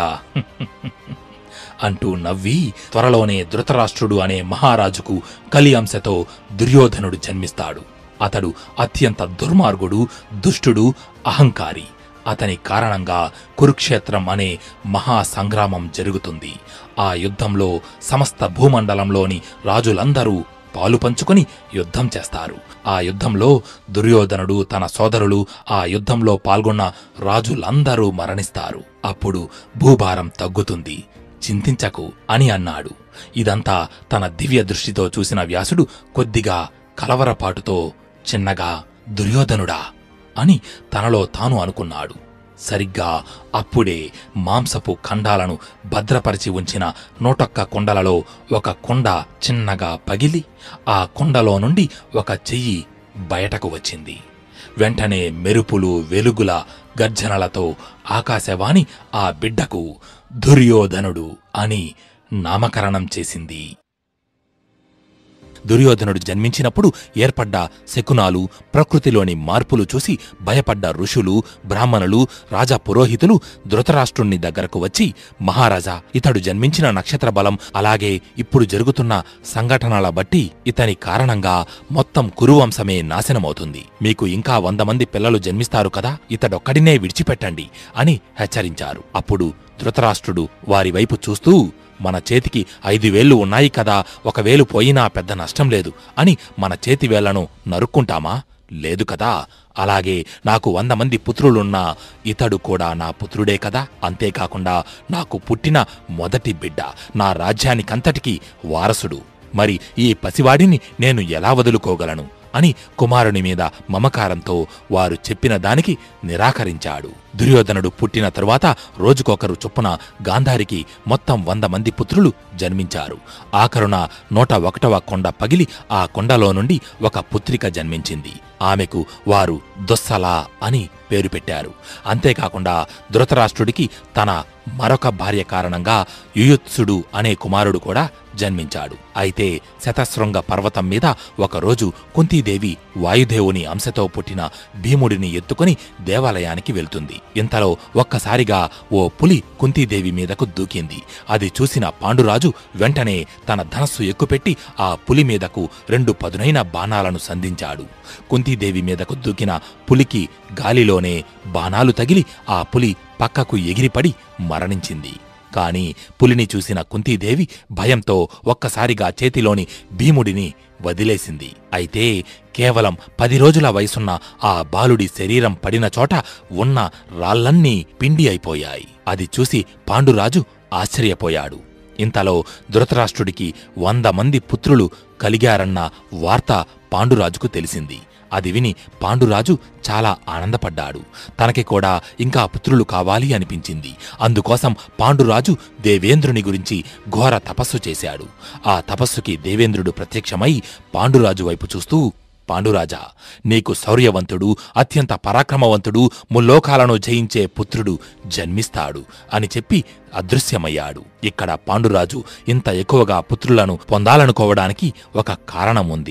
అంటూ నవ్వి త్వరలోనే ధృతరాష్ట్రుడు అనే మహారాజుకు కలి అంశతో దుర్యోధనుడు జన్మిస్తాడు అతడు అత్యంత దుర్మార్గుడు దుష్టుడు అహంకారి అతని కారణంగా కురుక్షేత్రం అనే మహా సంగ్రామం జరుగుతుంది ఆ యుద్ధంలో సమస్త భూమండలంలోని రాజులందరూ పాలు పంచుకొని యుద్ధం చేస్తారు ఆ యుద్ధంలో దుర్యోధనుడు తన సోదరులు ఆ యుద్ధంలో పాల్గొన్న రాజులందరూ మరణిస్తారు అప్పుడు భూభారం తగ్గుతుంది చింతించకు అని అన్నాడు ఇదంతా తన దివ్య దృష్టితో చూసిన వ్యాసుడు కొద్దిగా కలవరపాటుతో చిన్నగా దుర్యోధనుడా అని తనలో తాను అనుకున్నాడు సరిగ్గా అప్పుడే మాంసపు ఖండాలను భద్రపరిచి ఉంచిన నూటొక్క కుండలలో ఒక కుండ చిన్నగా పగిలి ఆ కుండలో నుండి ఒక చెయ్యి బయటకు వచ్చింది వెంటనే మెరుపులు వెలుగుల గర్జనలతో ఆకాశవాణి ఆ బిడ్డకు దుర్యోధనుడు అని నామకరణం చేసింది దుర్యోధనుడు జన్మించినప్పుడు ఏర్పడ్డ శకునాలు ప్రకృతిలోని మార్పులు చూసి భయపడ్డ ఋషులు బ్రాహ్మణులు రాజా పురోహితులు ధృతరాష్ట్రుణ్ణి దగ్గరకు వచ్చి మహారాజా ఇతడు జన్మించిన నక్షత్ర బలం అలాగే ఇప్పుడు జరుగుతున్న సంఘటనల బట్టి ఇతని కారణంగా మొత్తం కురువంశమే నాశనమవుతుంది మీకు ఇంకా వంద మంది పిల్లలు జన్మిస్తారు కదా ఇతడొక్కడినే విడిచిపెట్టండి అని హెచ్చరించారు అప్పుడు ధృతరాష్ట్రుడు వారి వైపు చూస్తూ మన చేతికి ఐదు వేళ్లు ఉన్నాయి కదా ఒక వేలు పోయినా పెద్ద నష్టం లేదు అని మన చేతి వేళ్లను నరుక్కుంటామా లేదు కదా అలాగే నాకు వంద మంది పుత్రులున్నా ఇతడు కూడా నా పుత్రుడే కదా అంతేకాకుండా నాకు పుట్టిన మొదటి బిడ్డ నా రాజ్యానికంతటికీ వారసుడు మరి ఈ పసివాడిని నేను ఎలా వదులుకోగలను అని కుమారుని మీద మమకారంతో వారు చెప్పిన దానికి నిరాకరించాడు దుర్యోధనుడు పుట్టిన తరువాత రోజుకొకరు చొప్పున గాంధారికి మొత్తం వంద మంది పుత్రులు జన్మించారు ఆఖరున నూట ఒకటవ కొండ పగిలి ఆ కొండలో నుండి ఒక పుత్రిక జన్మించింది ఆమెకు వారు దుస్సల అని పేరు పెట్టారు అంతేకాకుండా ధృతరాష్ట్రుడికి తన మరొక భార్య కారణంగా యుయుత్సుడు అనే కుమారుడు కూడా జన్మించాడు అయితే శతశృంగ పర్వతం మీద ఒకరోజు కుంతీదేవి వాయుదేవుని అంశతో పుట్టిన భీముడిని ఎత్తుకుని దేవాలయానికి వెళ్తుంది ఇంతలో ఒక్కసారిగా ఓ పులి కుంతీదేవి మీదకు దూకింది అది చూసిన పాండురాజు వెంటనే తన ధనస్సు ఎక్కుపెట్టి ఆ పులి మీదకు రెండు పదునైన బాణాలను సంధించాడు కుంతీదేవి మీదకు దూకిన పులికి గాలిలోనే బాణాలు తగిలి ఆ పులి పక్కకు ఎగిరిపడి మరణించింది కాని పులిని చూసిన కుంతీదేవి భయంతో ఒక్కసారిగా చేతిలోని భీముడిని వదిలేసింది అయితే కేవలం పది రోజుల వయసున్న ఆ బాలుడి శరీరం పడిన చోట ఉన్న రాళ్లన్నీ పిండి అయిపోయాయి అది చూసి పాండురాజు ఆశ్చర్యపోయాడు ఇంతలో ధృతరాష్ట్రుడికి వంద మంది పుత్రులు కలిగారన్న వార్త పాండురాజుకు తెలిసింది అది విని పాండురాజు చాలా ఆనందపడ్డాడు తనకి కూడా ఇంకా పుత్రులు కావాలి అనిపించింది అందుకోసం పాండురాజు దేవేంద్రుని గురించి ఘోర తపస్సు చేశాడు ఆ తపస్సుకి దేవేంద్రుడు ప్రత్యక్షమై పాండురాజు వైపు చూస్తూ పాండురాజా నీకు శౌర్యవంతుడు అత్యంత పరాక్రమవంతుడు ముల్లోకాలను జయించే పుత్రుడు జన్మిస్తాడు అని చెప్పి అదృశ్యమయ్యాడు ఇక్కడ పాండురాజు ఇంత ఎక్కువగా పుత్రులను పొందాలనుకోవడానికి ఒక కారణం ఉంది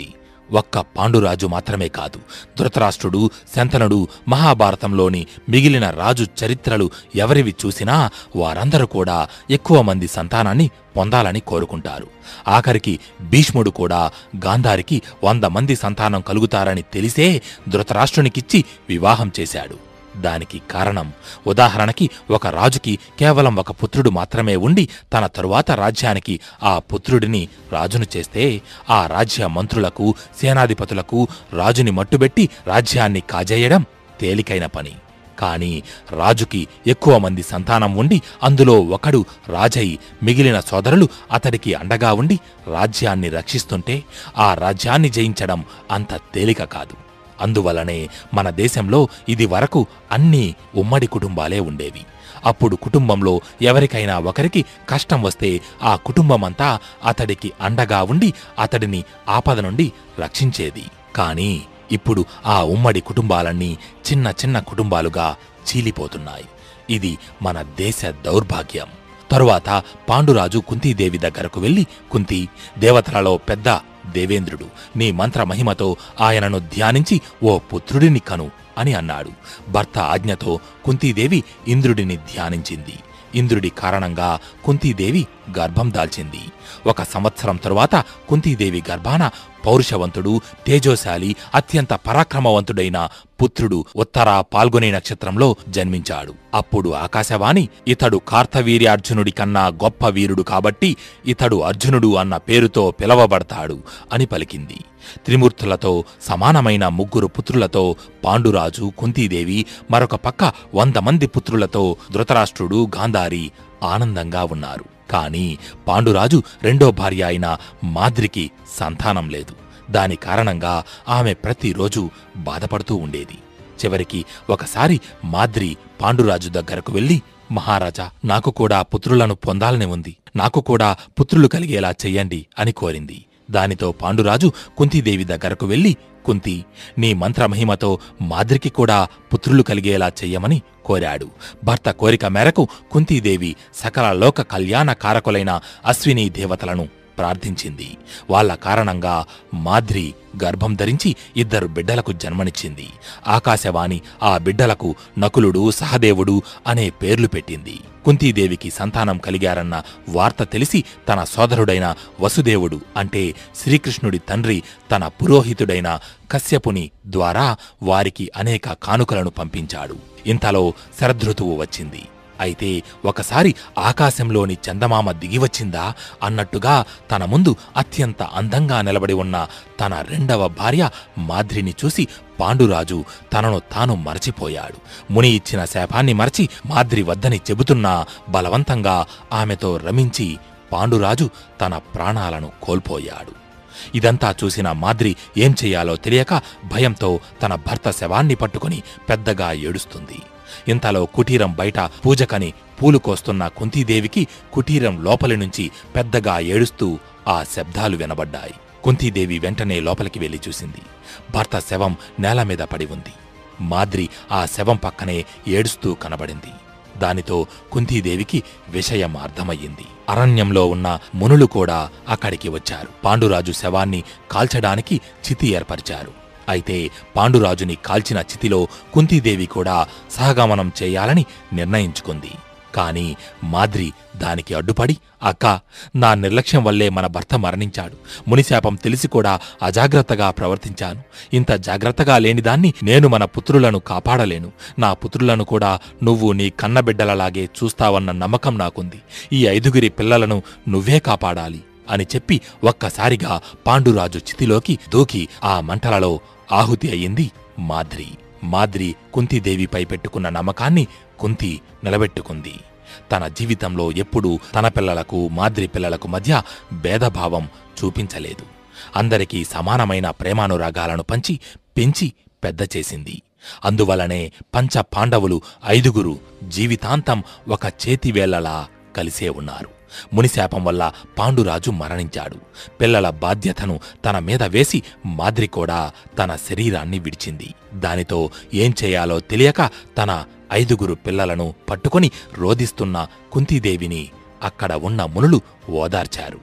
ఒక్క పాండురాజు మాత్రమే కాదు ధృతరాష్ట్రుడు శంతనుడు మహాభారతంలోని మిగిలిన రాజు చరిత్రలు ఎవరివి చూసినా వారందరూ కూడా ఎక్కువ మంది సంతానాన్ని పొందాలని కోరుకుంటారు ఆఖరికి భీష్ముడు కూడా గాంధారికి వంద మంది సంతానం కలుగుతారని తెలిసే ధృతరాష్ట్రునికిచ్చి వివాహం చేశాడు దానికి కారణం ఉదాహరణకి ఒక రాజుకి కేవలం ఒక పుత్రుడు మాత్రమే ఉండి తన తరువాత రాజ్యానికి ఆ పుత్రుడిని రాజును చేస్తే ఆ రాజ్య మంత్రులకు సేనాధిపతులకు రాజుని మట్టుబెట్టి రాజ్యాన్ని కాజేయడం తేలికైన పని కాని రాజుకి ఎక్కువ మంది సంతానం ఉండి అందులో ఒకడు రాజై మిగిలిన సోదరులు అతడికి అండగా ఉండి రాజ్యాన్ని రక్షిస్తుంటే ఆ రాజ్యాన్ని జయించడం అంత తేలిక కాదు అందువలనే మన దేశంలో ఇది వరకు అన్ని ఉమ్మడి కుటుంబాలే ఉండేవి అప్పుడు కుటుంబంలో ఎవరికైనా ఒకరికి కష్టం వస్తే ఆ కుటుంబమంతా అతడికి అండగా ఉండి అతడిని ఆపద నుండి రక్షించేది కానీ ఇప్పుడు ఆ ఉమ్మడి కుటుంబాలన్నీ చిన్న చిన్న కుటుంబాలుగా చీలిపోతున్నాయి ఇది మన దేశ దౌర్భాగ్యం తరువాత పాండురాజు కుంతీదేవి దగ్గరకు వెళ్లి కుంతి దేవతలలో పెద్ద దేవేంద్రుడు నీ మంత్ర మహిమతో ఆయనను ధ్యానించి ఓ పుత్రుడిని కను అని అన్నాడు భర్త ఆజ్ఞతో కుంతీదేవి ఇంద్రుడిని ధ్యానించింది ఇంద్రుడి కారణంగా కుంతీదేవి గర్భం దాల్చింది ఒక సంవత్సరం తరువాత కుంతీదేవి గర్భాన పౌరుషవంతుడు తేజోశాలి అత్యంత పరాక్రమవంతుడైన పుత్రుడు ఉత్తర పాల్గొనే నక్షత్రంలో జన్మించాడు అప్పుడు ఆకాశవాణి ఇతడు కార్తవీర్యార్జునుడి కన్నా గొప్ప వీరుడు కాబట్టి ఇతడు అర్జునుడు అన్న పేరుతో పిలవబడతాడు అని పలికింది త్రిమూర్తులతో సమానమైన ముగ్గురు పుత్రులతో పాండురాజు కుంతీదేవి మరొక పక్క వంద మంది పుత్రులతో ధృతరాష్ట్రుడు గాంధారి ఆనందంగా ఉన్నారు కాని పాండురాజు రెండో భార్య అయిన మాద్రికి సంతానం లేదు దాని కారణంగా ఆమె ప్రతిరోజు బాధపడుతూ ఉండేది చివరికి ఒకసారి మాద్రి పాండురాజు దగ్గరకు వెళ్లి మహారాజా నాకు కూడా పుత్రులను పొందాలని ఉంది నాకు కూడా పుత్రులు కలిగేలా చెయ్యండి అని కోరింది దానితో పాండురాజు కుంతీదేవి దగ్గరకు వెళ్లి కుంతి నీ మంత్రమహిమతో మాద్రికి కూడా పుత్రులు కలిగేలా చెయ్యమని కోరాడు భర్త కోరిక మేరకు కుంతీదేవి సకల లోక కళ్యాణ కారకులైన అశ్విని దేవతలను ప్రార్థించింది వాళ్ళ కారణంగా మాద్రి గర్భం ధరించి ఇద్దరు బిడ్డలకు జన్మనిచ్చింది ఆకాశవాణి ఆ బిడ్డలకు నకులుడు సహదేవుడు అనే పేర్లు పెట్టింది కుంతీదేవికి సంతానం కలిగారన్న వార్త తెలిసి తన సోదరుడైన వసుదేవుడు అంటే శ్రీకృష్ణుడి తండ్రి తన పురోహితుడైన కశ్యపుని ద్వారా వారికి అనేక కానుకలను పంపించాడు ఇంతలో శరదృతువు వచ్చింది అయితే ఒకసారి ఆకాశంలోని చందమామ దిగివచ్చిందా అన్నట్టుగా తన ముందు అత్యంత అందంగా నిలబడి ఉన్న తన రెండవ భార్య మాద్రిని చూసి పాండురాజు తనను తాను మరచిపోయాడు ముని ఇచ్చిన శాపాన్ని మరచి మాద్రి వద్దని చెబుతున్నా బలవంతంగా ఆమెతో రమించి పాండురాజు తన ప్రాణాలను కోల్పోయాడు ఇదంతా చూసిన మాద్రి ఏం చెయ్యాలో తెలియక భయంతో తన భర్త శవాన్ని పట్టుకుని పెద్దగా ఏడుస్తుంది ఇంతలో కుటీరం బయట పూజకని పూలు కోస్తున్న కుంతీదేవికి కుటీరం లోపలి నుంచి పెద్దగా ఏడుస్తూ ఆ శబ్దాలు వినబడ్డాయి కుంతీదేవి వెంటనే లోపలికి వెళ్లి చూసింది భర్త శవం నేల మీద పడి ఉంది మాద్రి ఆ శవం పక్కనే ఏడుస్తూ కనబడింది దానితో కుంతీదేవికి విషయం అర్థమయ్యింది అరణ్యంలో ఉన్న మునులు కూడా అక్కడికి వచ్చారు పాండురాజు శవాన్ని కాల్చడానికి చితి ఏర్పరిచారు అయితే పాండురాజుని కాల్చిన చితిలో కుంతీదేవి కూడా సహగమనం చేయాలని నిర్ణయించుకుంది కాని మాద్రి దానికి అడ్డుపడి అక్క నా నిర్లక్ష్యం వల్లే మన భర్త మరణించాడు మునిశాపం తెలిసి కూడా అజాగ్రత్తగా ప్రవర్తించాను ఇంత జాగ్రత్తగా లేనిదాన్ని నేను మన పుత్రులను కాపాడలేను నా పుత్రులను కూడా నువ్వు నీ కన్నబిడ్డలలాగే చూస్తావన్న నమ్మకం నాకుంది ఈ ఐదుగురి పిల్లలను నువ్వే కాపాడాలి అని చెప్పి ఒక్కసారిగా పాండురాజు చితిలోకి దూకి ఆ మంటలలో ఆహుతి అయింది మాద్రి మాద్రి కుంతీదేవిపై పెట్టుకున్న నమ్మకాన్ని కుంతి నిలబెట్టుకుంది తన జీవితంలో ఎప్పుడూ తన పిల్లలకు మాద్రి పిల్లలకు మధ్య భేదభావం చూపించలేదు అందరికీ సమానమైన ప్రేమానురాగాలను పంచి పెంచి పెద్ద చేసింది అందువలనే పంచ పాండవులు ఐదుగురు జీవితాంతం ఒక చేతివేళ్లలా కలిసే ఉన్నారు మునిశాపం వల్ల పాండురాజు మరణించాడు పిల్లల బాధ్యతను తన మీద వేసి మాద్రి కూడా తన శరీరాన్ని విడిచింది దానితో ఏం చేయాలో తెలియక తన ఐదుగురు పిల్లలను పట్టుకొని రోదిస్తున్న కుంతీదేవిని అక్కడ ఉన్న మునులు ఓదార్చారు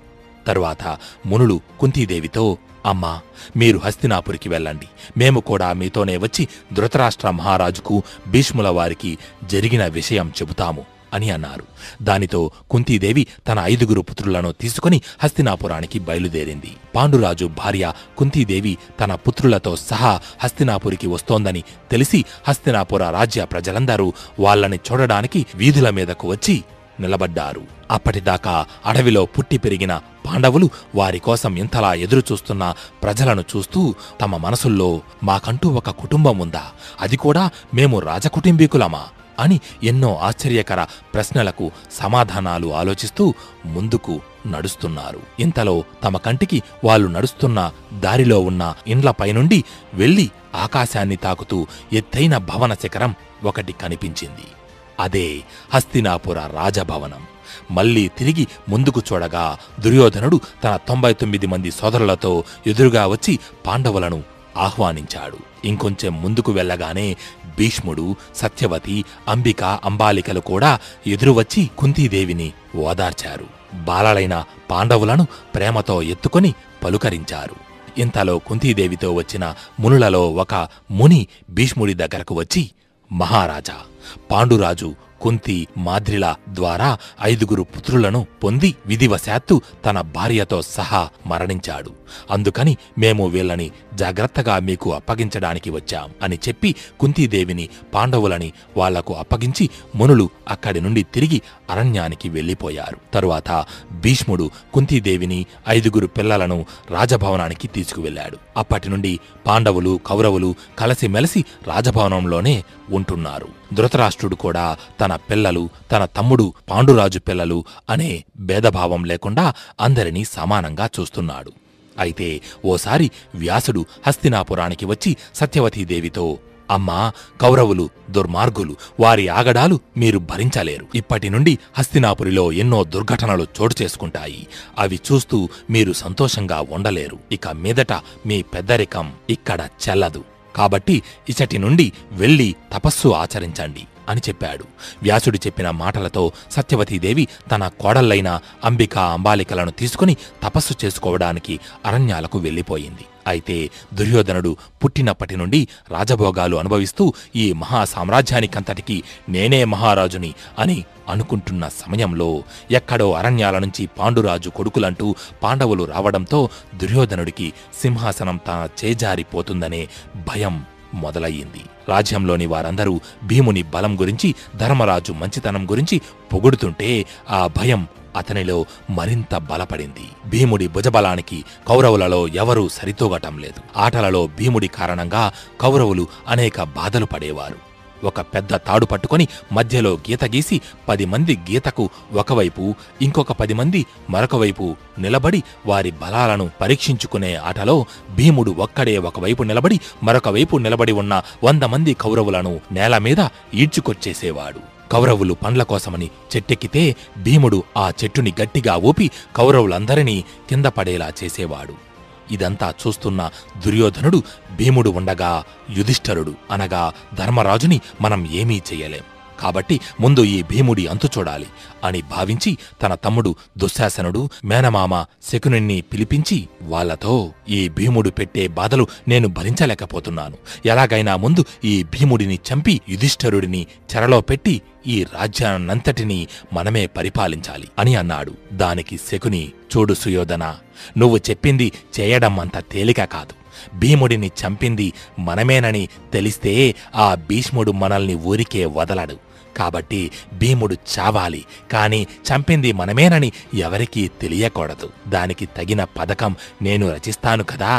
తరువాత మునులు కుంతీదేవితో అమ్మా మీరు హస్తినాపురికి వెళ్ళండి మేము కూడా మీతోనే వచ్చి ధృతరాష్ట్ర మహారాజుకు భీష్ముల వారికి జరిగిన విషయం చెబుతాము అని అన్నారు దానితో కుంతీదేవి తన ఐదుగురు పుత్రులను తీసుకుని హస్తినాపురానికి బయలుదేరింది పాండురాజు భార్య కుంతీదేవి తన పుత్రులతో సహా హస్తినాపురికి వస్తోందని తెలిసి హస్తినాపుర రాజ్య ప్రజలందరూ వాళ్ళని చూడడానికి వీధుల మీదకు వచ్చి నిలబడ్డారు అప్పటిదాకా అడవిలో పుట్టి పెరిగిన పాండవులు వారి కోసం ఇంతలా ఎదురుచూస్తున్న ప్రజలను చూస్తూ తమ మనసుల్లో మాకంటూ ఒక కుటుంబం ఉందా అది కూడా మేము రాజకుటుంబీకులమా అని ఎన్నో ఆశ్చర్యకర ప్రశ్నలకు సమాధానాలు ఆలోచిస్తూ ముందుకు నడుస్తున్నారు ఇంతలో తమ కంటికి వాళ్ళు నడుస్తున్న దారిలో ఉన్న ఇండ్లపై నుండి వెళ్లి ఆకాశాన్ని తాకుతూ ఎత్తైన భవన శిఖరం ఒకటి కనిపించింది అదే హస్తినాపుర రాజభవనం మళ్ళీ తిరిగి ముందుకు చూడగా దుర్యోధనుడు తన తొంభై తొమ్మిది మంది సోదరులతో ఎదురుగా వచ్చి పాండవులను ఆహ్వానించాడు ఇంకొంచెం ముందుకు వెళ్ళగానే భీష్ముడు సత్యవతి అంబిక అంబాలికలు కూడా ఎదురువచ్చి కుంతీదేవిని ఓదార్చారు బాలలైన పాండవులను ప్రేమతో ఎత్తుకొని పలుకరించారు ఇంతలో కుంతీదేవితో వచ్చిన మునులలో ఒక ముని భీష్ముడి దగ్గరకు వచ్చి మహారాజా పాండురాజు కుంతి మాద్రిల ద్వారా ఐదుగురు పుత్రులను పొంది విధివశాత్తు తన భార్యతో సహా మరణించాడు అందుకని మేము వీళ్ళని జాగ్రత్తగా మీకు అప్పగించడానికి వచ్చాం అని చెప్పి కుంతీదేవిని పాండవులని వాళ్లకు అప్పగించి మునులు అక్కడి నుండి తిరిగి అరణ్యానికి వెళ్లిపోయారు తరువాత భీష్ముడు కుంతీదేవిని ఐదుగురు పిల్లలను రాజభవనానికి తీసుకువెళ్లాడు అప్పటి నుండి పాండవులు కౌరవులు కలిసిమెలిసి రాజభవనంలోనే ఉంటున్నారు ధృతరాష్ట్రుడు కూడా తన పిల్లలు తన తమ్ముడు పాండురాజు పిల్లలు అనే భేదభావం లేకుండా అందరినీ సమానంగా చూస్తున్నాడు అయితే ఓసారి వ్యాసుడు హస్తినాపురానికి వచ్చి సత్యవతీదేవితో అమ్మా కౌరవులు దుర్మార్గులు వారి ఆగడాలు మీరు భరించలేరు ఇప్పటి నుండి హస్తినాపురిలో ఎన్నో దుర్ఘటనలు చోటు చేసుకుంటాయి అవి చూస్తూ మీరు సంతోషంగా ఉండలేరు ఇక మీదట మీ పెద్దరికం ఇక్కడ చెల్లదు కాబట్టి ఇచటి నుండి వెళ్ళి తపస్సు ఆచరించండి అని చెప్పాడు వ్యాసుడు చెప్పిన మాటలతో సత్యవతీదేవి తన కోడళ్లైన అంబిక అంబాలికలను తీసుకుని తపస్సు చేసుకోవడానికి అరణ్యాలకు వెళ్ళిపోయింది అయితే దుర్యోధనుడు పుట్టినప్పటి నుండి రాజభోగాలు అనుభవిస్తూ ఈ మహా సామ్రాజ్యానికంతటికీ నేనే మహారాజుని అని అనుకుంటున్న సమయంలో ఎక్కడో అరణ్యాల నుంచి పాండురాజు కొడుకులంటూ పాండవులు రావడంతో దుర్యోధనుడికి సింహాసనం తన చేజారిపోతుందనే భయం మొదలయ్యింది రాజ్యంలోని వారందరూ భీముని బలం గురించి ధర్మరాజు మంచితనం గురించి పొగుడుతుంటే ఆ భయం అతనిలో మరింత బలపడింది భీముడి భుజబలానికి కౌరవులలో ఎవరూ సరితూగటం లేదు ఆటలలో భీముడి కారణంగా కౌరవులు అనేక బాధలు పడేవారు ఒక పెద్ద తాడు పట్టుకొని మధ్యలో గీత గీసి పది మంది గీతకు ఒకవైపు ఇంకొక పది మంది మరొక వైపు నిలబడి వారి బలాలను పరీక్షించుకునే ఆటలో భీముడు ఒక్కడే ఒకవైపు నిలబడి మరొక వైపు నిలబడి ఉన్న వంద మంది కౌరవులను నేల మీద ఈడ్చుకొచ్చేసేవాడు కౌరవులు పండ్ల కోసమని చెట్టెక్కితే భీముడు ఆ చెట్టుని గట్టిగా ఊపి కౌరవులందరినీ కింద పడేలా చేసేవాడు ఇదంతా చూస్తున్న దుర్యోధనుడు భీముడు ఉండగా యుధిష్ఠరుడు అనగా ధర్మరాజుని మనం ఏమీ చెయ్యలేం కాబట్టి ముందు ఈ భీముడి అంతు చూడాలి అని భావించి తన తమ్ముడు దుశ్శాసనుడు మేనమామ శకునుణ్ణి పిలిపించి వాళ్ళతో ఈ భీముడు పెట్టే బాధలు నేను భరించలేకపోతున్నాను ఎలాగైనా ముందు ఈ భీముడిని చంపి యుధిష్ఠరుడిని చెరలో పెట్టి ఈ రాజ్యాన్నంతటినీ మనమే పరిపాలించాలి అని అన్నాడు దానికి శకుని చూడు సుయోధన నువ్వు చెప్పింది చేయడం అంత తేలిక కాదు భీముడిని చంపింది మనమేనని తెలిస్తే ఆ భీష్ముడు మనల్ని ఊరికే వదలడు కాబట్టి భీముడు చావాలి కాని చంపింది మనమేనని ఎవరికీ తెలియకూడదు దానికి తగిన పథకం నేను రచిస్తాను కదా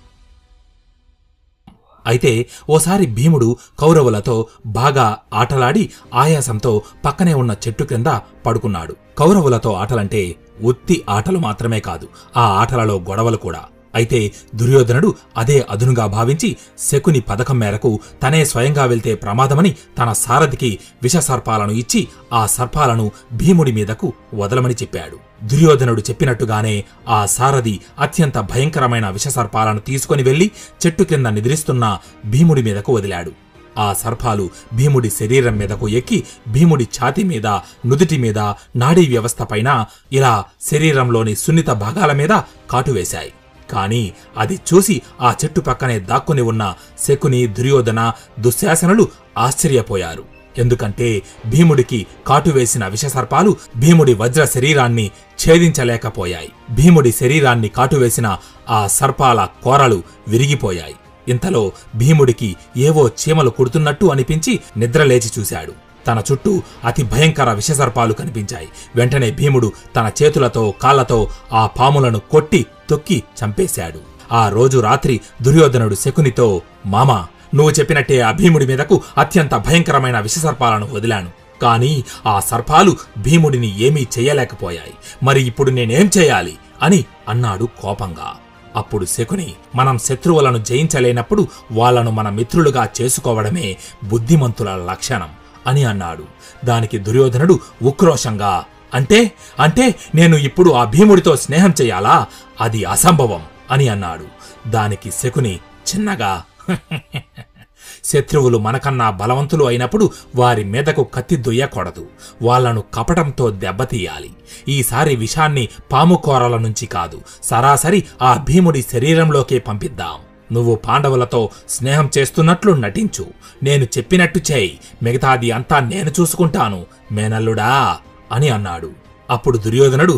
అయితే ఓసారి భీముడు కౌరవులతో బాగా ఆటలాడి ఆయాసంతో పక్కనే ఉన్న చెట్టు క్రింద పడుకున్నాడు కౌరవులతో ఆటలంటే ఉత్తి ఆటలు మాత్రమే కాదు ఆ ఆటలలో గొడవలు కూడా అయితే దుర్యోధనుడు అదే అదునుగా భావించి శకుని పథకం మేరకు తనే స్వయంగా వెళ్తే ప్రమాదమని తన సారథికి విషసర్పాలను ఇచ్చి ఆ సర్పాలను భీముడి మీదకు వదలమని చెప్పాడు దుర్యోధనుడు చెప్పినట్టుగానే ఆ సారథి అత్యంత భయంకరమైన విషసర్పాలను తీసుకొని వెళ్లి చెట్టు కింద నిద్రిస్తున్న భీముడి మీదకు వదిలాడు ఆ సర్పాలు భీముడి శరీరం మీదకు ఎక్కి భీముడి ఛాతీ మీద నుదుటి మీద నాడీ వ్యవస్థ పైన ఇలా శరీరంలోని సున్నిత భాగాల మీద కాటువేశాయి కాని అది చూసి ఆ చెట్టు పక్కనే దాక్కుని ఉన్న శకుని దుర్యోధన దుశ్శాసనులు ఆశ్చర్యపోయారు ఎందుకంటే భీముడికి కాటువేసిన విషసర్పాలు భీముడి వజ్ర శరీరాన్ని ఛేదించలేకపోయాయి భీముడి శరీరాన్ని కాటువేసిన ఆ సర్పాల కోరలు విరిగిపోయాయి ఇంతలో భీముడికి ఏవో చీమలు కుడుతున్నట్టు అనిపించి నిద్రలేచి చూశాడు తన చుట్టూ అతి భయంకర విషసర్పాలు కనిపించాయి వెంటనే భీముడు తన చేతులతో కాళ్లతో ఆ పాములను కొట్టి తొక్కి చంపేశాడు ఆ రోజు రాత్రి దుర్యోధనుడు శకునితో మామా నువ్వు చెప్పినట్టే ఆ భీముడి మీదకు అత్యంత భయంకరమైన విషసర్పాలను వదిలాను కాని ఆ సర్పాలు భీముడిని ఏమీ చెయ్యలేకపోయాయి మరి ఇప్పుడు నేనేం చేయాలి అని అన్నాడు కోపంగా అప్పుడు శకుని మనం శత్రువులను జయించలేనప్పుడు వాళ్ళను మన మిత్రులుగా చేసుకోవడమే బుద్ధిమంతుల లక్షణం అని అన్నాడు దానికి దుర్యోధనుడు ఉక్రోషంగా అంటే అంటే నేను ఇప్పుడు ఆ భీముడితో స్నేహం చెయ్యాలా అది అసంభవం అని అన్నాడు దానికి శకుని చిన్నగా శత్రువులు మనకన్నా బలవంతులు అయినప్పుడు వారి మీదకు కత్తి దుయ్యకూడదు వాళ్లను కపటంతో దెబ్బతీయాలి ఈసారి విషాన్ని పాము కోరల నుంచి కాదు సరాసరి ఆ భీముడి శరీరంలోకే పంపిద్దాం నువ్వు పాండవులతో స్నేహం చేస్తున్నట్లు నటించు నేను చెప్పినట్టు చేయి మిగతాది అంతా నేను చూసుకుంటాను మేనల్లుడా అని అన్నాడు అప్పుడు దుర్యోధనుడు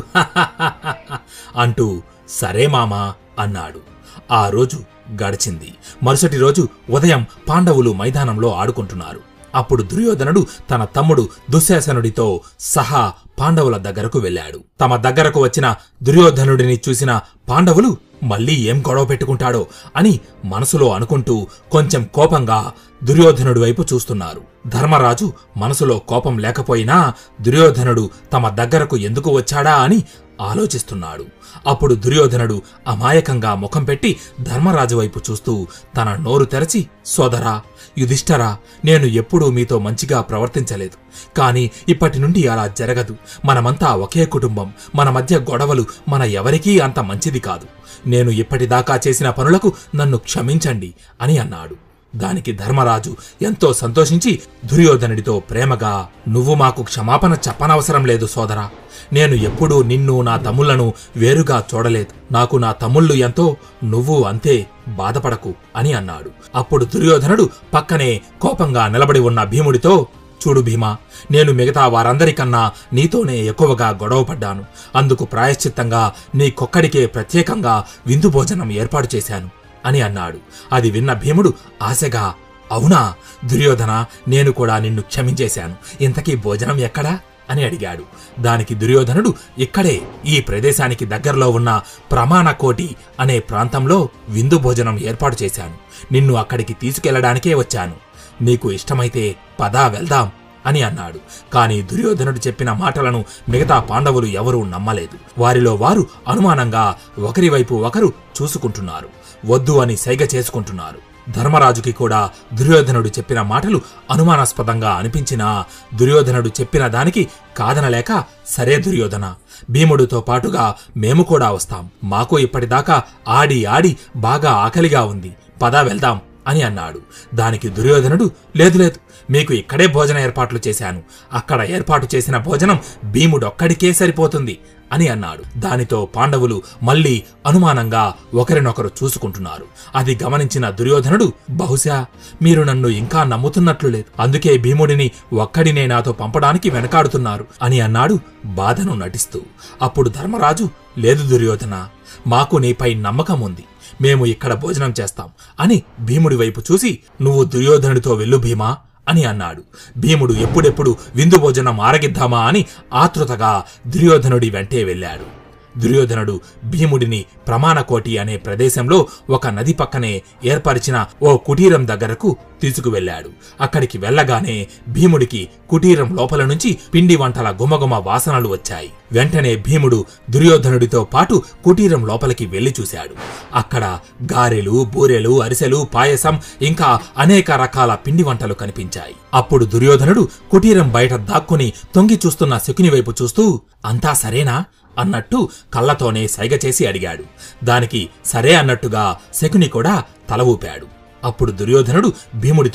అంటూ సరే మామా అన్నాడు ఆ రోజు గడిచింది మరుసటి రోజు ఉదయం పాండవులు మైదానంలో ఆడుకుంటున్నారు అప్పుడు దుర్యోధనుడు తన తమ్ముడు దుశ్శాసనుడితో సహా పాండవుల దగ్గరకు వెళ్ళాడు తమ దగ్గరకు వచ్చిన దుర్యోధనుడిని చూసిన పాండవులు మళ్ళీ ఏం గొడవ పెట్టుకుంటాడో అని మనసులో అనుకుంటూ కొంచెం కోపంగా దుర్యోధనుడి వైపు చూస్తున్నారు ధర్మరాజు మనసులో కోపం లేకపోయినా దుర్యోధనుడు తమ దగ్గరకు ఎందుకు వచ్చాడా అని ఆలోచిస్తున్నాడు అప్పుడు దుర్యోధనుడు అమాయకంగా ముఖం పెట్టి ధర్మరాజు వైపు చూస్తూ తన నోరు తెరచి సోదరా యుధిష్ఠరా నేను ఎప్పుడూ మీతో మంచిగా ప్రవర్తించలేదు కాని ఇప్పటి నుండి అలా జరగదు మనమంతా ఒకే కుటుంబం మన మధ్య గొడవలు మన ఎవరికీ అంత మంచిది కాదు నేను ఇప్పటిదాకా చేసిన పనులకు నన్ను క్షమించండి అని అన్నాడు దానికి ధర్మరాజు ఎంతో సంతోషించి దుర్యోధనుడితో ప్రేమగా నువ్వు మాకు క్షమాపణ చెప్పనవసరం లేదు సోదరా నేను ఎప్పుడూ నిన్ను నా తమ్ముళ్లను వేరుగా చూడలేదు నాకు నా తమ్ముళ్ళు ఎంతో నువ్వు అంతే బాధపడకు అని అన్నాడు అప్పుడు దుర్యోధనుడు పక్కనే కోపంగా నిలబడి ఉన్న భీముడితో చూడు భీమా నేను మిగతా వారందరికన్నా నీతోనే ఎక్కువగా గొడవపడ్డాను అందుకు ప్రాయశ్చిత్తంగా నీకొక్కడికే ప్రత్యేకంగా విందు భోజనం ఏర్పాటు చేశాను అని అన్నాడు అది విన్న భీముడు ఆశగా అవునా దుర్యోధన నేను కూడా నిన్ను క్షమించేశాను ఇంతకీ భోజనం ఎక్కడా అని అడిగాడు దానికి దుర్యోధనుడు ఇక్కడే ఈ ప్రదేశానికి దగ్గరలో ఉన్న ప్రమాణకోటి అనే ప్రాంతంలో విందు భోజనం ఏర్పాటు చేశాను నిన్ను అక్కడికి తీసుకెళ్లడానికే వచ్చాను నీకు ఇష్టమైతే పదా వెళ్దాం అని అన్నాడు కాని దుర్యోధనుడు చెప్పిన మాటలను మిగతా పాండవులు ఎవరూ నమ్మలేదు వారిలో వారు అనుమానంగా ఒకరి వైపు ఒకరు చూసుకుంటున్నారు వద్దు అని సైగ చేసుకుంటున్నారు ధర్మరాజుకి కూడా దుర్యోధనుడు చెప్పిన మాటలు అనుమానాస్పదంగా అనిపించినా దుర్యోధనుడు చెప్పిన దానికి కాదనలేక సరే దుర్యోధన భీముడితో పాటుగా మేము కూడా వస్తాం మాకు ఇప్పటిదాకా ఆడి ఆడి బాగా ఆకలిగా ఉంది పదా వెళ్దాం అని అన్నాడు దానికి దుర్యోధనుడు లేదు లేదు మీకు ఇక్కడే భోజన ఏర్పాట్లు చేశాను అక్కడ ఏర్పాటు చేసిన భోజనం భీముడొక్కడికే సరిపోతుంది అని అన్నాడు దానితో పాండవులు మళ్ళీ అనుమానంగా ఒకరినొకరు చూసుకుంటున్నారు అది గమనించిన దుర్యోధనుడు బహుశా మీరు నన్ను ఇంకా నమ్ముతున్నట్లు లేదు అందుకే భీముడిని ఒక్కడినే నాతో పంపడానికి వెనకాడుతున్నారు అని అన్నాడు బాధను నటిస్తూ అప్పుడు ధర్మరాజు లేదు దుర్యోధన మాకు నీపై నమ్మకం ఉంది మేము ఇక్కడ భోజనం చేస్తాం అని భీముడి వైపు చూసి నువ్వు దుర్యోధనుడితో వెళ్ళు భీమా అని అన్నాడు భీముడు ఎప్పుడెప్పుడు విందు భోజనం ఆరగిద్దామా అని ఆతృతగా దుర్యోధనుడి వెంటే వెళ్ళాడు దుర్యోధనుడు భీముడిని ప్రమాణకోటి అనే ప్రదేశంలో ఒక నది పక్కనే ఏర్పరిచిన ఓ కుటీరం దగ్గరకు తీసుకువెళ్ళాడు అక్కడికి వెళ్ళగానే భీముడికి కుటీరం లోపల నుంచి పిండి వంటల గుమగుమ వాసనలు వచ్చాయి వెంటనే భీముడు దుర్యోధనుడితో పాటు కుటీరం లోపలికి వెళ్లి చూశాడు అక్కడ గారెలు బూరెలు అరిసెలు పాయసం ఇంకా అనేక రకాల పిండి వంటలు కనిపించాయి అప్పుడు దుర్యోధనుడు కుటీరం బయట దాక్కుని తొంగి చూస్తున్న శకుని వైపు చూస్తూ అంతా సరేనా అన్నట్టు కళ్ళతోనే సైగ చేసి అడిగాడు దానికి సరే అన్నట్టుగా శకుని కూడా తల ఊపాడు అప్పుడు దుర్యోధనుడు భీముడితో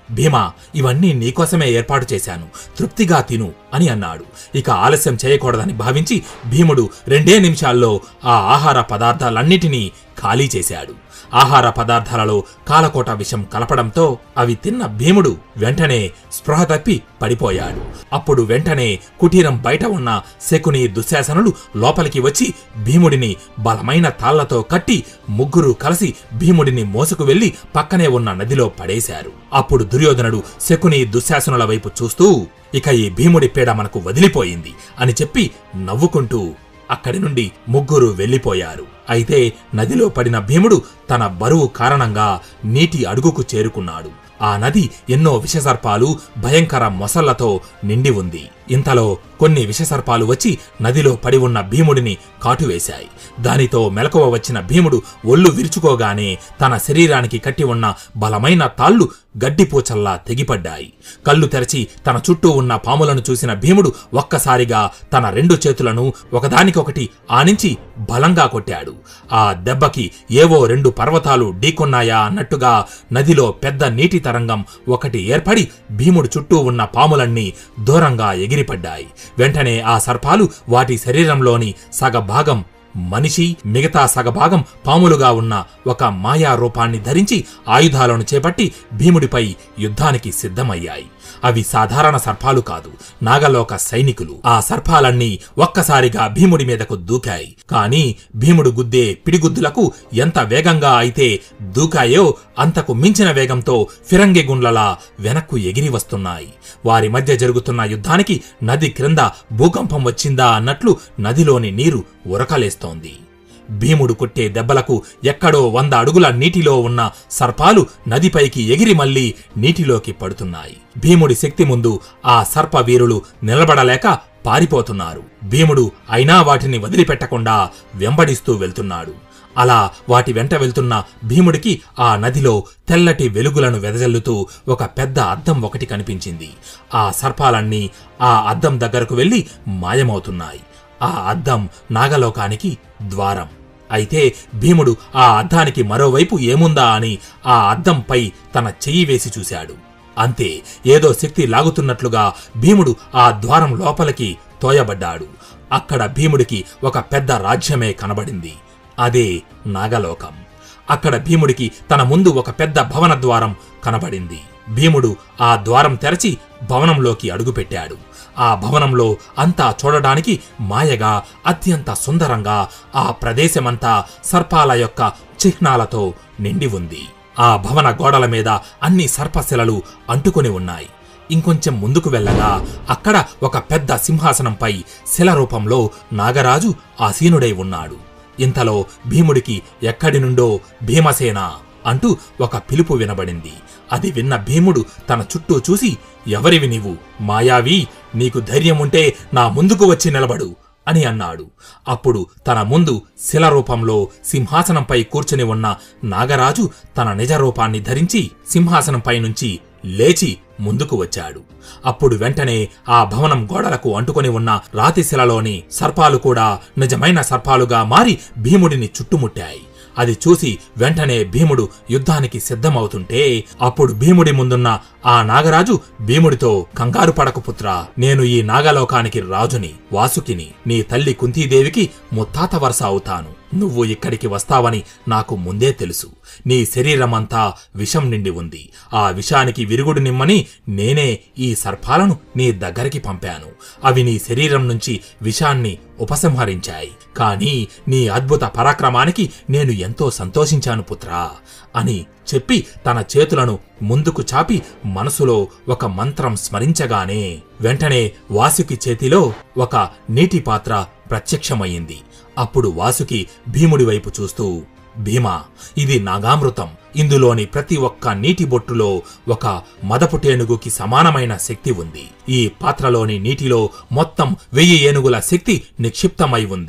భీమా ఇవన్నీ నీకోసమే ఏర్పాటు చేశాను తృప్తిగా తిను అని అన్నాడు ఇక ఆలస్యం చేయకూడదని భావించి భీముడు రెండే నిమిషాల్లో ఆ ఆహార పదార్థాలన్నిటినీ ఖాళీ చేశాడు ఆహార పదార్థాలలో కాలకోట విషం కలపడంతో అవి తిన్న భీముడు వెంటనే స్పృహ తప్పి పడిపోయాడు అప్పుడు వెంటనే కుటీరం బయట ఉన్న శకుని దుశ్శాసనులు లోపలికి వచ్చి భీముడిని బలమైన తాళ్లతో కట్టి ముగ్గురు కలిసి భీముడిని మోసుకు వెళ్లి పక్కనే ఉన్న నదిలో పడేశారు అప్పుడు దుర్యోధనుడు శకుని దుశ్శాసనుల వైపు చూస్తూ ఇక ఈ భీముడి పీడ మనకు వదిలిపోయింది అని చెప్పి నవ్వుకుంటూ అక్కడి నుండి ముగ్గురు వెళ్లిపోయారు అయితే నదిలో పడిన భీముడు తన బరువు కారణంగా నీటి అడుగుకు చేరుకున్నాడు ఆ నది ఎన్నో విషసర్పాలు భయంకర మొసళ్లతో నిండి ఉంది ఇంతలో కొన్ని విషసర్పాలు వచ్చి నదిలో పడి ఉన్న భీముడిని కాటువేశాయి దానితో మెలకువ వచ్చిన భీముడు ఒళ్ళు విరుచుకోగానే తన శరీరానికి కట్టి ఉన్న బలమైన తాళ్లు గడ్డిపూచల్లా తెగిపడ్డాయి కళ్ళు తెరచి తన చుట్టూ ఉన్న పాములను చూసిన భీముడు ఒక్కసారిగా తన రెండు చేతులను ఒకదానికొకటి ఆనించి బలంగా కొట్టాడు ఆ దెబ్బకి ఏవో రెండు పర్వతాలు ఢీకొన్నాయా అన్నట్టుగా నదిలో పెద్ద నీటి తరంగం ఒకటి ఏర్పడి భీముడు చుట్టూ ఉన్న పాములన్నీ దూరంగా ఎగిరిపడ్డాయి వెంటనే ఆ సర్పాలు వాటి శరీరంలోని సగభాగం మనిషి మిగతా సగభాగం పాములుగా ఉన్న ఒక మాయా రూపాన్ని ధరించి ఆయుధాలను చేపట్టి భీముడిపై యుద్ధానికి సిద్ధమయ్యాయి అవి సాధారణ సర్పాలు కాదు నాగలోక సైనికులు ఆ సర్పాలన్నీ ఒక్కసారిగా భీముడి మీదకు దూకాయి కాని భీముడు గుద్దే పిడిగుద్దులకు ఎంత వేగంగా అయితే దూకాయో అంతకు మించిన వేగంతో ఫిరంగి గుండ్లలా వెనక్కు ఎగిరి వస్తున్నాయి వారి మధ్య జరుగుతున్న యుద్ధానికి నది క్రింద భూకంపం వచ్చిందా అన్నట్లు నదిలోని నీరు ఉరకలేస్తోంది భీముడు కొట్టే దెబ్బలకు ఎక్కడో వంద అడుగుల నీటిలో ఉన్న సర్పాలు నదిపైకి ఎగిరి మళ్లీ నీటిలోకి పడుతున్నాయి భీముడి శక్తి ముందు ఆ సర్ప వీరులు నిలబడలేక పారిపోతున్నారు భీముడు అయినా వాటిని వదిలిపెట్టకుండా వెంబడిస్తూ వెళ్తున్నాడు అలా వాటి వెంట వెళ్తున్న భీముడికి ఆ నదిలో తెల్లటి వెలుగులను వెదజల్లుతూ ఒక పెద్ద అద్దం ఒకటి కనిపించింది ఆ సర్పాలన్నీ ఆ అద్దం దగ్గరకు వెళ్లి మాయమవుతున్నాయి ఆ అద్దం నాగలోకానికి ద్వారం అయితే భీముడు ఆ అద్దానికి మరోవైపు ఏముందా అని ఆ అద్దంపై తన చెయ్యి వేసి చూశాడు అంతే ఏదో శక్తి లాగుతున్నట్లుగా భీముడు ఆ ద్వారం లోపలికి తోయబడ్డాడు అక్కడ భీముడికి ఒక పెద్ద రాజ్యమే కనబడింది అదే నాగలోకం అక్కడ భీముడికి తన ముందు ఒక పెద్ద భవన ద్వారం కనబడింది భీముడు ఆ ద్వారం తెరచి భవనంలోకి అడుగుపెట్టాడు ఆ భవనంలో అంతా చూడడానికి మాయగా అత్యంత సుందరంగా ఆ ప్రదేశమంతా సర్పాల యొక్క చిహ్నాలతో నిండి ఉంది ఆ భవన గోడల మీద అన్ని సర్పశిలలు అంటుకొని ఉన్నాయి ఇంకొంచెం ముందుకు వెళ్ళగా అక్కడ ఒక పెద్ద సింహాసనంపై శిల రూపంలో నాగరాజు ఆసీనుడై ఉన్నాడు ఇంతలో భీముడికి ఎక్కడి నుండో భీమసేన అంటూ ఒక పిలుపు వినబడింది అది విన్న భీముడు తన చుట్టూ చూసి ఎవరివి నీవు మాయావి నీకు ధైర్యముంటే నా ముందుకు వచ్చి నిలబడు అని అన్నాడు అప్పుడు తన ముందు శిల రూపంలో సింహాసనంపై కూర్చుని ఉన్న నాగరాజు తన నిజ రూపాన్ని ధరించి సింహాసనంపై నుంచి లేచి ముందుకు వచ్చాడు అప్పుడు వెంటనే ఆ భవనం గోడలకు అంటుకొని ఉన్న రాతి శిలలోని సర్పాలు కూడా నిజమైన సర్పాలుగా మారి భీముడిని చుట్టుముట్టాయి అది చూసి వెంటనే భీముడు యుద్ధానికి సిద్ధమవుతుంటే అప్పుడు భీముడి ముందున్న ఆ నాగరాజు భీముడితో కంగారు పడకు పుత్రా నేను ఈ నాగలోకానికి రాజుని వాసుకిని నీ తల్లి కుంతీదేవికి ముత్తాత వరస అవుతాను నువ్వు ఇక్కడికి వస్తావని నాకు ముందే తెలుసు నీ శరీరమంతా విషం నిండి ఉంది ఆ విషానికి విరుగుడు నిమ్మని నేనే ఈ సర్పాలను నీ దగ్గరికి పంపాను అవి నీ శరీరం నుంచి విషాన్ని ఉపసంహరించాయి కానీ నీ అద్భుత పరాక్రమానికి నేను ఎంతో సంతోషించాను పుత్రా అని చెప్పి తన చేతులను ముందుకు చాపి మనసులో ఒక మంత్రం స్మరించగానే వెంటనే వాసుకి చేతిలో ఒక నీటి పాత్ర ప్రత్యక్షమయ్యింది అప్పుడు వాసుకి భీముడి వైపు చూస్తూ భీమా ఇది నాగామృతం ఇందులోని ప్రతి ఒక్క నీటి బొట్టులో ఒక మదపు టేనుగుకి సమానమైన శక్తి ఉంది ఈ పాత్రలోని నీటిలో మొత్తం వెయ్యి ఏనుగుల శక్తి నిక్షిప్తమై ఉంది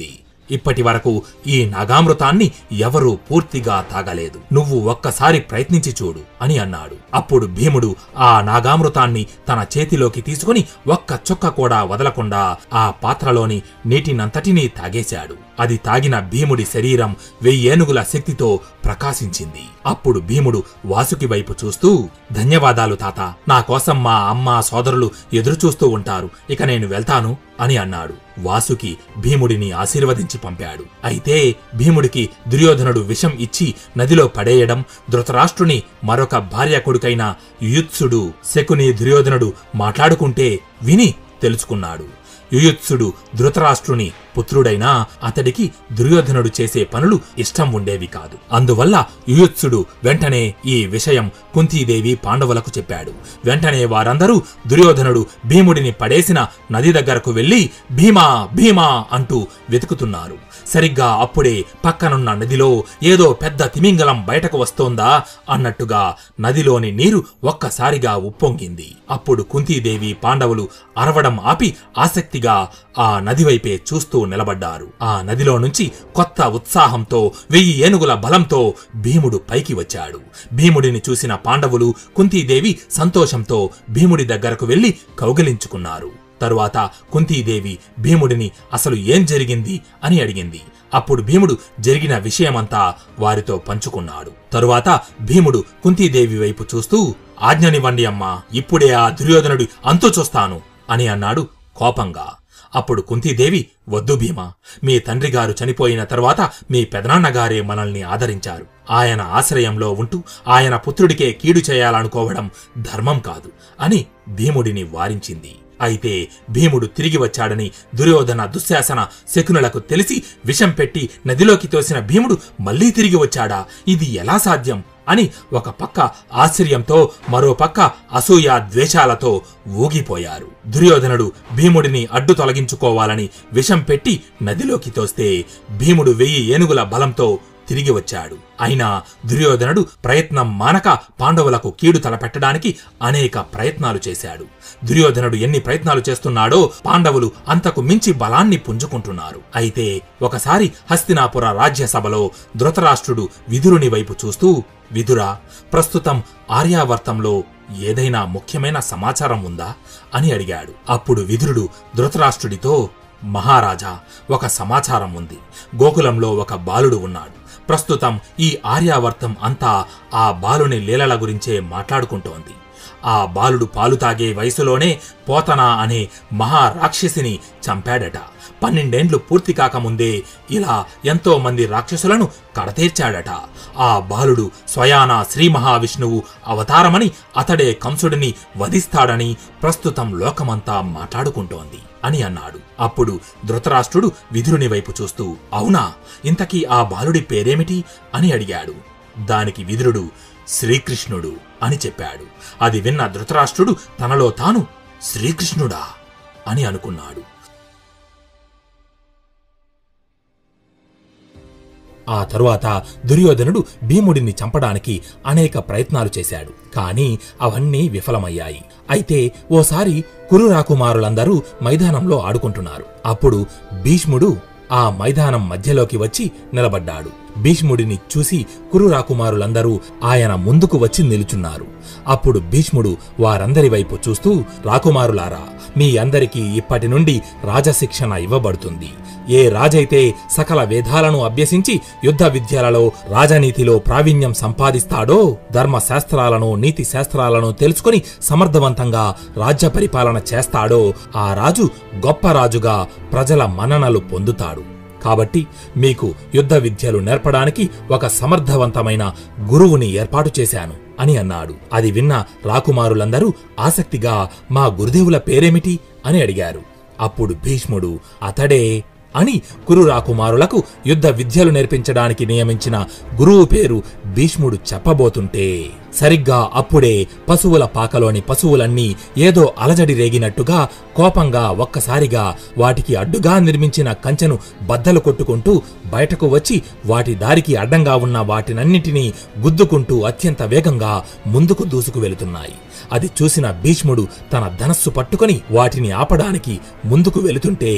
ఇప్పటి వరకు ఈ నాగామృతాన్ని ఎవరూ పూర్తిగా తాగలేదు నువ్వు ఒక్కసారి ప్రయత్నించి చూడు అని అన్నాడు అప్పుడు భీముడు ఆ నాగామృతాన్ని తన చేతిలోకి తీసుకుని ఒక్క చుక్క కూడా వదలకుండా ఆ పాత్రలోని నీటినంతటినీ తాగేశాడు అది తాగిన భీముడి శరీరం వెయ్యేనుగుల శక్తితో ప్రకాశించింది అప్పుడు భీముడు వాసుకి వైపు చూస్తూ ధన్యవాదాలు తాత నా కోసం మా అమ్మ సోదరులు ఎదురుచూస్తూ ఉంటారు ఇక నేను వెళ్తాను అని అన్నాడు వాసుకి భీముడిని ఆశీర్వదించి పంపాడు అయితే భీముడికి దుర్యోధనుడు విషం ఇచ్చి నదిలో పడేయడం ధృతరాష్ట్రుని మరొక భార్య కొడుకైన యుయుత్సుడు శకుని దుర్యోధనుడు మాట్లాడుకుంటే విని తెలుసుకున్నాడు యుయుత్సుడు ధృతరాష్ట్రుని పుత్రుడైనా అతడికి దుర్యోధనుడు చేసే పనులు ఇష్టం ఉండేవి కాదు అందువల్ల యుయుత్సుడు వెంటనే ఈ విషయం కుంతీదేవి పాండవులకు చెప్పాడు వెంటనే వారందరూ దుర్యోధనుడు భీముడిని పడేసిన నది దగ్గరకు వెళ్లి భీమా భీమా అంటూ వెతుకుతున్నారు సరిగ్గా అప్పుడే పక్కనున్న నదిలో ఏదో పెద్ద తిమింగలం బయటకు వస్తోందా అన్నట్టుగా నదిలోని నీరు ఒక్కసారిగా ఉప్పొంగింది అప్పుడు కుంతీదేవి పాండవులు అరవడం ఆపి ఆసక్తిగా ఆ నది వైపే చూస్తూ నిలబడ్డారు ఆ నదిలో నుంచి కొత్త ఉత్సాహంతో వెయ్యి ఏనుగుల బలంతో భీముడు పైకి వచ్చాడు భీముడిని చూసిన పాండవులు కుంతీదేవి సంతోషంతో భీముడి దగ్గరకు వెళ్లి కౌగిలించుకున్నారు తరువాత కుంతీదేవి భీముడిని అసలు ఏం జరిగింది అని అడిగింది అప్పుడు భీముడు జరిగిన విషయమంతా వారితో పంచుకున్నాడు తరువాత భీముడు కుంతీదేవి వైపు చూస్తూ ఆజ్ఞనివ్వండి అమ్మా ఇప్పుడే ఆ దుర్యోధనుడి అంతు చూస్తాను అని అన్నాడు కోపంగా అప్పుడు కుంతీదేవి వద్దు భీమా మీ తండ్రి గారు చనిపోయిన తర్వాత మీ పెదనాన్నగారే మనల్ని ఆదరించారు ఆయన ఆశ్రయంలో ఉంటూ ఆయన పుత్రుడికే కీడు చేయాలనుకోవడం ధర్మం కాదు అని భీముడిని వారించింది అయితే భీముడు తిరిగి వచ్చాడని దుర్యోధన దుశ్శాసన శకునులకు తెలిసి విషం పెట్టి నదిలోకి తోసిన భీముడు మళ్లీ తిరిగి వచ్చాడా ఇది ఎలా సాధ్యం అని ఒక పక్క ఆశ్చర్యంతో మరో పక్క అసూయ ద్వేషాలతో ఊగిపోయారు దుర్యోధనుడు భీముడిని అడ్డు తొలగించుకోవాలని విషం పెట్టి నదిలోకి తోస్తే భీముడు వెయ్యి ఏనుగుల బలంతో తిరిగి వచ్చాడు అయినా దుర్యోధనుడు ప్రయత్నం మానక పాండవులకు కీడు తలపెట్టడానికి అనేక ప్రయత్నాలు చేశాడు దుర్యోధనుడు ఎన్ని ప్రయత్నాలు చేస్తున్నాడో పాండవులు అంతకు మించి బలాన్ని పుంజుకుంటున్నారు అయితే ఒకసారి హస్తినాపుర రాజ్యసభలో ధృతరాష్ట్రుడు విదురుని వైపు చూస్తూ విదురా ప్రస్తుతం ఆర్యావర్తంలో ఏదైనా ముఖ్యమైన సమాచారం ఉందా అని అడిగాడు అప్పుడు విదురుడు ధృతరాష్ట్రుడితో మహారాజా ఒక సమాచారం ఉంది గోకులంలో ఒక బాలుడు ఉన్నాడు ప్రస్తుతం ఈ ఆర్యావర్తం అంతా ఆ బాలుని లీలల గురించే మాట్లాడుకుంటోంది ఆ బాలుడు పాలు తాగే వయసులోనే పోతన అనే మహారాక్షసిని చంపాడట పన్నెండేండ్లు పూర్తి కాకముందే ఇలా ఎంతో మంది రాక్షసులను కడతీర్చాడట ఆ బాలుడు స్వయాన శ్రీ మహావిష్ణువు అవతారమని అతడే కంసుడిని వధిస్తాడని ప్రస్తుతం లోకమంతా మాట్లాడుకుంటోంది అని అన్నాడు అప్పుడు ధృతరాష్ట్రుడు విధురుని వైపు చూస్తూ అవునా ఇంతకీ ఆ బాలుడి పేరేమిటి అని అడిగాడు దానికి విదురుడు శ్రీకృష్ణుడు అని చెప్పాడు అది విన్న ధృతరాష్ట్రుడు తనలో తాను శ్రీకృష్ణుడా అని అనుకున్నాడు ఆ తరువాత దుర్యోధనుడు భీముడిని చంపడానికి అనేక ప్రయత్నాలు చేశాడు కాని అవన్నీ విఫలమయ్యాయి అయితే ఓసారి కురు రాకుమారులందరూ మైదానంలో ఆడుకుంటున్నారు అప్పుడు భీష్ముడు ఆ మైదానం మధ్యలోకి వచ్చి నిలబడ్డాడు భీష్ముడిని చూసి కురు రాకుమారులందరూ ఆయన ముందుకు వచ్చి నిలుచున్నారు అప్పుడు భీష్ముడు వారందరి వైపు చూస్తూ రాకుమారులారా మీ అందరికీ ఇప్పటి నుండి రాజశిక్షణ ఇవ్వబడుతుంది ఏ రాజైతే సకల వేదాలను అభ్యసించి యుద్ధ విద్యలలో రాజనీతిలో ప్రావీణ్యం సంపాదిస్తాడో ధర్మశాస్త్రాలను నీతి శాస్త్రాలను తెలుసుకుని సమర్థవంతంగా రాజ్య పరిపాలన చేస్తాడో ఆ రాజు గొప్ప రాజుగా ప్రజల మన్ననలు పొందుతాడు కాబట్టి మీకు యుద్ధ విద్యలు నేర్పడానికి ఒక సమర్థవంతమైన గురువుని ఏర్పాటు చేశాను అని అన్నాడు అది విన్న రాకుమారులందరూ ఆసక్తిగా మా గురుదేవుల పేరేమిటి అని అడిగారు అప్పుడు భీష్ముడు అతడే అని కురు రాకుమారులకు యుద్ధ విద్యలు నేర్పించడానికి నియమించిన గురువు పేరు భీష్ముడు చెప్పబోతుంటే సరిగ్గా అప్పుడే పశువుల పాకలోని పశువులన్నీ ఏదో అలజడి రేగినట్టుగా కోపంగా ఒక్కసారిగా వాటికి అడ్డుగా నిర్మించిన కంచెను బద్దలు కొట్టుకుంటూ బయటకు వచ్చి వాటి దారికి అడ్డంగా ఉన్న వాటినన్నిటినీ గుద్దుకుంటూ అత్యంత వేగంగా ముందుకు దూసుకు వెళుతున్నాయి అది చూసిన భీష్ముడు తన ధనస్సు పట్టుకొని వాటిని ఆపడానికి ముందుకు వెళుతుంటే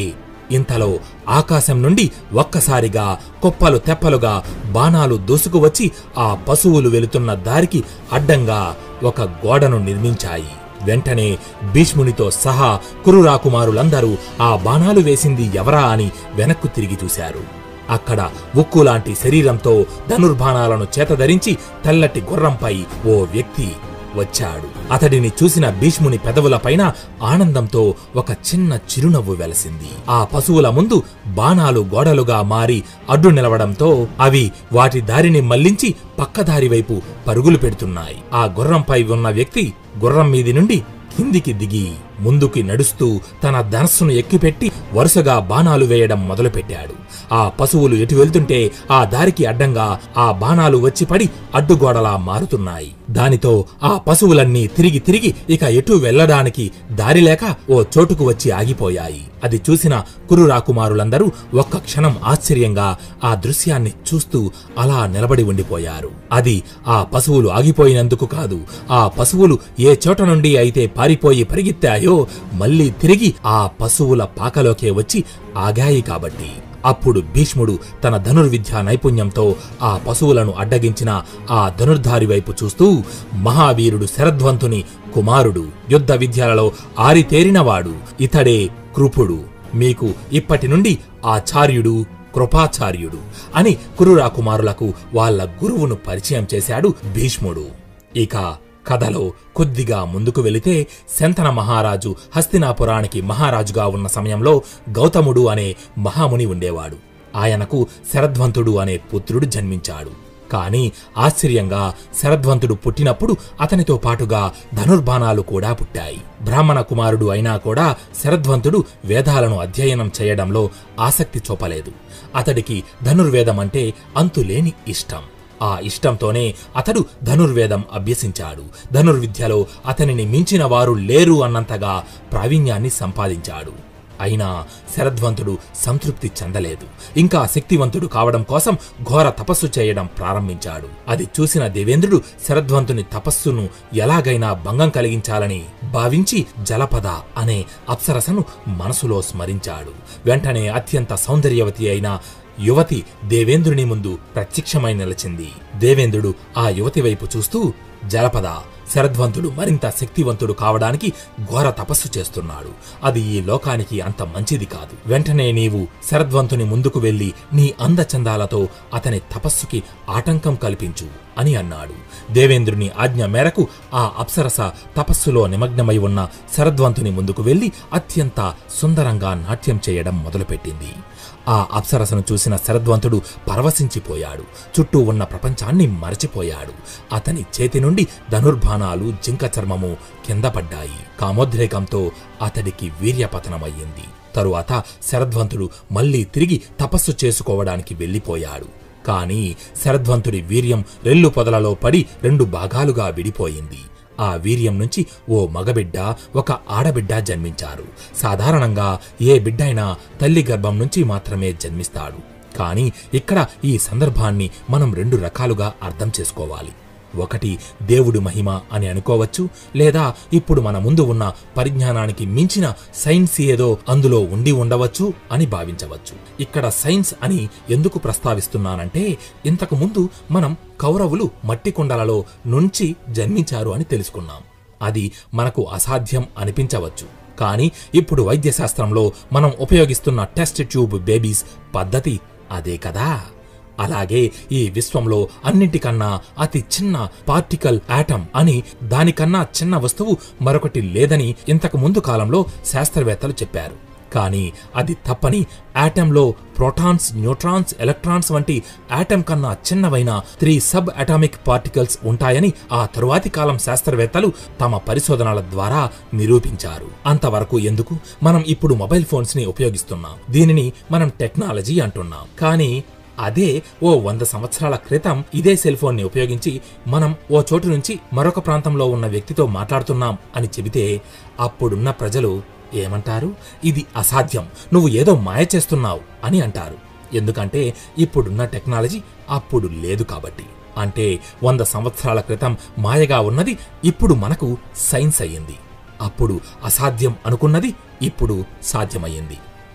ఇంతలో ఆకాశం నుండి ఒక్కసారిగా కుప్పలు తెప్పలుగా బాణాలు దూసుకువచ్చి ఆ పశువులు వెళుతున్న దారికి అడ్డంగా ఒక గోడను నిర్మించాయి వెంటనే భీష్మునితో సహా కురురాకుమారులందరూ ఆ బాణాలు వేసింది ఎవరా అని వెనక్కు తిరిగి చూశారు అక్కడ ఉక్కులాంటి శరీరంతో ధనుర్బాణాలను చేతధరించి తెల్లటి గుర్రంపై ఓ వ్యక్తి వచ్చాడు అతడిని చూసిన భీష్ముని పెదవులపైన ఆనందంతో ఒక చిన్న చిరునవ్వు వెలసింది ఆ పశువుల ముందు బాణాలు గోడలుగా మారి అడ్డు నిలవడంతో అవి వాటి దారిని మళ్లించి పక్కదారి వైపు పరుగులు పెడుతున్నాయి ఆ గుర్రంపై ఉన్న వ్యక్తి గుర్రం మీది నుండి కిందికి దిగి ముందుకి నడుస్తూ తన ధనస్సును ఎక్కిపెట్టి వరుసగా బాణాలు వేయడం మొదలుపెట్టాడు ఆ పశువులు ఎటు వెళ్తుంటే ఆ దారికి అడ్డంగా ఆ బాణాలు వచ్చి పడి అడ్డుగోడలా మారుతున్నాయి దానితో ఆ పశువులన్నీ తిరిగి తిరిగి ఇక ఎటు వెళ్లడానికి దారి లేక ఓ చోటుకు వచ్చి ఆగిపోయాయి అది చూసిన కురు రాకుమారులందరూ ఒక్క క్షణం ఆశ్చర్యంగా ఆ దృశ్యాన్ని చూస్తూ అలా నిలబడి ఉండిపోయారు అది ఆ పశువులు ఆగిపోయినందుకు కాదు ఆ పశువులు ఏ చోట నుండి అయితే పారిపోయి పరిగెత్తాయో మళ్ళీ తిరిగి ఆ పశువుల పాకలోకే వచ్చి ఆగాయి కాబట్టి అప్పుడు భీష్ముడు తన ధనుర్విద్యా నైపుణ్యంతో ఆ పశువులను అడ్డగించిన ఆ ధనుర్ధారి వైపు చూస్తూ మహావీరుడు శరధ్వంతుని కుమారుడు యుద్ధ విద్యలలో ఆరితేరినవాడు ఇతడే కృపుడు మీకు ఇప్పటి నుండి ఆచార్యుడు కృపాచార్యుడు అని కురురాకుమారులకు వాళ్ళ గురువును పరిచయం చేశాడు భీష్ముడు ఇక కథలో కొద్దిగా ముందుకు వెళితే శంతన మహారాజు హస్తినాపురానికి మహారాజుగా ఉన్న సమయంలో గౌతముడు అనే మహాముని ఉండేవాడు ఆయనకు శరధ్వంతుడు అనే పుత్రుడు జన్మించాడు కాని ఆశ్చర్యంగా శరధ్వంతుడు పుట్టినప్పుడు అతనితో పాటుగా ధనుర్బాణాలు కూడా పుట్టాయి బ్రాహ్మణ కుమారుడు అయినా కూడా శరధ్వంతుడు వేదాలను అధ్యయనం చేయడంలో ఆసక్తి చూపలేదు అతడికి ధనుర్వేదం అంటే అంతులేని ఇష్టం ఆ ఇష్టంతోనే అతడు ధనుర్వేదం అభ్యసించాడు ధనుర్విద్యలో అతనిని మించిన వారు లేరు అన్నంతగా ప్రావీణ్యాన్ని సంపాదించాడు అయినా శరధ్వంతుడు సంతృప్తి చెందలేదు ఇంకా శక్తివంతుడు కావడం కోసం ఘోర తపస్సు చేయడం ప్రారంభించాడు అది చూసిన దేవేంద్రుడు శరధ్వంతుని తపస్సును ఎలాగైనా భంగం కలిగించాలని భావించి జలపద అనే అప్సరసను మనసులో స్మరించాడు వెంటనే అత్యంత సౌందర్యవతి అయిన యువతి దేవేంద్రుని ముందు ప్రత్యక్షమై నిలిచింది దేవేంద్రుడు ఆ యువతి వైపు చూస్తూ జలపద శరధ్వంతుడు మరింత శక్తివంతుడు కావడానికి ఘోర తపస్సు చేస్తున్నాడు అది ఈ లోకానికి అంత మంచిది కాదు వెంటనే నీవు శరధ్వంతుని ముందుకు వెళ్లి నీ అందచందాలతో అతని తపస్సుకి ఆటంకం కల్పించు అని అన్నాడు దేవేంద్రుని ఆజ్ఞ మేరకు ఆ అప్సరస తపస్సులో నిమగ్నమై ఉన్న శరధ్వంతుని ముందుకు వెళ్లి అత్యంత సుందరంగా నాట్యం చేయడం మొదలుపెట్టింది ఆ అప్సరసను చూసిన శరద్వంతుడు పరవశించిపోయాడు చుట్టూ ఉన్న ప్రపంచాన్ని మరచిపోయాడు అతని చేతి నుండి ధనుర్బాణాలు జింక చర్మము కింద పడ్డాయి కామోద్రేకంతో అతడికి వీర్యపతనమయ్యింది తరువాత శరద్వంతుడు మళ్ళీ తిరిగి తపస్సు చేసుకోవడానికి వెళ్ళిపోయాడు కాని శరద్వంతుడి వీర్యం రెల్లు పొదలలో పడి రెండు భాగాలుగా విడిపోయింది ఆ వీర్యం నుంచి ఓ మగబిడ్డ ఒక ఆడబిడ్డ జన్మించారు సాధారణంగా ఏ బిడ్డైనా తల్లి గర్భం నుంచి మాత్రమే జన్మిస్తాడు కానీ ఇక్కడ ఈ సందర్భాన్ని మనం రెండు రకాలుగా అర్థం చేసుకోవాలి ఒకటి దేవుడి మహిమ అని అనుకోవచ్చు లేదా ఇప్పుడు మన ముందు ఉన్న పరిజ్ఞానానికి మించిన సైన్స్ ఏదో అందులో ఉండి ఉండవచ్చు అని భావించవచ్చు ఇక్కడ సైన్స్ అని ఎందుకు ప్రస్తావిస్తున్నానంటే ఇంతకు ముందు మనం కౌరవులు మట్టి కుండలలో నుంచి జన్మించారు అని తెలుసుకున్నాం అది మనకు అసాధ్యం అనిపించవచ్చు కానీ ఇప్పుడు వైద్యశాస్త్రంలో మనం ఉపయోగిస్తున్న టెస్ట్ ట్యూబ్ బేబీస్ పద్ధతి అదే కదా అలాగే ఈ విశ్వంలో అన్నింటికన్నా అతి చిన్న పార్టికల్ ఆటం అని దానికన్నా చిన్న వస్తువు మరొకటి లేదని ఇంతకు ముందు కాలంలో శాస్త్రవేత్తలు చెప్పారు కానీ అది తప్పని ఆటంలో ప్రోటాన్స్ న్యూట్రాన్స్ ఎలక్ట్రాన్స్ వంటి ఆటం కన్నా చిన్నవైన త్రీ సబ్ అటామిక్ పార్టికల్స్ ఉంటాయని ఆ తరువాతి కాలం శాస్త్రవేత్తలు తమ పరిశోధనల ద్వారా నిరూపించారు అంతవరకు ఎందుకు మనం ఇప్పుడు మొబైల్ ఫోన్స్ ని ఉపయోగిస్తున్నాం దీనిని మనం టెక్నాలజీ అంటున్నాం కానీ అదే ఓ వంద సంవత్సరాల క్రితం ఇదే సెల్ ఫోన్ ని ఉపయోగించి మనం ఓ చోటు నుంచి మరొక ప్రాంతంలో ఉన్న వ్యక్తితో మాట్లాడుతున్నాం అని చెబితే అప్పుడున్న ప్రజలు ఏమంటారు ఇది అసాధ్యం నువ్వు ఏదో మాయ చేస్తున్నావు అని అంటారు ఎందుకంటే ఇప్పుడున్న టెక్నాలజీ అప్పుడు లేదు కాబట్టి అంటే వంద సంవత్సరాల క్రితం మాయగా ఉన్నది ఇప్పుడు మనకు సైన్స్ అయ్యింది అప్పుడు అసాధ్యం అనుకున్నది ఇప్పుడు సాధ్యమయ్యింది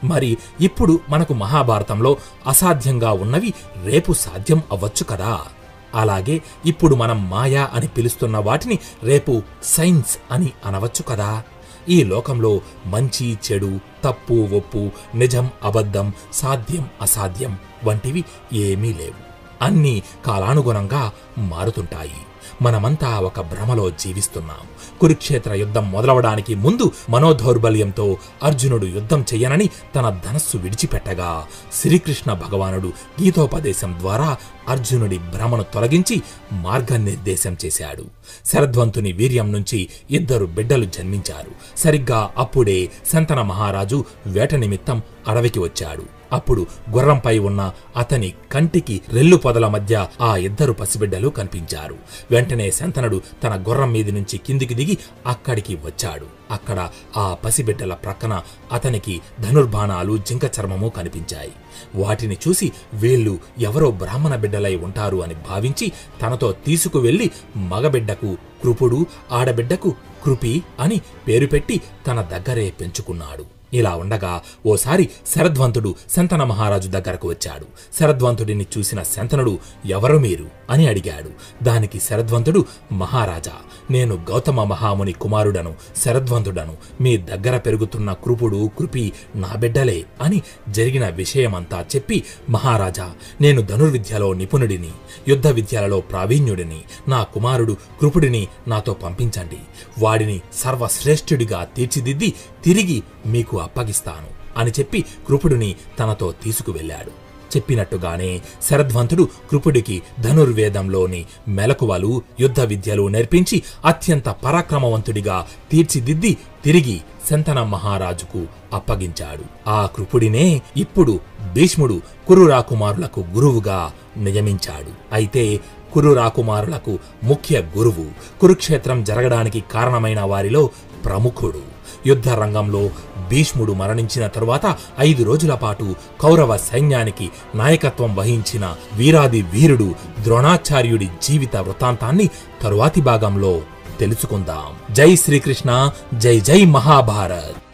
మరి ఇప్పుడు మనకు మహాభారతంలో అసాధ్యంగా ఉన్నవి రేపు సాధ్యం అవ్వచ్చు కదా అలాగే ఇప్పుడు మనం మాయా అని పిలుస్తున్న వాటిని రేపు సైన్స్ అని అనవచ్చు కదా ఈ లోకంలో మంచి చెడు తప్పు ఒప్పు నిజం అబద్ధం సాధ్యం అసాధ్యం వంటివి ఏమీ లేవు అన్నీ కాలానుగుణంగా మారుతుంటాయి మనమంతా ఒక భ్రమలో జీవిస్తున్నాం కురుక్షేత్ర యుద్ధం మొదలవడానికి ముందు మనోదౌర్బల్యంతో అర్జునుడు యుద్ధం చెయ్యనని తన ధనస్సు విడిచిపెట్టగా శ్రీకృష్ణ భగవానుడు గీతోపదేశం ద్వారా అర్జునుడి భ్రమను తొలగించి మార్గనిర్దేశం చేశాడు శరధ్వంతుని వీర్యం నుంచి ఇద్దరు బిడ్డలు జన్మించారు సరిగ్గా అప్పుడే శంతన మహారాజు వేట నిమిత్తం అడవికి వచ్చాడు అప్పుడు గుర్రంపై ఉన్న అతని కంటికి రెల్లు పొదల మధ్య ఆ ఇద్దరు పసిబిడ్డలు కనిపించారు వెంటనే శంతనుడు తన గుర్రం మీది నుంచి కిందికి దిగి అక్కడికి వచ్చాడు అక్కడ ఆ పసిబిడ్డల ప్రక్కన అతనికి ధనుర్బాణాలు జింక చర్మము కనిపించాయి వాటిని చూసి వీళ్ళు ఎవరో బ్రాహ్మణ బిడ్డలై ఉంటారు అని భావించి తనతో తీసుకువెళ్లి మగబిడ్డకు కృపుడు ఆడబిడ్డకు కృపి అని పేరు పెట్టి తన దగ్గరే పెంచుకున్నాడు ఇలా ఉండగా ఓసారి శరధ్వంతుడు శంతన మహారాజు దగ్గరకు వచ్చాడు శరధ్వంతుడిని చూసిన శంతనుడు ఎవరు మీరు అని అడిగాడు దానికి శరధ్వంతుడు మహారాజా నేను గౌతమ మహాముని కుమారుడను శరధ్వంతుడను మీ దగ్గర పెరుగుతున్న కృపుడు కృపి నా బిడ్డలే అని జరిగిన విషయమంతా చెప్పి మహారాజా నేను ధనుర్విద్యలో నిపుణుడిని యుద్ధ విద్యలలో ప్రావీణ్యుడిని నా కుమారుడు కృపుడిని నాతో పంపించండి వాడిని సర్వశ్రేష్ఠుడిగా తీర్చిదిద్ది తిరిగి మీకు అప్పగిస్తాను అని చెప్పి కృపుడిని తనతో తీసుకువెళ్ళాడు చెప్పినట్టుగానే శరధ్వంతుడు కృపుడికి ధనుర్వేదంలోని మెలకువలు యుద్ధ విద్యలు నేర్పించి అత్యంత పరాక్రమవంతుడిగా తీర్చిదిద్ది తిరిగి శంతన మహారాజుకు అప్పగించాడు ఆ కృపుడినే ఇప్పుడు భీష్ముడు కురు రాకుమారులకు గురువుగా నియమించాడు అయితే కురు రాకుమారులకు ముఖ్య గురువు కురుక్షేత్రం జరగడానికి కారణమైన వారిలో ప్రముఖుడు యుద్ధ రంగంలో భీష్ముడు మరణించిన తరువాత ఐదు రోజుల పాటు కౌరవ సైన్యానికి నాయకత్వం వహించిన వీరాది వీరుడు ద్రోణాచార్యుడి జీవిత వృత్తాంతాన్ని తరువాతి భాగంలో తెలుసుకుందాం జై శ్రీకృష్ణ జై జై మహాభారత్